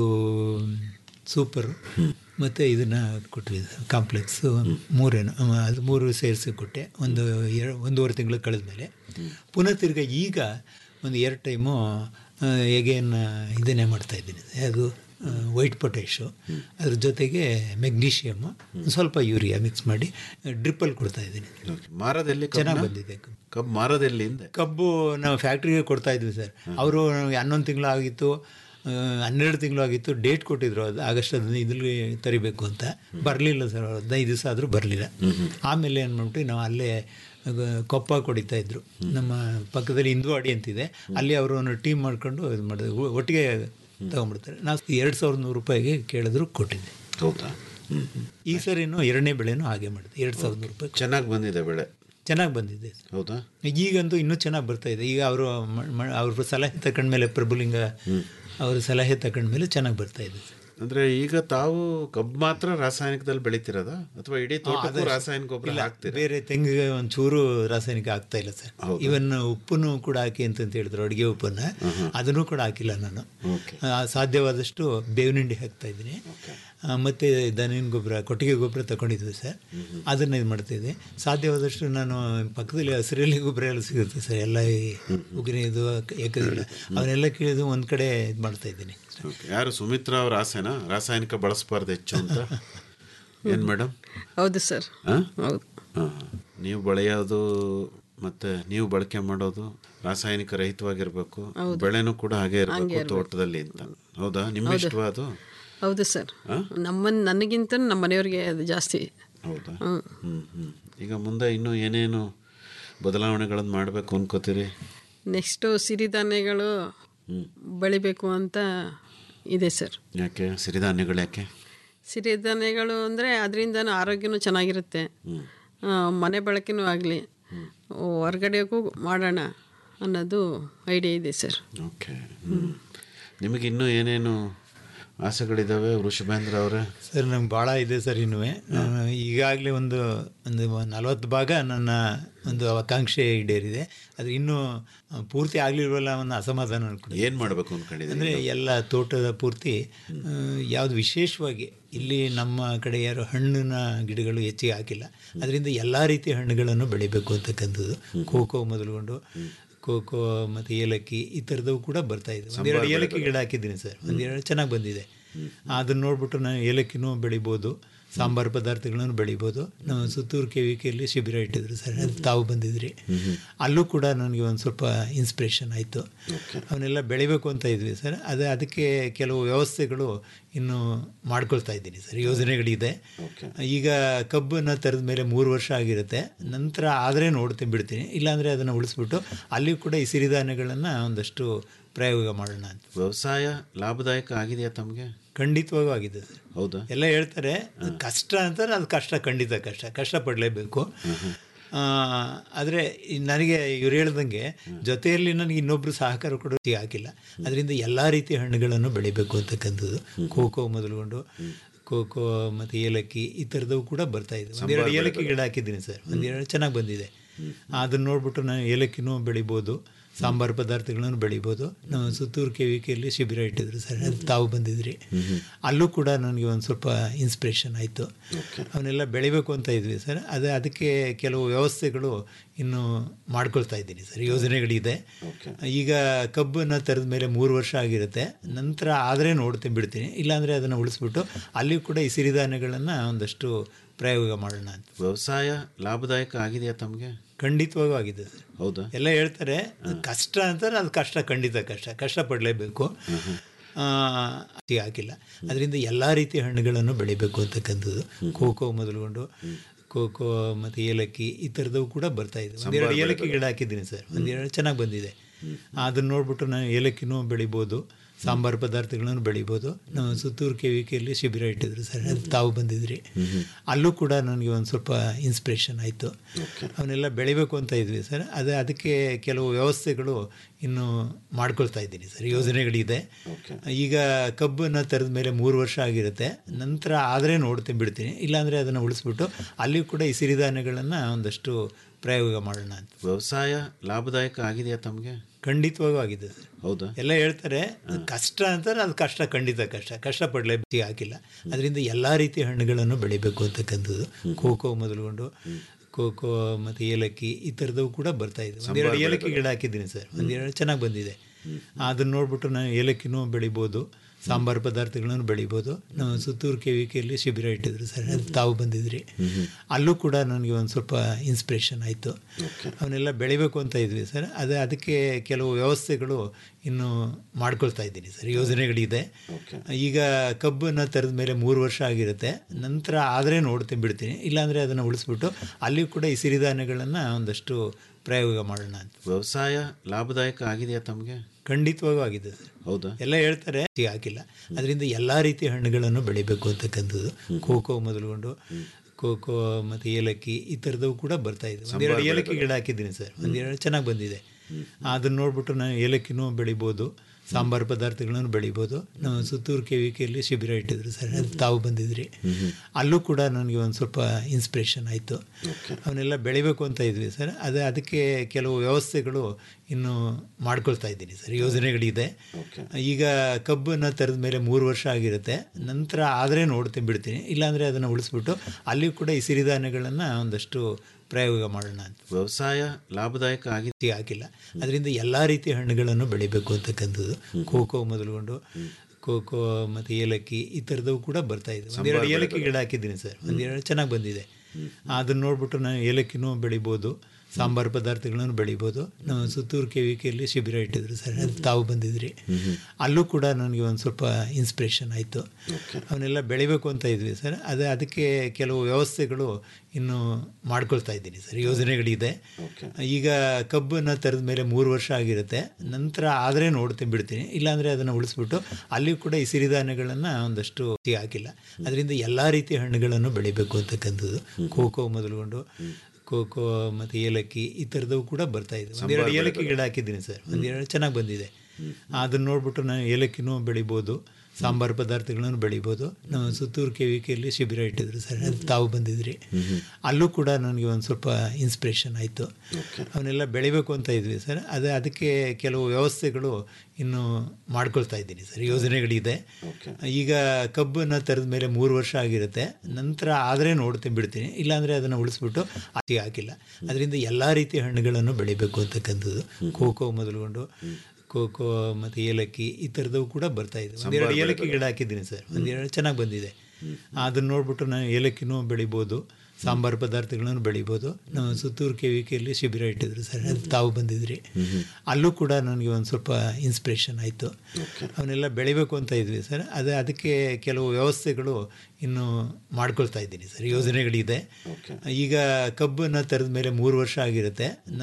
ಸೂಪರು ಮತ್ತು ಇದನ್ನು ಕೊಟ್ವಿ ಕಾಂಪ್ಲೆಕ್ಸು ಮೂರೇನು ಅವ ಅದು ಮೂರು ಸೇರಿಸಿ ಕೊಟ್ಟೆ ಒಂದು ಎರ ಒಂದೂವರೆ ತಿಂಗಳು ಕಳೆದ ಮೇಲೆ ಪುನಃ ತಿರ್ಗ ಈಗ ಒಂದು ಎರಡು ಟೈಮು ಹೇಗೇನು ಇದನ್ನೇ ಮಾಡ್ತಾಯಿದ್ದೀನಿ ಅದು ವೈಟ್ ಪೊಟ್ಯಾಶು ಅದ್ರ ಜೊತೆಗೆ ಮೆಗ್ನೀಷಿಯಮ್ಮು ಸ್ವಲ್ಪ ಯೂರಿಯಾ ಮಿಕ್ಸ್ ಮಾಡಿ ಡ್ರಿಪ್ಪಲ್ಲಿ ಕೊಡ್ತಾ ಇದ್ದೀನಿ ಮಾರದಲ್ಲಿ ಚೆನ್ನಾಗಿ ಬಂದಿದೆ ಕಬ್ಬು ಮಾರದಲ್ಲಿ ಹಿಂದೆ ಕಬ್ಬು ನಾವು ಫ್ಯಾಕ್ಟ್ರಿಗೆ ಕೊಡ್ತಾ ಇದ್ವಿ ಸರ್ ಅವರು ಹನ್ನೊಂದು ತಿಂಗಳು ಆಗಿತ್ತು ಆ, ಹನ್ನೆರಡು ತಿಂಗಳು ಆಗಿತ್ತು ಡೇಟ್ ಕೊಟ್ಟಿದ್ರು ಅದು ಆಗಸ್ಟ್ ಹದಿನೈದಲ್ಲಿ ತರಿಬೇಕು ಅಂತ ಬರಲಿಲ್ಲ ಸರ್ ಅವ್ರು ಹದಿನೈದು ದಿವಸ ಆದರೂ ಬರಲಿಲ್ಲ ಆಮೇಲೆ ಏನು ಮಾಡ್ಬಿಟ್ಟು ನಾವು ಅಲ್ಲೇ ಆ, ಕೊಪ್ಪ ಕೊಡಿತಾ ಇದ್ರು ನಮ್ಮ ಪಕ್ಕದಲ್ಲಿ ಇಂದುವಾಡಿ ಅಂತಿದೆ ಅಲ್ಲಿ ಅವರು ಒಂದು ಟೀಮ್ ಮಾಡ್ಕೊಂಡು ಇದು ಮಾಡಿದ್ರು ಒಟ್ಟಿಗೆ ತೊಗೊಂಡ್ಬಿಡ್ತಾರೆ ನಾವು ಎರಡು ಸಾವಿರದ ನೂರು ರೂಪಾಯಿಗೆ ಕೇಳಿದ್ರು ಕೊಟ್ಟಿದ್ದೆ ಹೌದಾ ಈ ಸರಿನೂ ಎರಡನೇ ಬೆಳೆನೂ ಹಾಗೆ ಮಾಡಿದೆ ಎರಡು ಸಾವಿರದ ನೂರು ರೂಪಾಯಿ ಚೆನ್ನಾಗಿ ಬಂದಿದೆ ಬೆಳೆ ಚೆನ್ನಾಗಿ ಬಂದಿದೆ ಹೌದಾ ಈಗಂತೂ ಇನ್ನೂ ಚೆನ್ನಾಗಿ ಬರ್ತಾ ಇದೆ ಈಗ ಅವರು ಅವ್ರ ಸಲಹೆ ತಗೊಂಡ್ಮೇಲೆ ಪ್ರಭುಲಿಂಗ ಅವ್ರ ಸಲಹೆ ತಗೊಂಡ್ಮೇಲೆ ಚೆನ್ನಾಗಿ ಬರ್ತಾ ಇದೆ ಅಂದ್ರೆ ಈಗ ತಾವು ಕಬ್ಬು ಮಾತ್ರ ರಾಸಾಯನಿಕದಲ್ಲಿ ಬೆಳಿತಿರೋದ ಅಥವಾ ಇಡೀ ತೋಟಕ್ಕೂ ಅದಷ್ಟು- ರಾಸಾಯನಿಕ ಗೊಬ್ಬರ ಇಲ್ಲ, ಹಾಕ್ತೀರಾ ಬೇರೆ ತೆಂಗಿಗೆ ಒಂಚೂರು ರಾಸಾಯನಿಕ ಆಗ್ತಾ ಇಲ್ಲ ಸರ್ ಇವನ್ ಉಪ್ಪನ್ನು ಕೂಡ ಹಾಕಿ ಅಂತ ಹೇಳಿದ್ರು ಅಡುಗೆ ಉಪ್ಪನ್ನ ಅದನ್ನು ಕೂಡ ಹಾಕಿಲ್ಲ ನಾನು ಆ, ಸಾಧ್ಯವಾದಷ್ಟು ಬೇವಿನ ಹಿಂಡಿ ಹಾಕ್ತಾ ಇದ್ದೀನಿ ಆ, ಮತ್ತೆ ದನಿನ ಗೊಬ್ಬರ ಕೊಟ್ಟಿಗೆ ಗೊಬ್ಬರ ತಗೊಂಡಿದ್ವಿ ಸರ್ ಅದನ್ನು ಇದು ಮಾಡ್ತಾಯಿದ್ದೆ ಸಾಧ್ಯವಾದಷ್ಟು ನಾನು ಪಕ್ಕದಲ್ಲಿ ಹಸಿರಲ್ಲಿ ಗೊಬ್ಬರ ಎಲ್ಲ ಸಿಗುತ್ತೆ ಸರ್ ಎಲ್ಲ ಈ ಉಗಿನಿದು ಏಕದಿಲ್ಲ ಅವನ್ನೆಲ್ಲ ಕೇಳಿದು ಒಂದು ಕಡೆ ಇದು ಮಾಡ್ತಾ ಇದ್ದೀನಿ Okay. ಯಾರು ಸುಮಿತ್ರಾ ಅವ್ರ ಆಸೆನಾ ರಾಸಾಯನಿಕ ಬಳಸಬಾರ್ದು ಹೆಚ್ಚು ಅಂತ ಏನ್ ಮೇಡಮ್ ಹೌದು ಸರ್ ಹೌದು ನೀವು ಬೆಳೆಯೋದು ಮತ್ತೆ ನೀವು ಬಳಕೆ ಮಾಡೋದು ರಾಸಾಯನಿಕ ರಹಿತವಾಗಿರ್ಬೇಕು ಬೆಳೆನೂ ಕೂಡ ಹಾಗೆ ಇರಬೇಕು ತೋಟದಲ್ಲಿ ಅಂತ ಹೌದಾ ನಿಮ್ಮ ಹೌದು. ಇಷ್ಟವಾ ಅದು ಹೌದು ಸರ್ ಆ? ನಮ್ಮ ನನಗಿಂತ ನಮ್ಮ ಮನೆಯವ್ರಿಗೆ ಅದು ಜಾಸ್ತಿ ಹೌದಾ ಹ್ಮ್. ಹ್ಮ್ ಹ್ಮ್ ಈಗ ಮುಂದೆ ಇನ್ನೂ ಏನೇನು ಬದಲಾವಣೆಗಳನ್ನು ಮಾಡಬೇಕು ಅನ್ಕೋತೀರಿ ನೆಕ್ಸ್ಟು ಸಿರಿಧಾನ್ಯಗಳು ಬೆಳಿಬೇಕು ಅಂತ ಇದೆ ಸರ್ ಯಾಕೆ ಸಿರಿಧಾನ್ಯಗಳು ಯಾಕೆ ಸಿರಿಧಾನ್ಯಗಳು ಅಂದರೆ ಅದರಿಂದ ಆರೋಗ್ಯನೂ ಚೆನ್ನಾಗಿರುತ್ತೆ ಆ, ಮನೆ ಬಳಕೆನೂ ಆಗಲಿ ಹೊರ್ಗಡೆಗೂ ಮಾಡೋಣ ಅನ್ನೋದು ಐಡಿಯಾ ಇದೆ ಸರ್ ಓಕೆ ನಿಮಗೆ ಇನ್ನೂ ಏನೇನು ಆಸೆಗಳಿದ್ದಾವೆ ವೃಷಭೇಂದ್ರ ಅವರೇ ಸರ್ ನಂಗೆ ಭಾಳ ಇದೆ ಸರ್ ಇನ್ನೂ ನಾನು ಈಗಾಗಲೇ ಒಂದು ಒಂದು ನಲವತ್ತು ಭಾಗ ನನ್ನ ಒಂದು ಆಕಾಂಕ್ಷೆ ಈಡೇರಿದೆ ಅದು ಇನ್ನೂ ಪೂರ್ತಿ ಆಗಲಿಲ್ವಲ್ಲ ಅನ್ನೋ ಅಸಮಾಧಾನ ಅನ್ಕೊಂಡು ಏನು ಮಾಡಬೇಕು ಅಂದ್ಕೊಂಡಿದ್ದೀರಿ ಅಂದರೆ ಎಲ್ಲ ತೋಟದ ಪೂರ್ತಿ ಯಾವುದು ವಿಶೇಷವಾಗಿ ಇಲ್ಲಿ ನಮ್ಮ ಕಡೆ ಯಾರು ಹಣ್ಣಿನ ಗಿಡಗಳು ಹೆಚ್ಚಿಗೆ ಹಾಕಿಲ್ಲ ಅದರಿಂದ ಎಲ್ಲ ರೀತಿಯ ಹಣ್ಣುಗಳನ್ನು ಬೆಳಿಬೇಕು ಅಂತಕ್ಕಂಥದ್ದು ಕೋಕೋ ಮೊದಲುಗೊಂಡು ಕೋಕೋ ಮತ್ತು ಏಲಕ್ಕಿ ಈ ಥರದವು ಕೂಡ ಬರ್ತಾ ಇದೆ ಒಂದೆರಡು ಏಲಕ್ಕಿ ಗಿಡ ಹಾಕಿದ್ದೀನಿ ಸರ್ ಒಂದೆರಡು ಚೆನ್ನಾಗಿ ಬಂದಿದೆ ಅದನ್ನು ನೋಡ್ಬಿಟ್ಟು ನಾನು ಏಲಕ್ಕಿನೂ ಬೆಳಿಬೋದು ಸಾಂಬಾರು ಪದಾರ್ಥಗಳನ್ನು ಬೆಳಿಬೋದು ನಾವು ಸುತ್ತೂರು ಕೆ ವಿ ಕೆಯಲ್ಲಿ ಶಿಬಿರ ಇಟ್ಟಿದ್ರು ಸರ್ ಅದು ತಾವು ಬಂದಿದ್ರಿ ಅಲ್ಲೂ ಕೂಡ ನನಗೆ ಒಂದು ಸ್ವಲ್ಪ ಇನ್ಸ್ಪಿರೇಷನ್ ಆಯಿತು ಅವನ್ನೆಲ್ಲ ಬೆಳಿಬೇಕು ಅಂತ ಇದ್ವಿ ಸರ್ ಅದು ಅದಕ್ಕೆ ಕೆಲವು ವ್ಯವಸ್ಥೆಗಳು ಇನ್ನು ಮಾಡ್ಕೊಳ್ತಾ ಇದ್ದೀನಿ ಸರ್ ಯೋಜನೆಗಳಿದೆ ಈಗ ಕಬ್ಬನ್ನು ತರದ ಮೇಲೆ ಮೂರು ವರ್ಷ ಆಗಿರುತ್ತೆ ನಂತರ ಆದರೆ ನೋಡ್ತೀನಿ ಬಿಡ್ತೀನಿ ಇಲ್ಲಾಂದರೆ ಅದನ್ನು ಉಳಿಸ್ಬಿಟ್ಟು ಅಲ್ಲಿ ಕೂಡ ಈ ಸಿರಿಧಾನ್ಯಗಳನ್ನು ಒಂದಷ್ಟು ಪ್ರಯೋಗ ಮಾಡೋಣ ಅಂತ ವ್ಯವಸಾಯ ಲಾಭದಾಯಕ ಆಗಿದೆಯಾ ತಮಗೆ ಖಂಡಿತವಾಗೂ ಆಗಿದೆ ಸರ್ ಹೌದಾ ಎಲ್ಲ ಹೇಳ್ತಾರೆ ಕಷ್ಟ ಅಂತಾರೆ ಅದು ಕಷ್ಟ ಖಂಡಿತ ಕಷ್ಟ ಕಷ್ಟಪಡಲೇಬೇಕು ಆದರೆ ನನಗೆ ಇವ್ರು ಹೇಳ್ದಂಗೆ ಜೊತೆಯಲ್ಲಿ ನನಗೆ ಇನ್ನೊಬ್ಬರು ಸಹಕಾರ ಕೂಡ ಹಾಕಿಲ್ಲ ಅದರಿಂದ ಎಲ್ಲ ರೀತಿಯ ಹಣ್ಣುಗಳನ್ನು ಬೆಳಿಬೇಕು ಅಂತಕ್ಕಂಥದ್ದು ಕೋಕೋ ಮೊದಲುಗೊಂಡು ಕೋಕೋ ಮತ್ತು ಏಲಕ್ಕಿ ಈ ಥರದವು ಕೂಡ ಬರ್ತಾ ಇದೆ ಒಂದೆರಡು ಏಲಕ್ಕಿ ಗಿಡ ಹಾಕಿದ್ದೀನಿ ಸರ್ ಒಂದೆರಡು ಚೆನ್ನಾಗಿ ಬಂದಿದೆ ಅದನ್ನು ನೋಡ್ಬಿಟ್ಟು ನಾನು ಏಲಕ್ಕಿನೂ ಬೆಳಿಬೋದು ಸಾಂಬಾರು ಪದಾರ್ಥಗಳನ್ನು ಬೆಳಿಬೋದು ನಾವು ಸುತ್ತೂರು ಕೆ ವಿ ಕೆಯಲ್ಲಿ ಶಿಬಿರ ಇಟ್ಟಿದ್ರು ಸರ್ ಅದು ತಾವು ಬಂದಿದ್ರಿ ಅಲ್ಲೂ ಕೂಡ ನನಗೆ ಒಂದು ಸ್ವಲ್ಪ ಇನ್ಸ್ಪಿರೇಷನ್ ಆಯಿತು ಅವನ್ನೆಲ್ಲ ಬೆಳಿಬೇಕು ಅಂತ ಇದ್ವಿ ಸರ್ ಅದು ಅದಕ್ಕೆ ಕೆಲವು ವ್ಯವಸ್ಥೆಗಳು ಇನ್ನು ಮಾಡ್ಕೊಳ್ತಾ ಇದ್ದೀನಿ ಸರ್ ಯೋಜನೆಗಳಿದೆ ಈಗ ಕಬ್ಬನ್ನು ತರದ ಮೇಲೆ ಮೂರು ವರ್ಷ ಆಗಿರುತ್ತೆ ನಂತರ ಆದರೆ ನೋಡ್ತೀನಿ ಬಿಡ್ತೀನಿ ಇಲ್ಲಾಂದರೆ ಅದನ್ನು ಉಳಿಸ್ಬಿಟ್ಟು ಅಲ್ಲಿ ಕೂಡ ಈ ಸಿರಿಧಾನ್ಯಗಳನ್ನು ಒಂದಷ್ಟು ಪ್ರಯೋಗ ಮಾಡೋಣ ಅಂತ ವ್ಯವಸಾಯ ಲಾಭದಾಯಕ ಆಗಿದೆಯಾ ತಮಗೆ ಖಂಡಿತವಾಗೂ ಆಗಿದೆ ಸರ್ ಹೌದಾ ಎಲ್ಲ ಹೇಳ್ತಾರೆ ಕಷ್ಟ ಅಂತಾರೆ ಅದು ಕಷ್ಟ ಖಂಡಿತ ಕಷ್ಟ ಕಷ್ಟಪಡಲೇಬೇಕು ಹಾಕಿಲ್ಲ ಅದರಿಂದ ಎಲ್ಲ ರೀತಿಯ ಹಣ್ಣುಗಳನ್ನು ಬೆಳಿಬೇಕು ಅಂತಕ್ಕಂಥದ್ದು ಕೋಕೋ ಮೊದಲುಗೊಂಡು ಕೋಕೋ ಮತ್ತು ಏಲಕ್ಕಿ ಈ ಥರದವು ಕೂಡ ಬರ್ತಾ ಇದೆ ಒಂದೆರಡು ಏಲಕ್ಕಿ ಗಿಡ ಹಾಕಿದ್ದೀನಿ ಸರ್ ಒಂದೆರಡು ಚೆನ್ನಾಗಿ ಬಂದಿದೆ ಅದನ್ನು ನೋಡ್ಬಿಟ್ಟು ನಾನು ಏಲಕ್ಕಿನೂ ಬೆಳಿಬೋದು ಸಾಂಬಾರು ಪದಾರ್ಥಗಳನ್ನು ಬೆಳಿಬೋದು ನಾವು ಸುತ್ತೂರು ಕೆ ವಿ ಕೆಯಲ್ಲಿ ಶಿಬಿರ ಇಟ್ಟಿದ್ರು ಸರ್ ಅದು ತಾವು ಬಂದಿದ್ರಿ ಅಲ್ಲೂ ಕೂಡ ನನಗೆ ಒಂದು ಸ್ವಲ್ಪ ಇನ್ಸ್ಪಿರೇಷನ್ ಆಯಿತು ಅವನ್ನೆಲ್ಲ ಬೆಳಿಬೇಕು ಅಂತ ಇದ್ವಿ ಸರ್ ಅದು ಅದಕ್ಕೆ ಕೆಲವು ವ್ಯವಸ್ಥೆಗಳು ಇನ್ನು ಮಾಡ್ಕೊಳ್ತಾ ಇದ್ದೀನಿ ಸರ್ ಯೋಜನೆಗಳಿದೆ ಈಗ ಕಬ್ಬನ್ನು ತರದ ಮೇಲೆ ಮೂರು ವರ್ಷ ಆಗಿರುತ್ತೆ ನಂತರ ಆದರೆ ನೋಡ್ತೀನಿ ಬಿಡ್ತೀನಿ ಇಲ್ಲಾಂದರೆ ಅದನ್ನು ಉಳಿಸ್ಬಿಟ್ಟು ಅಲ್ಲಿ ಕೂಡ ಈ ಸಿರಿಧಾನ್ಯಗಳನ್ನು ಒಂದಷ್ಟು ಪ್ರಯೋಗ ಮಾಡೋಣ ಅಂತ ವ್ಯವಸಾಯ ಲಾಭದಾಯಕ ಆಗಿದೆಯಾ ತಮಗೆ ಖಂಡಿತವಾಗೂ ಆಗಿದೆ ಸರ್ ಹೌದಾ ಎಲ್ಲ ಹೇಳ್ತಾರೆ ಕಷ್ಟ ಅಂತಾರೆ ಅದು ಕಷ್ಟ ಖಂಡಿತ ಕಷ್ಟ ಕಷ್ಟಪಡಲೇಬೇಕು ಹಾಕಿಲ್ಲ ಅದರಿಂದ ಎಲ್ಲ ರೀತಿಯ ಹಣ್ಣುಗಳನ್ನು ಬೆಳಿಬೇಕು ಅಂತಕ್ಕಂಥದ್ದು ಕೋಕೋ ಮೊದಲುಗೊಂಡು ಕೋಕೋ ಮತ್ತು ಏಲಕ್ಕಿ ಈ ಥರದವು ಕೂಡ ಬರ್ತಾ ಇದೆ ಒಂದೆರಡು ಏಲಕ್ಕಿ ಗಿಡ ಹಾಕಿದ್ದೀನಿ ಸರ್ ಒಂದೆರಡು ಚೆನ್ನಾಗಿ ಬಂದಿದೆ ಅದನ್ನು ನೋಡ್ಬಿಟ್ಟು ನಾನು ಏಲಕ್ಕಿನೂ ಬೆಳಿಬೋದು ಸಾಂಬಾರು ಪದಾರ್ಥಗಳನ್ನು ಬೆಳಿಬೋದು ನಾವು ಸುತ್ತೂರು ಕೆ ವಿ ಕೆಯಲ್ಲಿ ಶಿಬಿರ ಇಟ್ಟಿದ್ರು ಸರ್ ಅದು ತಾವು ಬಂದಿದ್ರಿ ಅಲ್ಲೂ ಕೂಡ ನನಗೆ ಒಂದು ಸ್ವಲ್ಪ ಇನ್ಸ್ಪಿರೇಷನ್ ಆಯಿತು ಅವನ್ನೆಲ್ಲ ಬೆಳಿಬೇಕು ಅಂತ ಇದ್ವಿ ಸರ್ ಅದು ಅದಕ್ಕೆ ಕೆಲವು ವ್ಯವಸ್ಥೆಗಳು ಇನ್ನು ಮಾಡ್ಕೊಳ್ತಾ ಇದ್ದೀನಿ ಸರ್ ಯೋಜನೆಗಳಿದೆ ಈಗ ಕಬ್ಬನ್ನು ತರದ ಮೇಲೆ ಮೂರು ವರ್ಷ ಆಗಿರುತ್ತೆ ನಂತರ ಆದರೆ ನೋಡ್ತೀನಿ ಬಿಡ್ತೀನಿ ಇಲ್ಲಾಂದರೆ ಅದನ್ನು ಉಳಿಸ್ಬಿಟ್ಟು ಅಲ್ಲಿ ಕೂಡ ಈ ಸಿರಿಧಾನ್ಯಗಳನ್ನು ಒಂದಷ್ಟು ಪ್ರಯೋಗ ಮಾಡೋಣ ಅಂತ ವ್ಯವಸಾಯ ಲಾಭದಾಯಕ ಆಗಿದೆಯಾ ತಮಗೆ ಖಂಡಿತವಾಗೂ ಆಗಿದೆ ಸರ್ ಹೌದಾ ಎಲ್ಲ ಹೇಳ್ತಾರೆ ಹಾಕಿಲ್ಲ ಅದರಿಂದ ಎಲ್ಲ ರೀತಿಯ ಹಣ್ಣುಗಳನ್ನು ಬೆಳಿಬೇಕು ಅಂತಕ್ಕಂಥದ್ದು ಕೋಕೋ ಮೊದಲುಗೊಂಡು ಕೋಕೋ ಮತ್ತು ಏಲಕ್ಕಿ ಈ ಥರದವು ಕೂಡ ಬರ್ತಾ ಇದೆ ಒಂದೆರಡು ಏಲಕ್ಕಿ ಗಿಡ ಹಾಕಿದ್ದೀನಿ ಸರ್ ಒಂದೆರಡು ಚೆನ್ನಾಗಿ ಬಂದಿದೆ ಅದನ್ನು ನೋಡ್ಬಿಟ್ಟು ನಾನು ಏಲಕ್ಕಿನೂ ಬೆಳಿಬೋದು ಸಾಂಬಾರು ಪದಾರ್ಥಗಳನ್ನು ಬೆಳಿಬೋದು ನಾವು ಸುತ್ತೂರು ಕೆ ವಿ ಕೆಯಲ್ಲಿ ಶಿಬಿರ ಇಟ್ಟಿದ್ರು ಸರ್ ಅದು ತಾವು ಬಂದಿದ್ರಿ ಅಲ್ಲೂ ಕೂಡ ನನಗೆ ಒಂದು ಸ್ವಲ್ಪ ಇನ್ಸ್ಪಿರೇಷನ್ ಆಯಿತು ಅವನ್ನೆಲ್ಲ ಬೆಳಿಬೇಕು ಅಂತ ಇದ್ವಿ ಸರ್ ಅದು ಅದಕ್ಕೆ ಕೆಲವು ವ್ಯವಸ್ಥೆಗಳು ಇನ್ನು ಮಾಡ್ಕೊಳ್ತಾ ಇದ್ದೀನಿ ಸರ್ ಯೋಜನೆಗಳಿದೆ ಈಗ ಕಬ್ಬನ್ನು ತರದ ಮೇಲೆ ಮೂರು ವರ್ಷ ಆಗಿರುತ್ತೆ ನಂತರ ಆದರೆ ನೋಡ್ತೀನಿ ಬಿಡ್ತೀನಿ ಇಲ್ಲಾಂದರೆ ಅದನ್ನು ಉಳಿಸ್ಬಿಟ್ಟು ಅಲ್ಲಿ ಕೂಡ ಈ ಸಿರಿಧಾನ್ಯಗಳನ್ನು ಒಂದಷ್ಟು ಪ್ರಯೋಗ ಮಾಡೋಣ ಅಂತ ವ್ಯವಸಾಯ ಲಾಭದಾಯಕ ಆಗಿ ಹಾಕಿಲ್ಲ ಅದರಿಂದ ಎಲ್ಲ ರೀತಿಯ ಹಣ್ಣುಗಳನ್ನು ಬೆಳಿಬೇಕು ಅಂತಕ್ಕಂಥದ್ದು ಕೋಕೋ ಮೊದಲುಗೊಂಡು ಕೋಕೋ ಮತ್ತು ಏಲಕ್ಕಿ ಈ ಥರದವು ಕೂಡ ಬರ್ತಾ ಇದೆ ಒಂದೆರಡು ಏಲಕ್ಕಿ ಗಿಡ ಹಾಕಿದ್ದೀನಿ ಸರ್ ಒಂದೆರಡು ಚೆನ್ನಾಗಿ ಬಂದಿದೆ ಅದನ್ನು ನೋಡ್ಬಿಟ್ಟು ನಾನು ಏಲಕ್ಕಿನೂ ಬೆಳಿಬೋದು ಸಾಂಬಾರು ಪದಾರ್ಥಗಳನ್ನು ಬೆಳಿಬೋದು ನಾವು ಸುತ್ತೂರು ಕೆ ವಿ ಕೆಯಲ್ಲಿ ಶಿಬಿರ ಇಟ್ಟಿದ್ರು ಸರ್ ಅದು ತಾವು ಬಂದಿದ್ರಿ ಅಲ್ಲೂ ಕೂಡ ನನಗೆ ಒಂದು ಸ್ವಲ್ಪ ಇನ್ಸ್ಪಿರೇಷನ್ ಆಯಿತು ಅವನ್ನೆಲ್ಲ ಬೆಳಿಬೇಕು ಅಂತ ಇದ್ವಿ ಸರ್ ಅದು ಅದಕ್ಕೆ ಕೆಲವು ವ್ಯವಸ್ಥೆಗಳು ಇನ್ನು ಮಾಡ್ಕೊಳ್ತಾ ಇದ್ದೀನಿ ಸರ್ ಯೋಜನೆಗಳಿದೆ ಈಗ ಕಬ್ಬನ್ನು ತರದ ಮೇಲೆ ಮೂರು ವರ್ಷ ಆಗಿರುತ್ತೆ ನಂತರ ಆದರೆ ನೋಡ್ತೀನಿ ಬಿಡ್ತೀನಿ ಇಲ್ಲಾಂದರೆ ಅದನ್ನು ಉಳಿಸ್ಬಿಟ್ಟು ಅಲ್ಲಿ ಕೂಡ ಈ ಸಿರಿಧಾನ್ಯಗಳನ್ನು ಒಂದಷ್ಟು ಹಾಕಿಲ್ಲ ಅದರಿಂದ ಎಲ್ಲ ರೀತಿಯ ಹಣ್ಣುಗಳನ್ನು ಬೆಳಿಬೇಕು ಅಂತಕ್ಕಂಥದ್ದು ಕೋಕೋ ಮೊದಲುಗೊಂಡು ಕೋಕೋ ಮತ್ತು ಏಲಕ್ಕಿ ಈ ಥರದವು ಕೂಡ ಬರ್ತಾ ಇದೆ ಒಂದೆರಡು ಏಲಕ್ಕಿ ಗಿಡ ಹಾಕಿದ್ದೀನಿ ಸರ್ ಒಂದೆರಡು ಚೆನ್ನಾಗಿ ಬಂದಿದೆ ಅದನ್ನು ನೋಡ್ಬಿಟ್ಟು ನಾನು ಏಲಕ್ಕಿನೂ ಬೆಳಿಬೋದು ಸಾಂಬಾರು ಪದಾರ್ಥಗಳನ್ನು ಬೆಳಿಬೋದು ನಾವು ಸುತ್ತೂರು ಕೆ ವಿ ಕೆಯಲ್ಲಿ ಶಿಬಿರ ಇಟ್ಟಿದ್ರು ಸರ್ ಅದು ತಾವು ಬಂದಿದ್ರಿ ಅಲ್ಲೂ ಕೂಡ ನನಗೆ ಒಂದು ಸ್ವಲ್ಪ ಇನ್ಸ್ಪಿರೇಷನ್ ಆಯಿತು ಅವನ್ನೆಲ್ಲ ಬೆಳಿಬೇಕು ಅಂತ ಇದ್ವಿ ಸರ್ ಅದು ಅದಕ್ಕೆ ಕೆಲವು ವ್ಯವಸ್ಥೆಗಳು ಇನ್ನು ಮಾಡ್ಕೊಳ್ತಾ ಇದ್ದೀನಿ ಸರ್ ಯೋಜನೆಗಳಿದೆ ಈಗ ಕಬ್ಬನ್ನು ತರದ ಮೇಲೆ ಮೂರು ವರ್ಷ ಆಗಿರುತ್ತೆ ನಂತರ ಆದರೆ ನೋಡ್ತೀನಿ ಬಿಡ್ತೀನಿ ಇಲ್ಲಾಂದರೆ ಅದನ್ನು ಉಳಿಸ್ಬಿಟ್ಟು ಆಚೆಗೆ ಹಾಕಿಲ್ಲ ಅದರಿಂದ ಎಲ್ಲ ರೀತಿಯ ಹಣ್ಣುಗಳನ್ನು ಬೆಳಿಬೇಕು ಅಂತಕ್ಕಂಥದ್ದು ಕೋಕೋ ಮೊದಲುಗೊಂಡು ಕೋಕೋ ಮತ್ತು ಏಲಕ್ಕಿ ಈ ಥರದವು ಕೂಡ ಬರ್ತಾ ಇದೆ ಒಂದೆರಡು ಸಂಬಾರ ಏಲಕ್ಕಿ ಬೆಳೆಗಳು. ಗಿಡ ಹಾಕಿದ್ದೀನಿ ಸರ್ ಒಂದೆರಡು ಚೆನ್ನಾಗಿ ಬಂದಿದೆ ಅದನ್ನು ನೋಡ್ಬಿಟ್ಟು ನಾನು ಏಲಕ್ಕಿನೂ ಬೆಳಿಬೋದು ಸಾಂಬಾರು ಪದಾರ್ಥಗಳನ್ನು ಬೆಳಿಬೋದು ನಾವು ಸುತ್ತೂರು ಕೆ ವಿ ಕೆಯಲ್ಲಿ ಶಿಬಿರ ಇಟ್ಟಿದ್ರು ಸರ್ ಅದು ತಾವು ಬಂದಿದ್ರಿ ಅಲ್ಲೂ ಕೂಡ ನನಗೆ ಒಂದು ಸ್ವಲ್ಪ ಇನ್ಸ್ಪಿರೇಷನ್ ಆಯಿತು ಅವನ್ನೆಲ್ಲ ಬೆಳಿಬೇಕು ಅಂತ ಇದ್ವಿ ಸರ್ ಅದು ಅದಕ್ಕೆ ಕೆಲವು ವ್ಯವಸ್ಥೆಗಳು ಇನ್ನು ಮಾಡ್ಕೊಳ್ತಾ ಇದ್ದೀನಿ ಸರ್ ಯೋಜನೆಗಳಿದೆ ಈಗ ಕಬ್ಬನ್ನು ತರದ ಮೇಲೆ ಮೂರು ವರ್ಷ ಆಗಿರುತ್ತೆ